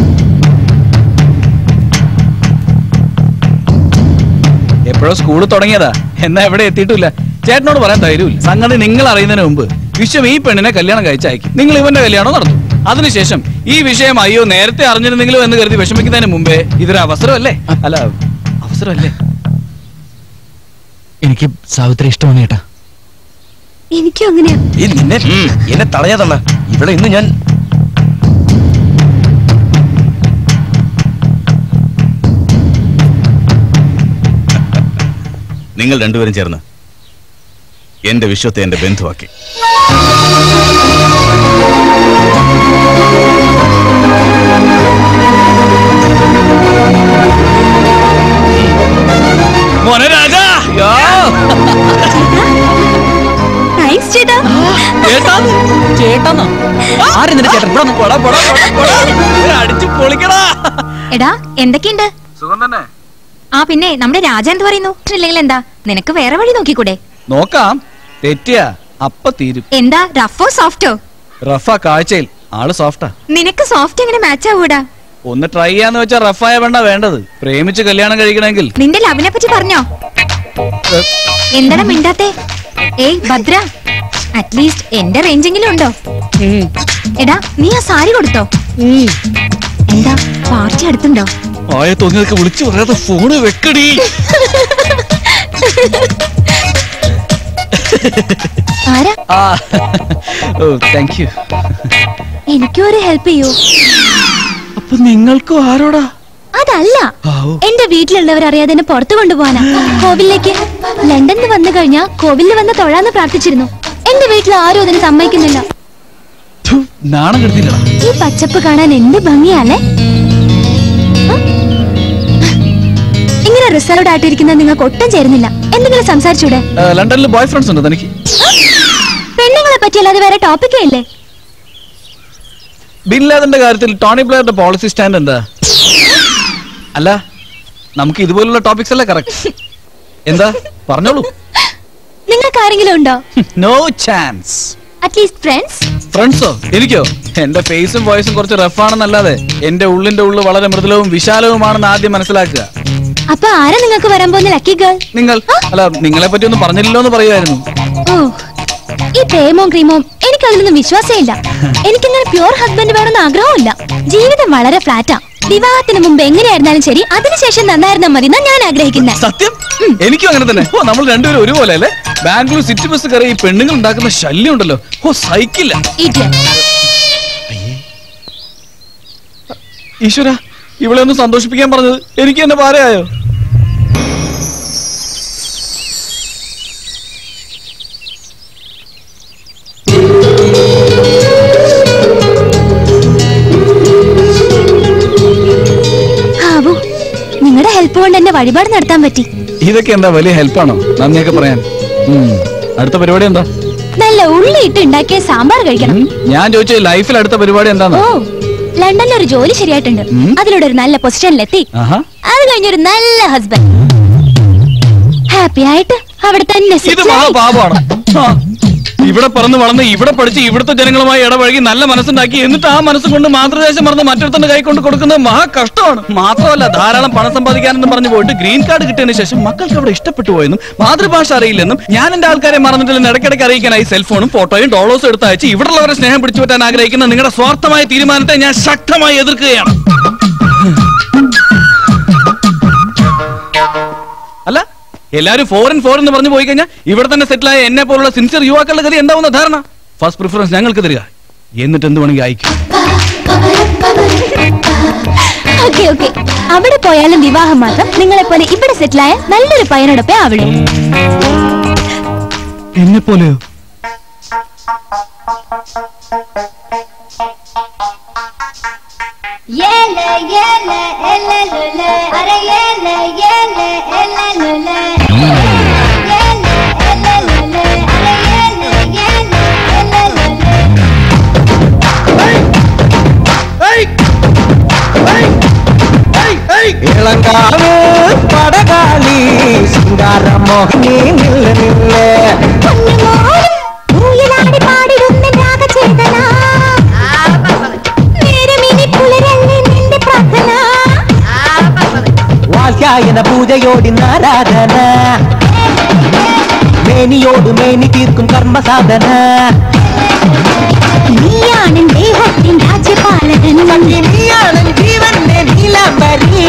എപ്പോഴോ സ്കൂൾ തുടങ്ങിയതാ എന്നാ എവിടെ എത്തിയിട്ടില്ല ചേട്ടനോട് പറയാൻ ധൈര്യമില്ല സംഗതി നിങ്ങൾ അറിയുന്നതിന് മുമ്പ് വിശ്വം ഈ പെണ്ണിനെ കല്യാണം കഴിച്ചയക്കും നിങ്ങൾ ഇവന്റെ കല്യാണം നടത്തും അതിനുശേഷം ഈ വിഷയം അയ്യോ നേരത്തെ അറിഞ്ഞിരുന്നെങ്കിലും എന്ന് കരുതി വിഷമിക്കുന്നതിന് മുമ്പേ ഇതൊരു അവസരമല്ലേ അല്ല അവസരമല്ലേ എനിക്ക് സാവിത്രി ഇഷ്ടമാണ് ചേട്ടാ എനിക്കും അങ്ങനെയാ ഈ നിന്നെ എന്നെ തടയാതണ്ണ ഇവിടെ ഇന്ന് ഞാൻ നിങ്ങൾ രണ്ടുപേരും ചേർന്ന് എന്റെ വിശ്വത്തെ എന്റെ ബന്ധുവാക്കി മോനെ രാജാ താങ്ക്സ് ചേട്ടാ ചേട്ടാന്ന് ചേട്ടാന്നോ ആര് നിന്റെ ചേട്ടൻ ഇവിടെ വന്ന് പോടാ പോടാ പോടാ പോടാ ഇവരെ അടിച്ച് പൊളിക്കടാ എടാ എന്തൊക്കെയുണ്ട് സുഖം തന്നെ ആ പിന്നെ നമ്മുടെ രാജ എന്ത് പറയുന്നു ഇല്ലെങ്കിൽ എന്താ നിനക്ക് വേറെ വഴി നോക്കിക്കൂടെ നോക്കാം തെറ്റിയാ അപ്പ തീരും എന്താ റഫോ സോഫ്റ്റോ റഫ കാഴ്ചയിൽ ആള് സോഫ്റ്റാ നിനക്ക് സോഫ്റ്റ് എങ്ങനെ മാച്ച് ആവൂടാ ഒന്ന് ട്രൈ ചെയ്യാന്ന് വെച്ചാ റഫായ വേണ്ട വേണ്ടത് പ്രേമിച്ച് കല്യാണം കഴിക്കണമെങ്കിൽ നിന്റെ ലവിനെ പറ്റി പറഞ്ഞോ എന്താടാ മിണ്ടാത്തെ ഏയ് ഭദ്ര അറ്റ്ലീസ്റ്റ് എന്റെ റേഞ്ചെങ്കിലും ഉണ്ടോ എടാ നീ ആ സാരി കൊടുത്തോ എന്താ പാർട്ടി അടുത്തുണ്ടോ ആയ തോന്നിയതൊക്കെ വിളിച്ചു പറയാതെ ഫോണ് വെക്കടി ആരാ ആ ഓ താങ്ക് യു എനിക്കും ഒരു ഹെൽപ്പ് ചെയ്യൂ അപ്പൊ നിങ്ങൾക്കും ആരോടാ അതല്ല എന്റെ വീട്ടിലുള്ളവർ അറിയാതെ എന്നെ പുറത്തു കൊണ്ടുപോകാനാ കോവിലേക്ക് ലണ്ടനിൽ വന്നു കഴിഞ്ഞാ കോവിലിൽ വന്ന് തൊഴാന്ന് പ്രാർത്ഥിച്ചിരുന്നു എന്റെ വീട്ടിൽ ആരും അതിന് സമ്മതിക്കുന്നില്ല നാണം കെടുത്തില്ലടാ ഈ പച്ചപ്പ് കാണാൻ എന്ത് ഭംഗിയാലേ ഉം? ഇങ്ങനെ റിസർവ്ഡ് ആയിട്ടിരിക്കുന്നത് നിങ്ങൾക്ക് ഒട്ടും ചേരുന്നില്ല എന്തെങ്കിലും സംസാരിച്ചൂടെ ആ, ലണ്ടനിൽ ബോയ് ഫ്രണ്ട്സ് ഉണ്ടോ തനിക്ക് പെണ്ണുങ്ങളെ പറ്റിയല്ലാതെ വേറെ ടോപ്പിക്കേ ഇല്ലേ ബിൻ ലാദന്റെ കാര്യത്തിൽ ടോണി ബ്ലെയറുടെ പോളിസി സ്റ്റാൻഡ് എന്താ അല്ല നമുക്ക് ഇതുപോലുള്ള ടോപ്പിക്സ് അല്ലേ കറക്റ്റ് എന്താ പറഞ്ഞോളൂ നിങ്ങൾക്ക് ആരെങ്കിലും ഉണ്ടോ നോ ചാൻസ് അറ്റ്ലീസ്റ്റ് ഫ്രണ്ട്സ് ഫ്രണ്ട്സോ എനിക്കോ എന്റെ ഫേസും വോയിസും കുറച്ച് റഫാണെന്നല്ലാതെ എന്റെ ഉള്ളിന്റെ ഉള്ളു വളരെ മൃദുലവും വിശാലവുമാണെന്ന് ആദ്യം മനസ്സിലാക്കുക അപ്പൊ ആരാ നിങ്ങൾക്ക് വരാൻ പോകുന്ന ലക്കി ഗേൾ നിങ്ങൾ അല്ല നിങ്ങളെ പറ്റി ഒന്നും പറഞ്ഞില്ലല്ലോ എന്ന് പറയുമായിരുന്നു ഓ ഈ പ്രേമവും ക്രീമവും എനിക്ക് അതിലൊന്നും വിശ്വാസേ ഇല്ല എനിക്കിങ്ങനെ പ്യൂർ ഹസ്ബൻഡ് വേണമെന്ന് ആഗ്രഹമില്ല ജീവിതം വളരെ ഫ്ലാറ്റാ വിവാഹത്തിന് മുമ്പ് എങ്ങനെയായിരുന്നാലും ശരി അതിനുശേഷം നന്നായിരുന്നാ മതി എന്നാ ഞാൻ ആഗ്രഹിക്കുന്നത് സത്യം എനിക്കും അങ്ങനെ തന്നെ ഓ നമ്മൾ രണ്ടുപേരും ഒരുപോലെ അല്ലേ ബാംഗ്ലൂർ സിറ്റി ബസ് കയറി ഈ പെണ്ണുങ്ങൾ ഉണ്ടാക്കുന്ന ശല്യം ഉണ്ടല്ലോ ഓ സഹിക്കില്ല ഈശ്വര ഇവളെ ഒന്ന് സന്തോഷിപ്പിക്കാൻ പറഞ്ഞത് എനിക്ക് എന്നെ പാരയായോ ഹാവു നിങ്ങളുടെ ഹെൽപ്പ് കൊണ്ട് എന്റെ വഴിപാട് നടത്താൻ പറ്റി ഇതൊക്കെ എന്താ വലിയ ഹെൽപ്പാണോ നന്ദിയൊക്കെ പറയാൻ ഉം. അടുത്ത പരിപാടി എന്താ നല്ല ഉള്ളി ഇട്ട് ഉണ്ടാക്കിയ സാമ്പാർ കഴിക്കണം ഞാൻ ചോദിച്ച ലൈഫിൽ അടുത്ത പരിപാടി എന്താന്ന് ഓ ലണ്ടനിൽ ഒരു ജോലി ശരിയായിട്ടുണ്ട് അതിലൂടെ ഒരു നല്ല പൊസിഷനിലെത്തി ആഹാ അത് കഴിഞ്ഞൊരു നല്ല ഹസ്ബൻഡ് ഹാപ്പി ആയിട്ട് അവിടെ തന്നെ ഇത് settle ആയി. മഹാപാപമാണ് ആ. ഇവിടെ പറന്ന് വളർന്ന് ഇവിടെ പഠിച്ച് ഇവിടുത്തെ ജനങ്ങളുമായി ഇടപഴകി നല്ല മനസ്സുണ്ടാക്കി എന്നിട്ട് ആ മനസ്സ് കൊണ്ട് മാതൃദേശം മറന്ന് മറ്റൊരുത്തന്റെ കൈ കൊണ്ട് കൊടുക്കുന്നത് മഹാ കഷ്ടമാണ് മാത്രമല്ല ധാരാളം പണം സമ്പാദിക്കാനെന്ന് പറഞ്ഞു പോയിട്ട് ഗ്രീൻ കാർഡ് കിട്ടിയതിനു ശേഷം മക്കൾക്ക് അവിടെ ഇഷ്ടപ്പെട്ടു പോയെന്നും മാതൃഭാഷ അറിയില്ലെന്നും ഞാൻ എന്റെ ആൾക്കാരെ മറന്നിട്ടില്ലെന്ന് ഇടയ്ക്കിടയ്ക്ക് അറിയിക്കാനായി സെൽഫോണും ഫോട്ടോയും ഡോളേഴ്സും എടുത്ത് അയച്ച് ഇവിടെയുള്ളവരെ സ്നേഹം പിടിച്ചു പറ്റാൻ ആഗ്രഹിക്കുന്ന നിങ്ങളുടെ സ്വാർത്ഥമായ തീരുമാനത്തെ ഞാൻ ശക്തമായി എതിർക്കുകയാണ് അല്ല എല്ലാരും ഫോറിൻ ഫോറിൻ എന്ന് പറഞ്ഞു പോയി കഴിഞ്ഞാൽ ഇവിടെ തന്നെ സെറ്റിൽ ആയ എന്നെ പോലുള്ള സിൻസിയർ യുവാക്കളുടെ ഗതി എന്താവുന്ന ധാരണ ഫസ്റ്റ് പ്രിഫറൻസ് ഞങ്ങൾക്ക് തരിക എന്നിട്ട് എന്ത് വേണമെങ്കിൽ അയക്കും ഓക്കെ ഓക്കെ അവിടെ പോയാലും വിവാഹം മാത്രം നിങ്ങളെ പോലെ ഇവിടെ സെറ്റിൽ ആയ നല്ലൊരു പയ്യനോടൊപ്പം അവിടെ എന്നെ പോലെയോ ഇളങ്കാവ് പടകാളി ശൃംഗാരമോഹിനി നില്ല നില്ലേ വാത്യായന പൂജയോടി നാരാധന മേനിയോട് മേനി തീർക്കും കർമ്മസാധന നീയാണ് ദേഹത്തിൻ രാജ്യപാലകൻ നീയാണ് ജീവന്റെ നീലാംബരി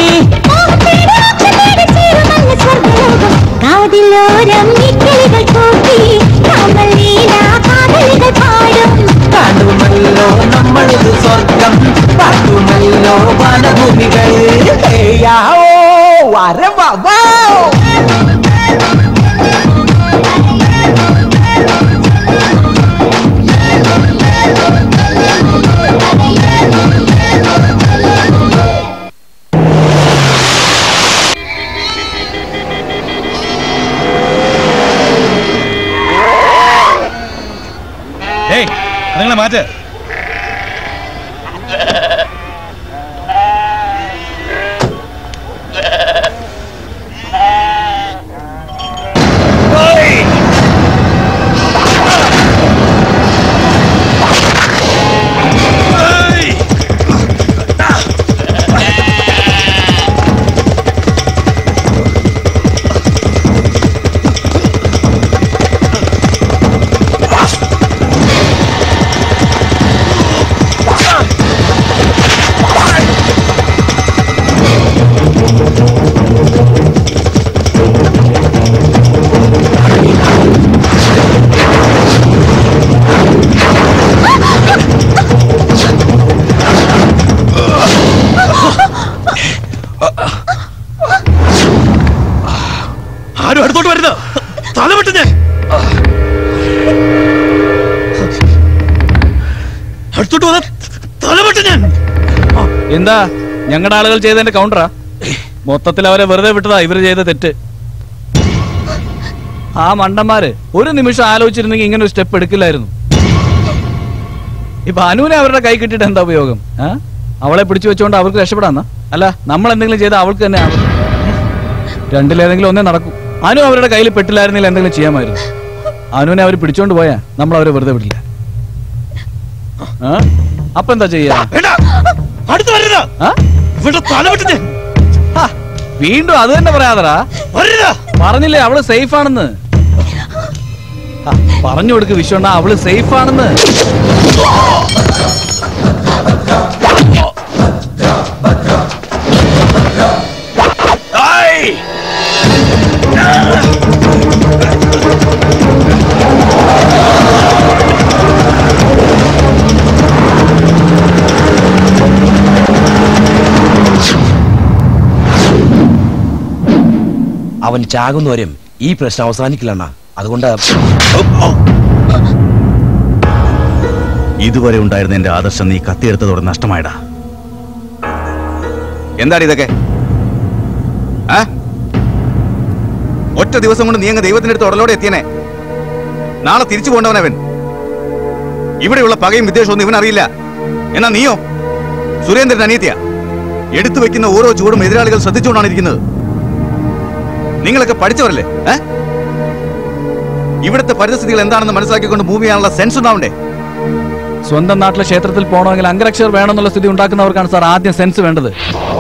കാതിലോരം ഇക്കിളികൾ കൂട്ടി കമലീല കാതലികൾ പാടും കാണുമല്ലോ നമ്മളിത് സ്വർഗം പാട്ടുമല്ലോ വനഭൂമികൾ ഏയാവോ വരവാ ഏയ് നിങ്ങളെ മാറ്റ് അടുത്തോട്ട് വന്ന് തലപെട്ട് ഞാൻ എന്താ ഞങ്ങളുടെ ആളുകൾ ചെയ്തതിന്റെ കൗണ്ടറാ മൊത്തത്തിൽ അവരെ വെറുതെ വിട്ടതാ ഇവര് ചെയ്ത തെറ്റ് ആ മണ്ടന്മാര് ഒരു നിമിഷം ആലോചിച്ചിരുന്നെങ്കിൽ ഇങ്ങനെ ഒരു സ്റ്റെപ്പ് എടുക്കില്ലായിരുന്നു ഇപ്പൊ അനുവിനെ അവരുടെ കൈ കിട്ടിയിട്ട് എന്താ ഉപയോഗം ആ? അവളെ പിടിച്ചു വെച്ചോണ്ട് അവർക്ക് രക്ഷപ്പെടാന്ന അല്ല നമ്മൾ എന്തെങ്കിലും ചെയ്താൽ അവൾക്ക് തന്നെ ആവും രണ്ടിലേതെങ്കിലും ഒന്നേ നടക്കും അനു അവരുടെ കയ്യിൽ പെട്ടില്ലായിരുന്നില്ല എന്തെങ്കിലും ചെയ്യാമായിരുന്നു അനുവിനെ അവർ പിടിച്ചോണ്ട് പോയാ നമ്മൾ അവരെ വെറുതെ വിടില്ല ആ? അപ്പൊ എന്താ ചെയ്യാ അടുത്ത് വരരുത് ഇവിടെ തലപെട്ട് ഹാ, വീണ്ടും അത് തന്നെ പറയാതടാ പറഞ്ഞില്ലേ അവള് സേഫ് ആണെന്ന് ഹാ, പറഞ്ഞു കൊടുക്ക് വിശ്വണ്ണ അവള് സേഫ് ആണെന്ന് അവൻ ചാകുന്നവരും ഈ പ്രശ്നം അവസാനിക്കില്ലണ്ണ അതുകൊണ്ട് ഇതുവരെ ഉണ്ടായിരുന്ന എന്റെ ആദർശം നീ കത്തിയെടുത്തതോടെ നഷ്ടമായടാ എന്താണ് ഇതൊക്കെ ആ? ഒറ്റ ദിവസം കൊണ്ട് നീ അങ്ങ് ദൈവത്തിന്റെ അടുത്ത് ഉടലോടെ എത്തിയനെ നാളെ തിരിച്ചു പോകണ്ടവനവൻ ഇവിടെയുള്ള പകയും വിദ്വേഷവും ഒന്നും ഇവനറിയില്ല എന്നാ നീയോ സുരേന്ദ്രൻ അനിയത്തിയ എടുത്തു വെക്കുന്ന ഓരോ ചൂടും എതിരാളികൾ ശ്രദ്ധിച്ചുകൊണ്ടാണ് ഇരിക്കുന്നത് നിങ്ങളൊക്കെ പഠിച്ചവരല്ലേ ഏ? ഇവിടുത്തെ പരിസ്ഥിതികൾ എന്താണെന്ന് മനസ്സിലാക്കിക്കൊണ്ട് മൂവ് ചെയ്യാനുള്ള സെൻസ് ഉണ്ടാവണ്ടേ സ്വന്തം നാട്ടിലെ ക്ഷേത്രത്തിൽ പോകണമെങ്കിൽ അംഗരക്ഷർ വേണമെന്നുള്ള സ്ഥിതി ഉണ്ടാക്കുന്നവർക്കാണ് സാർ ആദ്യം സെൻസ് വേണ്ടത്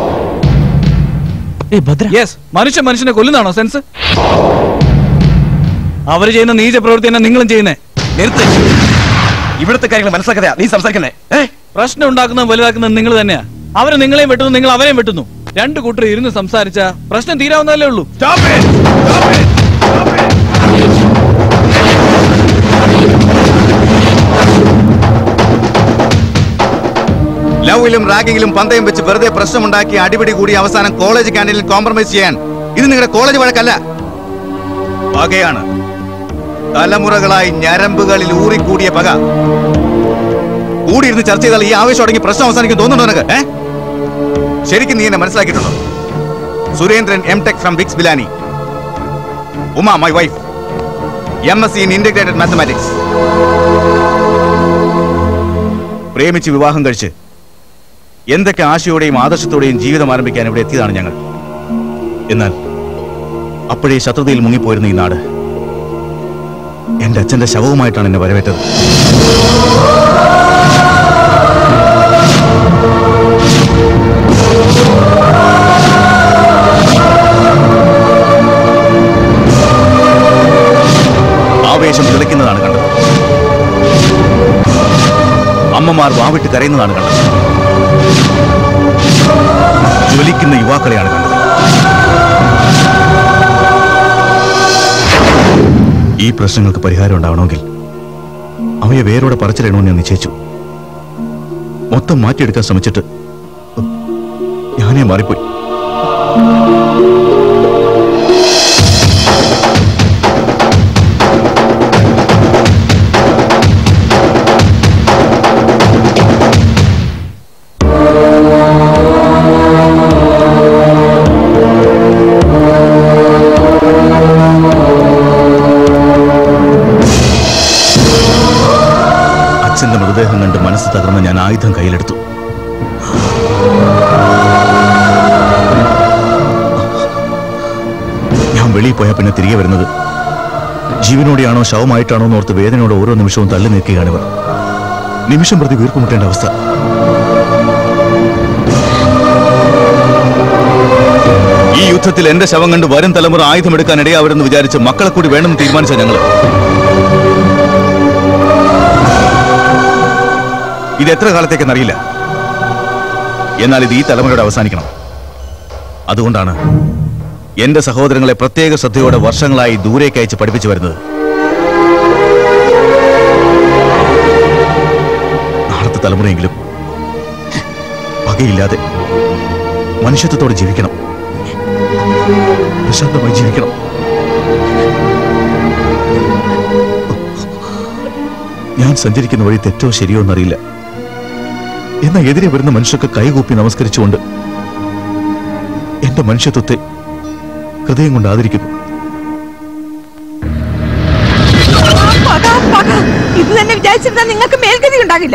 യെസ് മനുഷ്യൻ മനുഷ്യനെ കൊല്ലുന്നതാണോ സെൻസ് അവര് ചെയ്യുന്ന നീച പ്രവൃത്തി തന്നെ നിങ്ങളും ചെയ്യുന്നേ നിർത്ത് ഇവിടുത്തെ കാര്യങ്ങൾ മനസ്സിലാക്കാതെയാ നീ സംസാരിക്കുന്നേ പ്രശ്നം ഉണ്ടാക്കുന്നതും വലുതാക്കുന്നതും നിങ്ങൾ തന്നെയാ അവര് നിങ്ങളെയും വെട്ടുന്നു നിങ്ങൾ അവരെയും വെട്ടുന്നു രണ്ടു കൂട്ടർ ഇരുന്ന് സംസാരിച്ച പ്രശ്നം തീരാവുന്നതല്ലേ ഉള്ളൂ ലവിലും റാഗിങ്ങിലും പന്തയം വെച്ച് വെറുതെ പ്രശ്നമുണ്ടാക്കി അടിപിടി കൂടി അവസാനം കോളേജ് ക്യാൻറ്റീനിൽ കോംപ്രമൈസ് ചെയ്യാൻ ഇത് നിങ്ങളുടെ കോളേജ് വഴക്കല്ല പകയാണ് തലമുറകളായി ഞരമ്പുകളിൽ ഊറിക്കൂടിയ പക കൂടിയിരുന്ന് ചർച്ച ചെയ്താൽ ഈ ആവേശം അടങ്ങി പ്രശ്നം അവസാനിക്കും തോന്നുന്നുണ്ടോ നിനക്ക് ഏ ശരിക്കും നീ എന്നെ മനസ്സിലാക്കിയിട്ടുണ്ടോ സുരേന്ദ്രൻ എം ടെക് ഫ്രം വിക്സ് Pilani Uma my wife M S C in integrated mathematics പ്രേമിച്ച് വിവാഹം കഴിച്ച് എന്തൊക്കെ ആശയോടെയും ആദർശത്തോടെയും ജീവിതം ആരംഭിക്കാൻ ഇവിടെ എത്തിയതാണ് ഞങ്ങൾ എന്നാൽ അപ്പോഴേ ശത്രുതയിൽ മുങ്ങിപ്പോയിരുന്ന ഈ നാട് എന്റെ അച്ഛന്റെ ശവവുമായിട്ടാണ് എന്നെ വരവേറ്റത് ആവേശം തിളയ്ക്കുന്നതാണ് കണ്ടത് അമ്മമാർ വാവിട്ട് കരയുന്നതാണ് കണ്ടത് ജ്വലിക്കുന്ന യുവാക്കളെയാണ് കണ്ടത് ഈ പ്രശ്നങ്ങൾക്ക് പരിഹാരം ഉണ്ടാവണമെങ്കിൽ അവയെ വേരോടെ പറിച്ചിടണമെന്ന് ഞാൻ നിശ്ചയിച്ചു മൊത്തം മാറ്റിയെടുക്കാൻ ശ്രമിച്ചിട്ട് ഞാനേ മാറിപ്പോയി അച്ഛന്റെ മൃതദേഹം കണ്ട് മനസ്സ് തകർന്ന് ഞാൻ ആയുധം കയ്യിലെടുത്തു ഞാൻ വെളിയിൽ പോയാൽ പിന്നെ തിരികെ വരുന്നത് ജീവനോടെയാണോ ശവമായിട്ടാണോ എന്ന് ഓർത്ത് വേദനയോടെ ഓരോ നിമിഷവും തള്ളി നിൽക്കുകയാണിവർ നിമിഷം പ്രതി വീർപ്പുമുട്ടേണ്ട അവസ്ഥ ഈ യുദ്ധത്തിൽ എന്റെ ശവം കണ്ട് വരും തലമുറ ആയുധമെടുക്കാൻ ഇടയാവരെന്ന് വിചാരിച്ച് മക്കളെ കൂടി വേണമെന്ന് തീരുമാനിച്ച ഞങ്ങള് ഇത് എത്ര കാലത്തേക്കെന്നറിയില്ല എന്നാൽ ഇത് ഈ തലമുറയോട് അവസാനിക്കണം അതുകൊണ്ടാണ് എന്റെ സഹോദരങ്ങളെ പ്രത്യേക ശ്രദ്ധയോടെ വർഷങ്ങളായി ദൂരേക്ക് അയച്ച് പഠിപ്പിച്ചു വരുന്നത് നാളത്തെ തലമുറയെങ്കിലും പകയില്ലാതെ മനുഷ്യത്വത്തോടെ ജീവിക്കണം പ്രശാന്തമായി ജീവിക്കണം ഞാൻ സഞ്ചരിക്കുന്ന വഴി തെറ്റോ ശരിയോ എന്നറിയില്ല എന്നാൽ എതിരെ വരുന്ന മനുഷ്യർക്ക് കൈകൂപ്പി നമസ്കരിച്ചുകൊണ്ട് എന്റെ മനുഷ്യത്വത്തെ ഹൃദയം കൊണ്ട് ആദരിക്കുന്നു പക, പക. ഇത് തന്നെ വിചാരിച്ചിരുന്നാൽ നിങ്ങൾക്ക് മേൽഗതി ഉണ്ടാകില്ല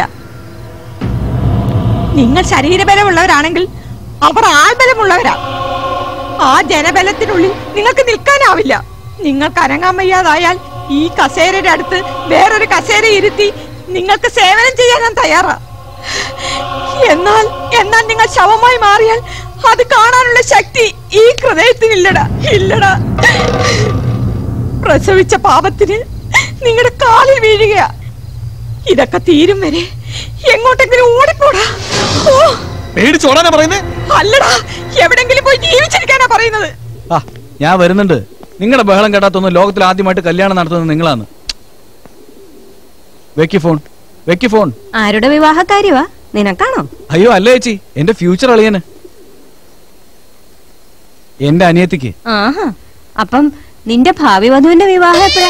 നിങ്ങൾ ശരീരബലമുള്ളവരാണെങ്കിൽ അവർ ആൾബലമുള്ളവരാ ആ ജനബലത്തിനുള്ളിൽ നിങ്ങൾക്ക് നിൽക്കാനാവില്ല നിങ്ങൾക്ക് അനങ്ങാൻ വയ്യാതായാൽ ഈ കസേരയുടെ അടുത്ത് വേറൊരു കസേര ഇരുത്തി നിങ്ങൾക്ക് സേവനം ചെയ്യാൻ ഞാൻ തയ്യാറാ എന്നാൽ എന്നാൽ നിങ്ങൾ ശവമായി മാറിയാൽ അത് കാണാനുള്ള ശക്തി ഈ ഹൃദയത്തിനില്ലടാ ഇല്ലടാ പ്രസവിച്ച പാപത്തിന് നിങ്ങളുടെ കാലിൽ വീഴുകയാ ഇതൊക്കെ തീരും വരെ എങ്ങോട്ടെങ്കിലും ഓടിപ്പോടാ ഓ പേടിച്ചോടാനാ പറയുന്നേ അല്ലടാ എവിടെങ്കിലും പോയി ജീവിച്ചിരിക്കാനാ പറയുന്നത് ആ ഞാൻ വരുന്നുണ്ട് നിങ്ങളുടെ ബഹളം കേട്ടാത്തൊന്നും ലോകത്തിൽ ആദ്യമായിട്ട് കല്യാണം നടത്തുന്നത് നിങ്ങളാണ് വെക്കി ഫോൺ വെക്കി ഫോൺ ആരുടെ വിവാഹക്കാര്യവാ നിനക്കാണോ അയ്യോ അല്ല ചേച്ചി എന്റെ ഫ്യൂച്ചർ അളിയന് എന്റെ അനിയത്തിക്ക് ആഹാ അപ്പം നിന്റെ ഭാവി വധുവിന്റെ വിവാഹം എപ്പോഴാ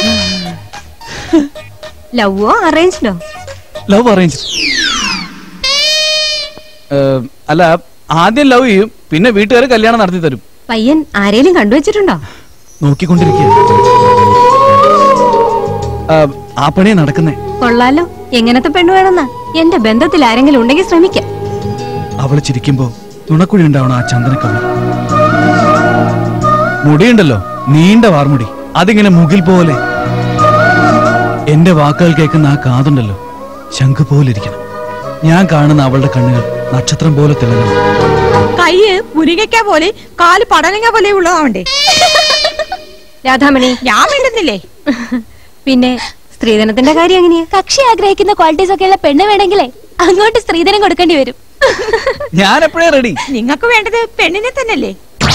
ലവോ അറേഞ്ച്ഡോ ലവ് അറേഞ്ച് അല്ല ആദ്യം ലവ് ചെയ്യും പിന്നെ വീട്ടുകാർ കല്യാണം നടത്തി തരും പയ്യൻ ആരേലും കണ്ടുവച്ചിട്ടുണ്ടോ നോക്കിക്കൊണ്ടിരിക്കുക ആ പണിയാ നടക്കുന്നേ കൊള്ളാലോ എങ്ങനത്തെ പെണ്ണു വേണമെന്നാ എന്റെ ബന്ധത്തിൽ ആരെങ്കിലും ഉണ്ടെങ്കിൽ ശ്രമിക്കാം അവള് ചിരിക്കുമ്പോ നുണക്കുഴി ഉണ്ടാവണം ആ ചന്ദനക്കവി മുടിയുണ്ടല്ലോ നീണ്ട വാർമുടി അതിങ്ങനെ മുകിൽ പോലെ എന്റെ വാക്കുകൾ കേൾക്കുന്ന ആ കാതുണ്ടല്ലോ ശംഖ് പോലെ ഇരിക്കണം ഞാൻ കാണുന്ന അവളുടെ കണ്ണുകൾ നക്ഷത്രം പോലെ തിളങ്ങണം കൈയ് മുരിങ്ങയ്ക്ക പോലെ കാല് പടലങ്ങ പോലെ ഉള്ളതാവണ്ടേ രാധാമണി ഞാൻ വേണ്ടുന്നില്ലേ പിന്നെ സ്ത്രീധനത്തിന്റെ കാര്യം എങ്ങനെയാ കക്ഷി ആഗ്രഹിക്കുന്ന ക്വാളിറ്റീസ് ഒക്കെ ഉള്ള പെണ്ണ് വേണമെങ്കിലേ അങ്ങോട്ട് സ്ത്രീധനം കൊടുക്കേണ്ടി വരും ഞാൻ എപ്പോഴേ റെഡി നിങ്ങൾക്ക് വേണ്ടത് പെണ്ണിനെ തന്നെയല്ലേ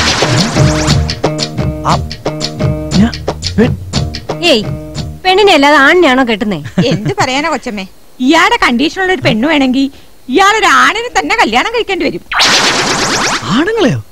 ഏയ് പെണ്ണിനെ അല്ലാതെ ആണിനെയാണോ കെട്ടുന്നേ എന്ത് പറയാനാ കൊച്ചമ്മേ ഇയാളുടെ കണ്ടീഷനുള്ള ഒരു പെണ്ണ് വേണമെങ്കിൽ ഇയാളൊരു ആണിനെ തന്നെ കല്യാണം കഴിക്കേണ്ടി വരും ആണുങ്ങളെയോ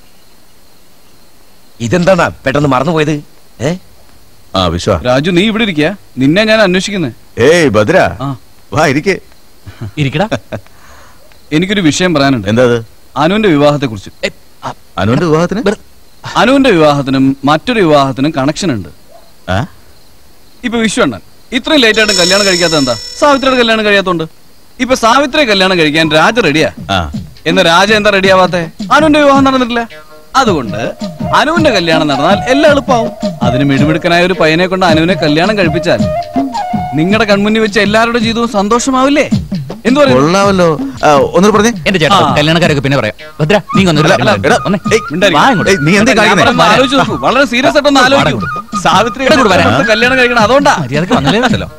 ഇതെന്താണ് പെട്ടെന്ന് മറന്നുപോയത് ഏ ആ വിശ്വ രാജു നീ ഇവിടെ ഇരിക്കുക നിന്നെ ഞാൻ അന്വേഷിക്കുന്നത് ഏയ് ഭദ്ര വാ ഇരിക്കേ ഇരിക്കടാ എനിക്കൊരു വിഷയം പറയാനുണ്ട് എന്താ അത് അനുവിന്റെ വിവാഹത്തെ കുറിച്ച് അനുവിന്റെ വിവാഹത്തിന് അനുവിന്റെ വിവാഹത്തിനും മറ്റൊരു വിവാഹത്തിനും കണക്ഷൻ ഉണ്ട് ഇപ്പൊ വിശ്വണ്ണൻ ഇത്രയും ലേറ്റ് ആയിട്ട് കല്യാണം കഴിക്കാത്ത എന്താ സാവിത്രിയുടെ കല്യാണം കഴിയാത്തോണ്ട് ഇപ്പൊ സാവിത്രി കല്യാണം കഴിക്കാൻ രാജ റെഡിയാ എന്ന് രാജ എന്താ റെഡിയാവാത്തെ അനുവിന്റെ വിവാഹം നടന്നിട്ടില്ല അതുകൊണ്ട് അനുവിന്റെ കല്യാണം നടന്നാൽ എല്ലാം എളുപ്പമാവും അതിന് മിടുമിടുക്കനായ ഒരു പയ്യനെ കൊണ്ട് അനുവിനെ കല്യാണം കഴിപ്പിച്ചാൽ നിങ്ങളുടെ കൺമുന്നിൽ വെച്ച് എല്ലാവരുടെ ജീവിതവും സന്തോഷമാവില്ലേ എന്ത് പറയുന്നു കൊള്ളാമല്ലോ ഒന്നു പറഞ്ഞേ എന്റെ ചേട്ടാ ആ. കല്യാണക്കാരൊക്കെ പിന്നെ പറയാം ഭദ്ര നീ ഒന്ന് അല്ല, അല്ല, എടാ, മിണ്ടാതിരിക്ക്. വാ ഇങ്ങോട്ട്. ഏയ്, നീ എന്താ ഞാൻ കാണിക്കുന്നെ? പറയുന്നത് ആലോചിച്ച് നോക്കൂ. വളരെ സീരിയസ് ആയിട്ടൊന്ന് ആലോചിക്കൂ സാവിത്രി ഇവിടെ കൂടെ വരാം. കല്യാണം കഴിക്കണം അതുകൊണ്ടാ മര്യാദക്ക് വന്നല്ലേ വേണ്ടല്ലോ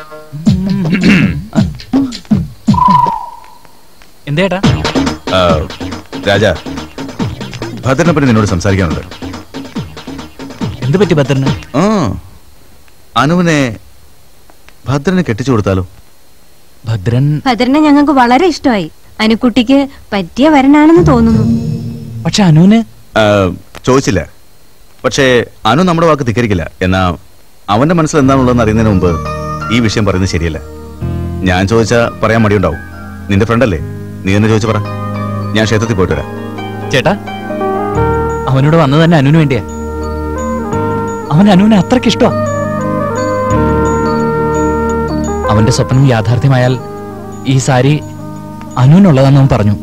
എന്തേട്ടാ ആ, രാജ ഭദ്രനെ പറ്റി നിന്നോട് സംസാരിക്കാനുണ്ട് എന്ത് പറ്റി ഭദ്രന് ആ അനുവിനെ ഭദ്രനെ കെട്ടിച്ചു കൊടുത്താലോ ഭദ്രൻ ഭദ്രനെ ഞങ്ങൾക്ക് വളരെ ഇഷ്ടമായി അനുക്കുട്ടിക്ക് പറ്റിയ വരനാണെന്ന് തോന്നുന്നു പക്ഷെ അനുവിന് ആ, ചോദിച്ചില്ല പക്ഷേ അനു നമ്മുടെ വാക്ക് ധിക്കരിക്കില്ല എന്നാ അവന്റെ മനസ്സിൽ എന്താണുള്ളതെന്ന് അറിയുന്നതിന് മുമ്പ് ഈ വിഷയം പറയുന്നത് ശരിയല്ല ഞാൻ ചോദിച്ചാ പറയാൻ മടിയുണ്ടാവും നിന്റെ ഫ്രണ്ടല്ലേ നീ തന്നെ ചോദിച്ചു പറ ഞാൻ ക്ഷേത്രത്തിൽ പോയിട്ട് വരാം ചേട്ടാ അവനോട് വന്നത് തന്നെ അനുവിന് വേണ്ടിയാ അവൻ അനുവിനെ അത്രയ്ക്ക് ഇഷ്ടമാ അവന്റെ സ്വപ്നം യാഥാർത്ഥ്യമായാൽ ഈ സാരി അനുവിനുള്ളതാന്ന് അവൻ പറഞ്ഞു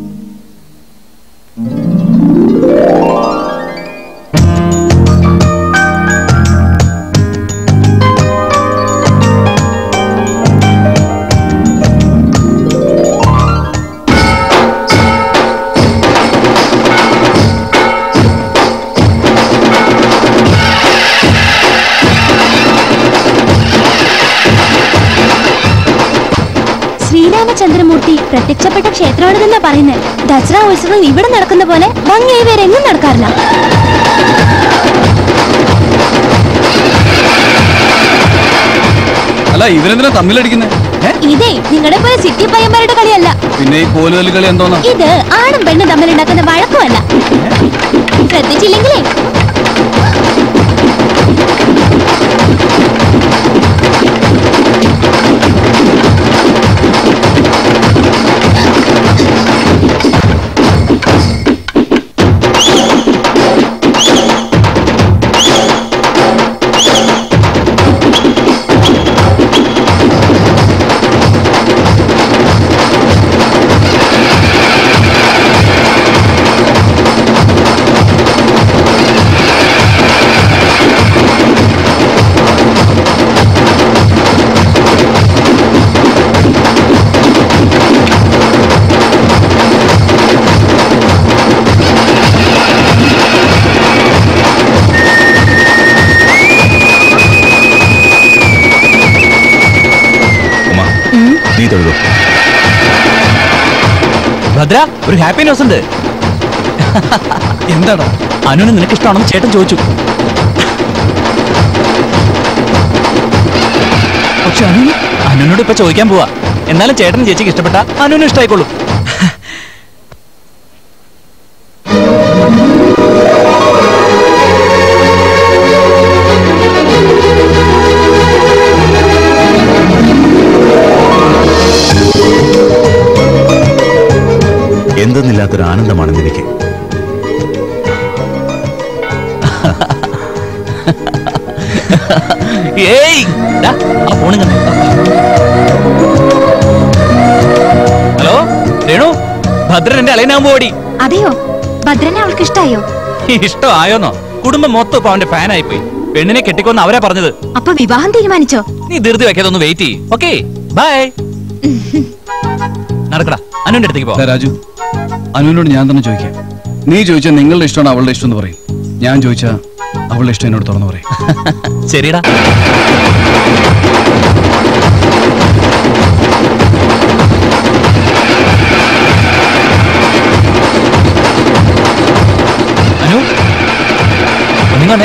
ശ്രീരാമചന്ദ്രമൂർത്തി പ്രത്യക്ഷപ്പെട്ട ക്ഷേത്രമാണിതെന്നാ പറയുന്നത് ദസറ ഉത്സവം ഇവിടെ നടക്കുന്ന പോലെ ഭംഗിയായി വേറെ എങ്ങും നടക്കാറില്ല അല്ല ഇവരെന്തിനാ തമ്മിലടിക്കുന്നേ ഇതേ നിങ്ങളുടെ പോലെ സിറ്റി പയ്യന്മാരുടെ കളിയല്ല പിന്നെ ഈ കോലുകല് കളി എന്തോന്നാ ഇത് ആണും പെണ്ണും തമ്മിലുണ്ടാക്കുന്ന വഴക്കുമല്ല ശ്രദ്ധിച്ചില്ലെങ്കിലേ തൊഴുതു ഭദ്ര ഒരു ഹാപ്പി ന്യൂസ് ഉണ്ട് എന്താടാ അനുവിന് നിനക്ക് ഇഷ്ടമാണെന്ന് ചേട്ടൻ ചോദിച്ചു പക്ഷെ അനു അനുവിനോട് ഇപ്പൊ ചോദിക്കാൻ പോവാ എന്നാലും ചേട്ടൻ ചേച്ചിക്ക് ഇഷ്ടപ്പെട്ട അനുവിന് ഇഷ്ടമായിക്കോളും എന്തെന്നില്ലാത്തൊരു ആനന്ദമാണ് നിനക്ക് ഏയ് ദാ, ആ ഫോണിങ് ഹലോ രേണു ഭദ്രൻ എന്റെ അളയനാകുമ്പോ ഓടി അതെയോ ഭദ്രനെ അവൾക്ക് ഇഷ്ടായോ ഇഷ്ടമായോന്നോ കുടുംബം മൊത്തം ഇപ്പൊ അവന്റെ ഫാനായി പോയി പെണ്ണിനെ കെട്ടിക്കൊന്ന് അവരാ പറഞ്ഞത് അപ്പൊ വിവാഹം തീരുമാനിച്ചോ നീ ധൃതി വെക്കാതെ ഒന്ന് വെയിറ്റ് ചെയ്യ് ഓക്കെ ബൈ നടക്കടാ അനുവിന്റെ അടുത്തേക്ക് പോ ദാ രാജു അനുവിനോട് ഞാൻ തന്നെ ചോദിക്കാം നീ ചോദിച്ചാൽ നിങ്ങളുടെ ഇഷ്ടമാണ് അവളുടെ ഇഷ്ടം എന്ന് പറയും ഞാൻ ചോദിച്ചാ അവളുടെ ഇഷ്ടം എന്നോട് തുറന്നു പറയും ശരിടാ അനു ഒന്നിങ്ങോന്നെ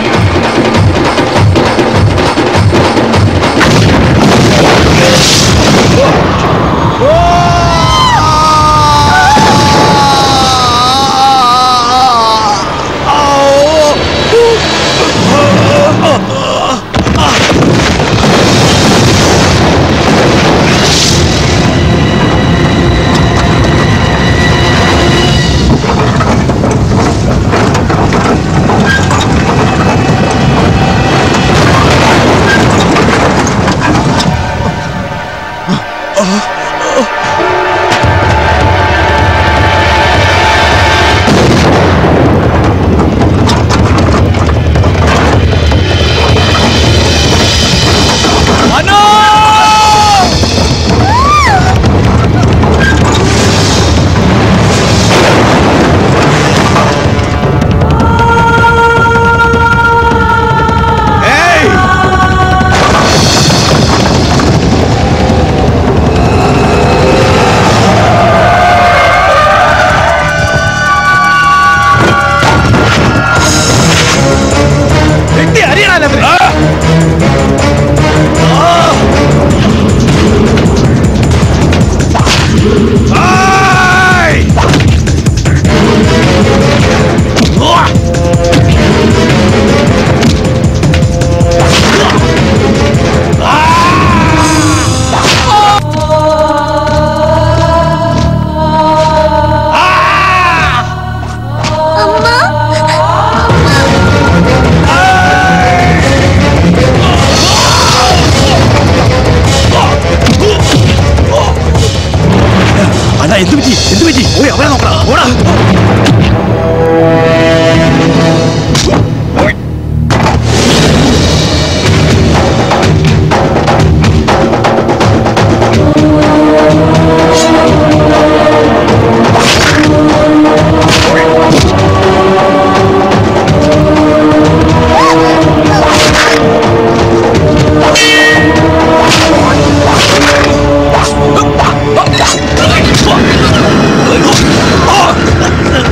അണ്ണാ എന്ത് പറ്റി എന്ത് പറ്റി ഓയ് അവരെ നോക്കണം ഓടാ Oh!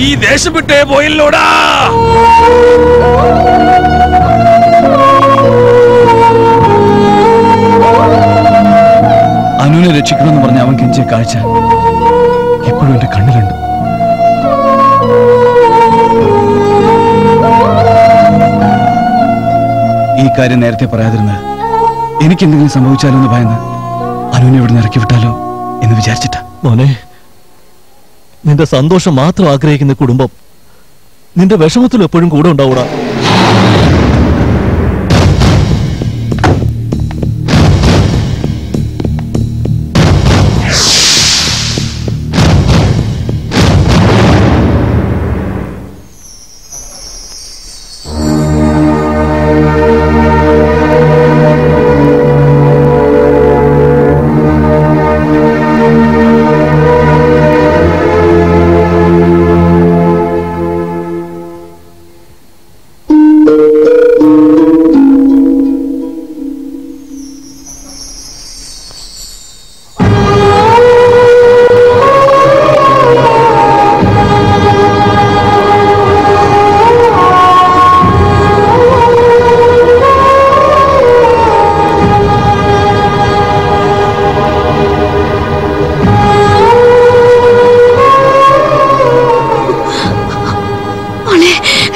ഈ ദേശം വിട്ടേ പോയല്ലോടാ അനുവിനെ രക്ഷിക്കണമെന്ന് പറഞ്ഞ അവൻ കെഞ്ചിയ കാഴ്ച എപ്പോഴും എന്റെ കണ്ണിലുണ്ട് ഈ കാര്യം നേരത്തെ പറയാതിരുന്നത് എനിക്ക് എന്തെങ്കിലും സംഭവിച്ചാലോ എന്ന് ഭയന്ന് അനുവിനെ ഇവിടെ ഇറക്കി വിട്ടാലോ എന്ന് വിചാരിച്ചിട്ടാ മോനെ നിന്റെ സന്തോഷം മാത്രം ആഗ്രഹിക്കുന്ന കുടുംബം നിന്റെ വിഷമത്തിൽ എപ്പോഴും കൂടെ ഉണ്ടാവൂടാ മോളെ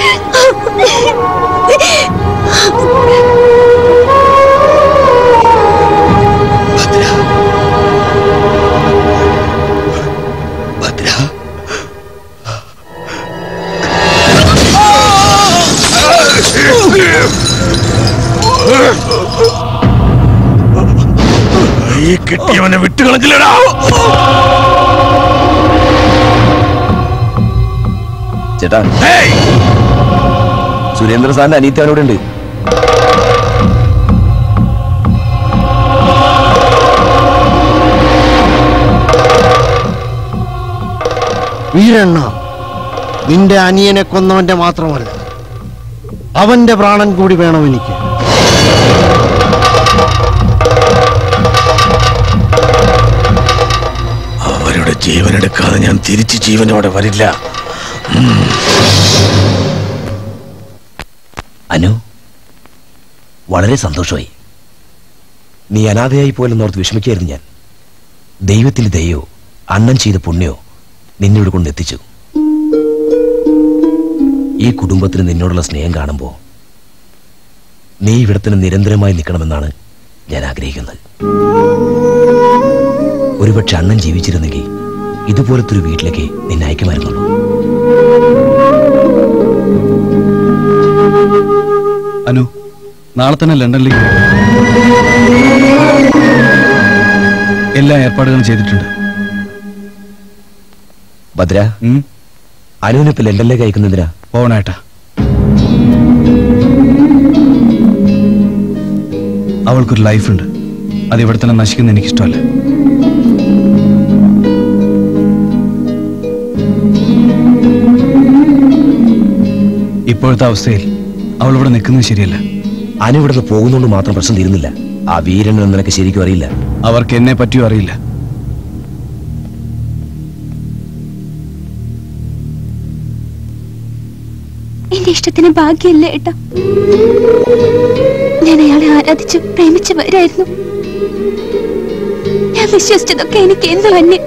ഈ കിട്ടിയവനെ വിട്ടുകളഞ്ഞില്ലടാ ചേട്ടാ സുരേന്ദ്ര സാറിന്റെ അനീത്തി അവനോട് ഉണ്ട് വീരണ്ണ നിന്റെ അനിയനെ കൊന്നവന്റെ മാത്രമല്ല അവന്റെ പ്രാണൻ കൂടി വേണം എനിക്ക് അവരുടെ ജീവൻ എടുക്കാതെ ഞാൻ തിരിച്ച് ജീവനോടെ വരില്ല അനു വളരെ സന്തോഷമായി നീ അനാഥയായി പോലെന്നോർത്ത് വിഷമിക്കായിരുന്നു ഞാൻ ദൈവത്തിന്റെ ദയോ അണ്ണൻ ചെയ്ത പുണ്യോ നിന്നെ ഇവിടെ കൊണ്ടെത്തിച്ചു ഈ കുടുംബത്തിന് നിന്നോടുള്ള സ്നേഹം കാണുമ്പോൾ നീ ഇവിടെ തന്നെ നിരന്തരമായി നിൽക്കണമെന്നാണ് ഞാൻ ആഗ്രഹിക്കുന്നത് ഒരുപക്ഷെ അണ്ണൻ ജീവിച്ചിരുന്നെങ്കിൽ ഇതുപോലത്തെ ഒരു വീട്ടിലേക്ക് നിന്നെ അയക്കുമായിരുന്നുള്ളൂ അനു നാളെ തന്നെ ലണ്ടനിലേക്ക് പോകും. എല്ലാ ഏർപ്പാടുകളും ചെയ്തിട്ടുണ്ട് ഭദ്ര അനുവിനെ ഇപ്പൊ ലണ്ടനിലേക്ക് അയക്കുന്നതിനാ പോവണേട്ടാ അവൾക്കൊരു ലൈഫുണ്ട് അത് ഇവിടെ തന്നെ നശിക്കുന്ന എനിക്കിഷ്ടമല്ല ഇപ്പോഴത്തെ അവസ്ഥയിൽ അവൾ ഇവിടെ നിൽക്കുന്നത് ശരിയല്ല അനു ഇവിടുന്ന് പോകുന്നതുകൊണ്ട് മാത്രം പ്രശ്നം തീരുന്നില്ല ആ വീരൻ നിനക്ക് ശരിക്കും അറിയില്ല അവർക്ക് എന്നെ പറ്റിയോ അറിയില്ല എന്റെ ഇഷ്ടത്തിന് ഭാഗ്യമില്ല ഏട്ടാ ഞാൻ അയാളെ ആരാധിച്ച് പ്രേമിച്ചവരായിരുന്നു ഞാൻ വിശ്വസിച്ചതൊക്കെ എനിക്ക് എന്ത് തന്നെ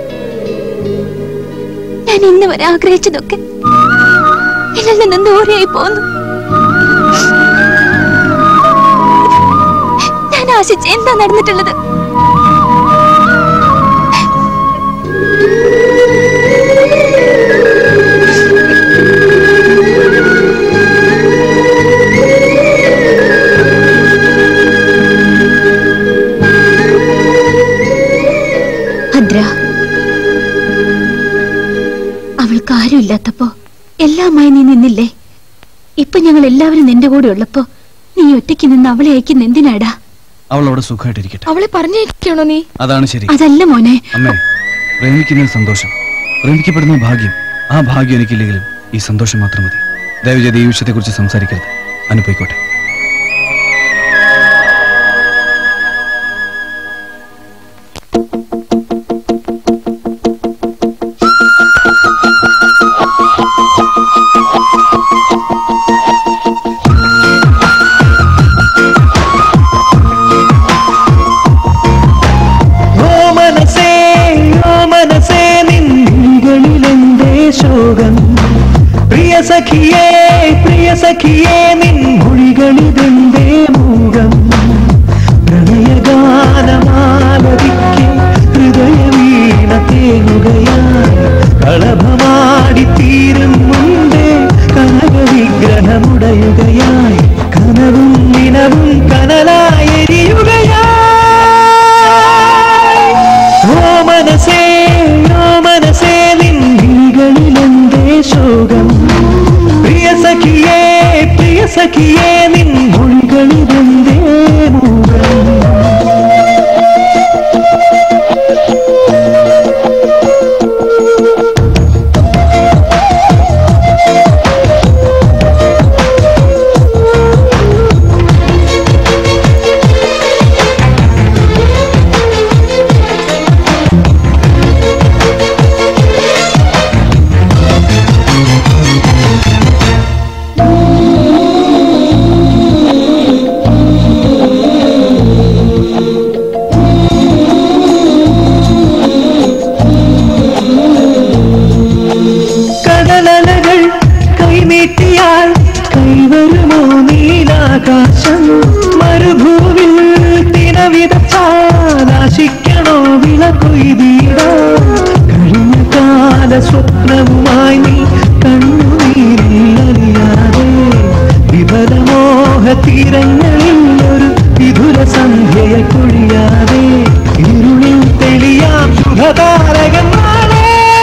ഞാൻ ഇന്ന് വരെ ആഗ്രഹിച്ചതൊക്കെ എന്നിൽ നിന്ന് ദൂരെയായി പോന്നു ഞാൻ ആശിച്ച് എന്താ നടന്നിട്ടുള്ളത് ഭദ്ര അവൾക്ക് ആരുമില്ലാത്തപ്പോ എല്ലാമായി നീ നിന്നില്ലേ ഇപ്പൊ ഞങ്ങൾ എല്ലാവരും നിന്റെ കൂടെ ഉള്ളപ്പോ നീ ഒറ്റയ്ക്ക് നിന്ന് അവളെ അയക്കുന്ന എന്തിനാടാ അവൾ അവിടെ സുഖമായിട്ടിരിക്കട്ടെ അവളെ പറഞ്ഞേക്കണോ നീ അതാണ് ശരി അതല്ല മോനെ അമ്മേ പ്രേമിക്കുന്നത് സന്തോഷം പ്രേമിക്കപ്പെടുന്ന ഭാഗ്യം ആ ഭാഗ്യം എനിക്കില്ലെങ്കിലും ഈ സന്തോഷം മാത്രം മതി ദയവുചെയ്ത് ഈ വിഷയത്തെക്കുറിച്ച് സംസാരിക്കരുത് അനുഭവിക്കോട്ടെ സഖിയേ പ്രിയ സഖിയേ നിൻ മൊഴികളിതെന്തേ മൂകം പ്രണയഗാനമാലപിക്ക് ഹൃദയവീണ തേങ്ങുകയായി കളഭമാടി തീരും മുമ്പേ കനകവിഗ്രഹമുടയുകയായി കനവും നിനവും കനലായി എരിയുകയായി ഓ മനസ്സേ ഓ മനസ്സേ നിൻ വിളികളിലെന്തേ ശോകം പ്രിയ സഖിയേ പ്രിയ സഖിയേ നിൻ മൊഴികളിലെന്തേ മൂകം കടലലകൾ കൈനീട്ടിയാൽ കൈവരുമോ നീലാകാശം മരുഭൂവിൽ തിനവിതച്ചാൽ ആശിക്കണോ വിള കൊയ്തീടാ കഴിഞ്ഞ കാല സ്വപ്നവുമായി നീ കണ്ണുനീരിൽ അറിയാതെ വിഫലമോഹ തീരങ്ങളിൽ ഒരു വിധുര സന്ധ്യയെ കൊഴിയാതെ ഇരുളിൽ തെളിയാം ശുഭതാരകന്മാരെ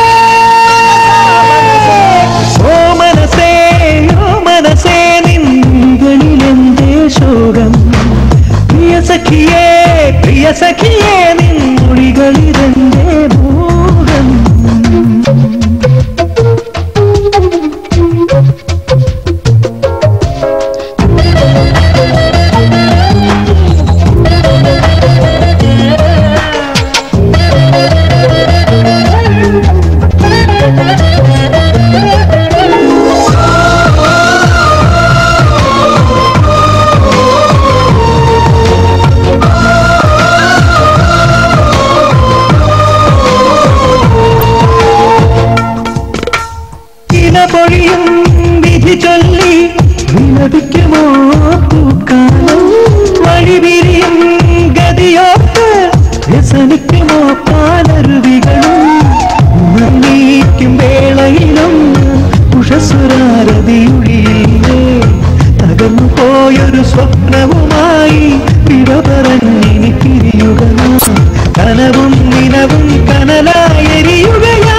ഓ മനസ്സേ ഓ മനസ്സേ നിൻകളിലെന്തേ ശോകം പ്രിയ സഖിയേ പ്രിയ സഖിയേ നിൻ മൊഴികളിലെന്തേ ഭൂകം ഇല പൊഴിയും വിധി ചൊല്ലി വിലപിക്കുമോ പൂക്കാലം വഴിവിരിയും ഗതിയോട്ട് വ്യസനിക്കുമോ പാലരുവികളും ഉണർന്നീക്കും വേളയിലും ഉഷസുരാരതിയുഴിയില്ലേ തകർന്നു പോയൊരു സ്വപ്നവുമായി വിട പറഞ്ഞിനി പിരിയുക നാം. കനവും നിലവും കനലായി എരിയുകയാ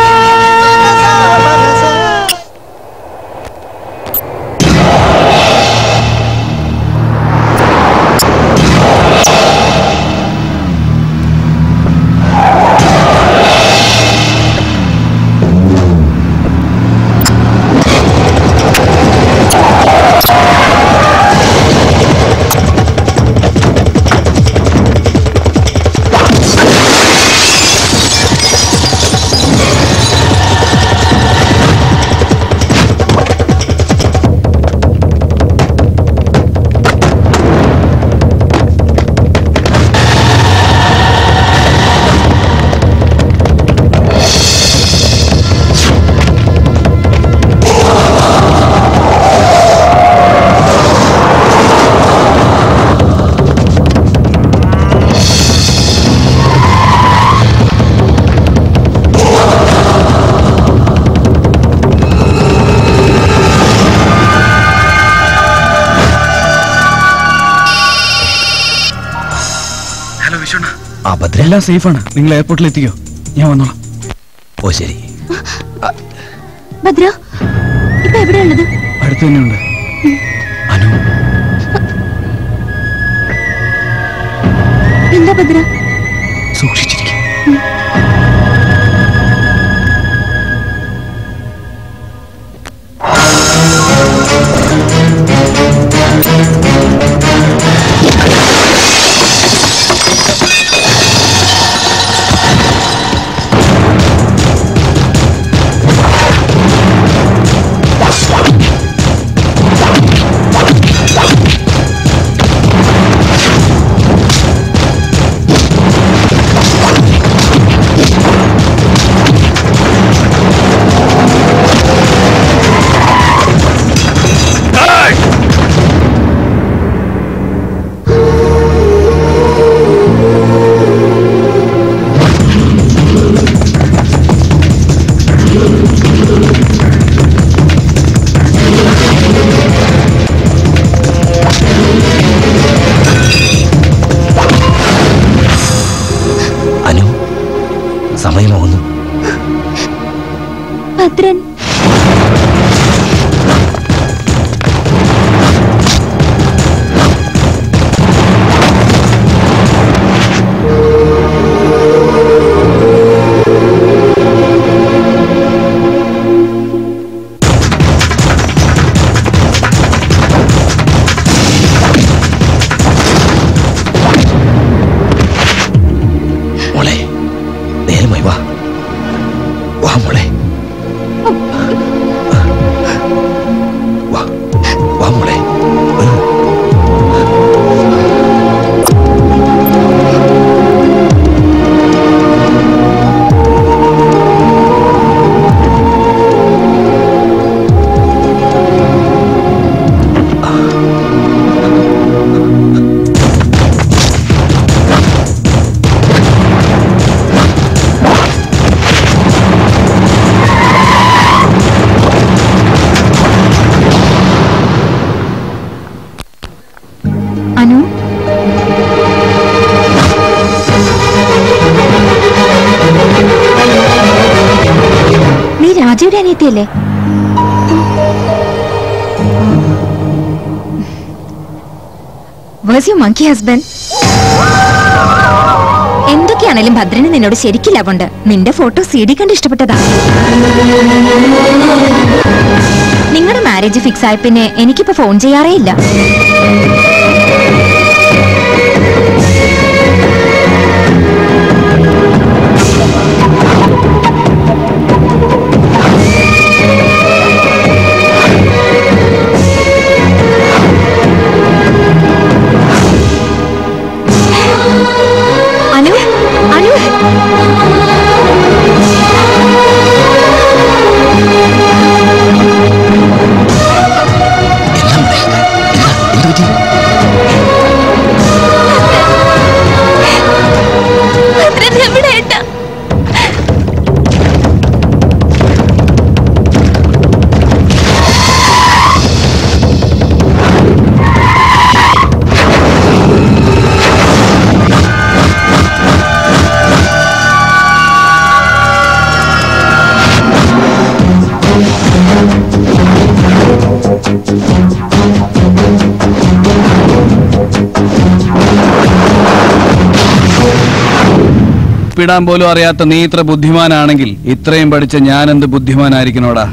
ഹലോ വിശ്വണ്ണ ആ ഭദ്ര എല്ലാം സേഫാണ് നിങ്ങൾ എയർപോർട്ടിൽ എത്തിക്കോ ഞാൻ വന്നോളാം ഓ ശരി ഭദ്ര ഇപ്പൊ എവിടെയുള്ളത് അടുത്ത് തന്നെയുണ്ട് എന്താ ഭദ്ര സൂക്ഷിച്ചിരിക്കും ആ സമയമാകുന്നു ഭദ്രൻ മോളെ നേരമായി വാ വാ മോളെ വാ വാ മോളെ അനു നീ രാജയുടെ അനിയത്തിയല്ലേ വേഴ്സ് യു മങ്കി ഹസ്ബൻഡ് എന്തൊക്കെയാണേലും ഭദ്രന് നിന്നോട് ശരിക്കും ലവുണ്ട് നിന്റെ ഫോട്ടോ സി ഡി കണ്ട് ഇഷ്ടപ്പെട്ടതാ നിങ്ങളുടെ മാരേജ് ഫിക്സ് ആയ പിന്നെ എനിക്കിപ്പോ ഫോൺ ചെയ്യാറേ ഇല്ല അനു അനു ഭദ്രൻ എവിടെ ഏട്ടാ പിടാൻ പോലും അറിയാത്ത നീ ഇത്ര ബുദ്ധിമാനാണെങ്കിൽ ഇത്രയും പഠിച്ച ഞാൻ എന്ത് ബുദ്ധിമാനായിരിക്കണോടാ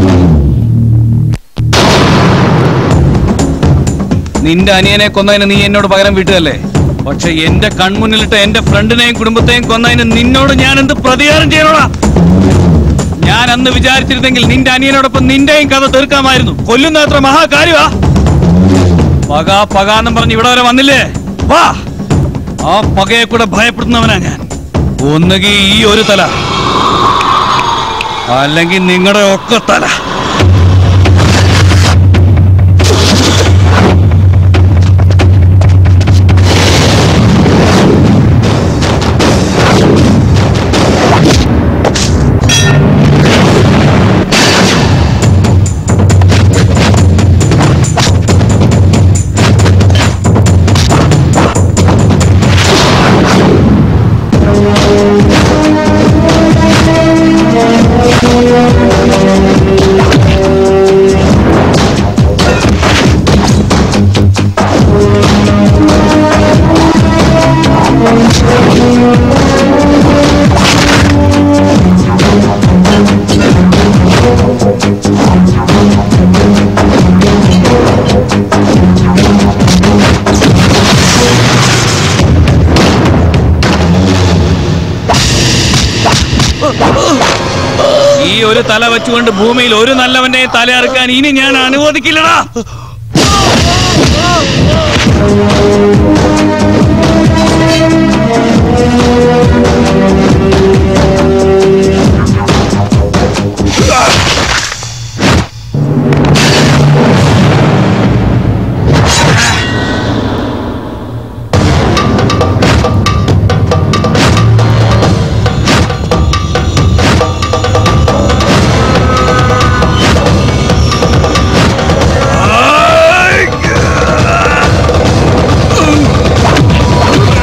നിന്റെ അനിയനെ കൊന്നതിന് നീ എന്നോട് പകരം വീട്ടുകല്ലേ പക്ഷെ എന്റെ കൺമുന്നിലിട്ട് എന്റെ ഫ്രണ്ടിനെയും കുടുംബത്തെയും കൊന്നതിന് നിന്നോട് ഞാൻ എന്ത് പ്രതികാരം ചെയ്യണോടാ ഞാൻ അന്ന് വിചാരിച്ചിരുന്നെങ്കിൽ നിന്റെ അനിയനോടൊപ്പം നിന്റെയും കഥ തീർക്കാമായിരുന്നു കൊല്ലുന്ന അത്ര മഹാകാര്യമാ പക പക എന്നും പറഞ്ഞ് ഇവിടെ വരെ വന്നില്ലേ വാ ആ പകയെ കൂടെ ഭയപ്പെടുന്നവനാ ഞാൻ ഒന്നുകിൽ ഈ ഒരു തല അല്ലെങ്കിൽ നിങ്ങളുടെ ഒക്കെ തല ഈ ഒരു തല വെച്ചുകൊണ്ട് ഭൂമിയിൽ ഒരു നല്ലവന്റെ തല അറുക്കാൻ ഇനി ഞാൻ അനുവദിക്കില്ലടാ Ah!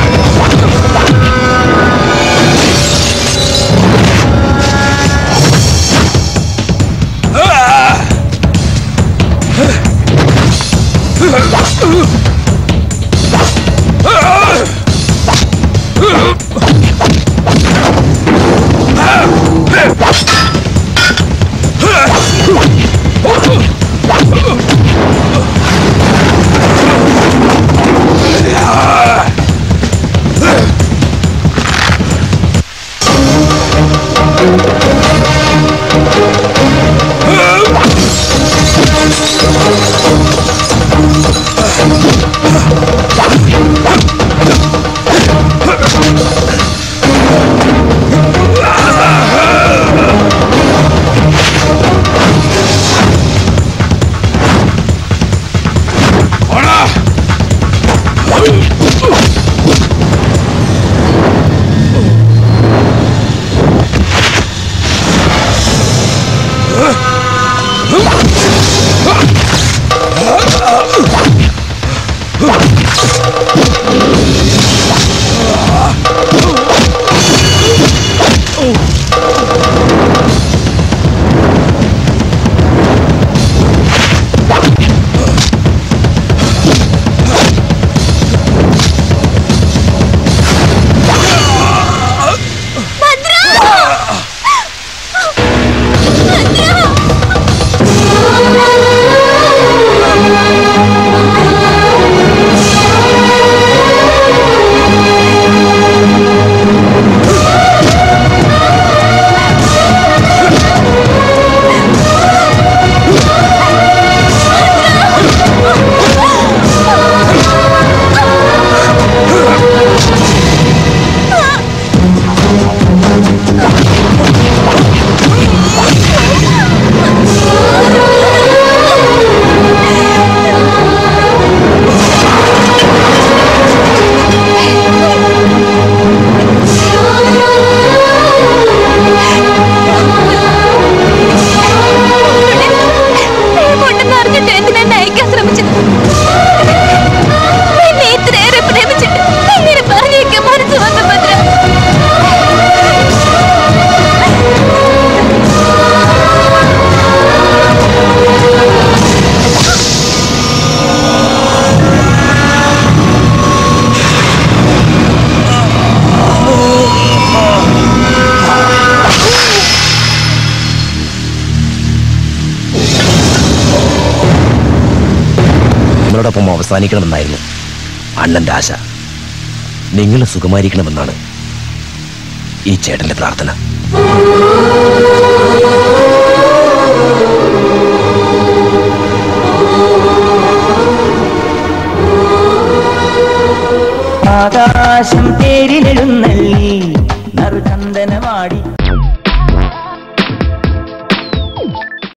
അവസാനിക്കണമെന്നായിരുന്നു അണ്ണന്റെ ആശ നിങ്ങൾ സുഖമായിരിക്കണമെന്നാണ് ഈ ചേട്ടന്റെ പ്രാർത്ഥന ആകാശം തേരിലെഴുന്നള്ളി നറുചന്ദനമാടി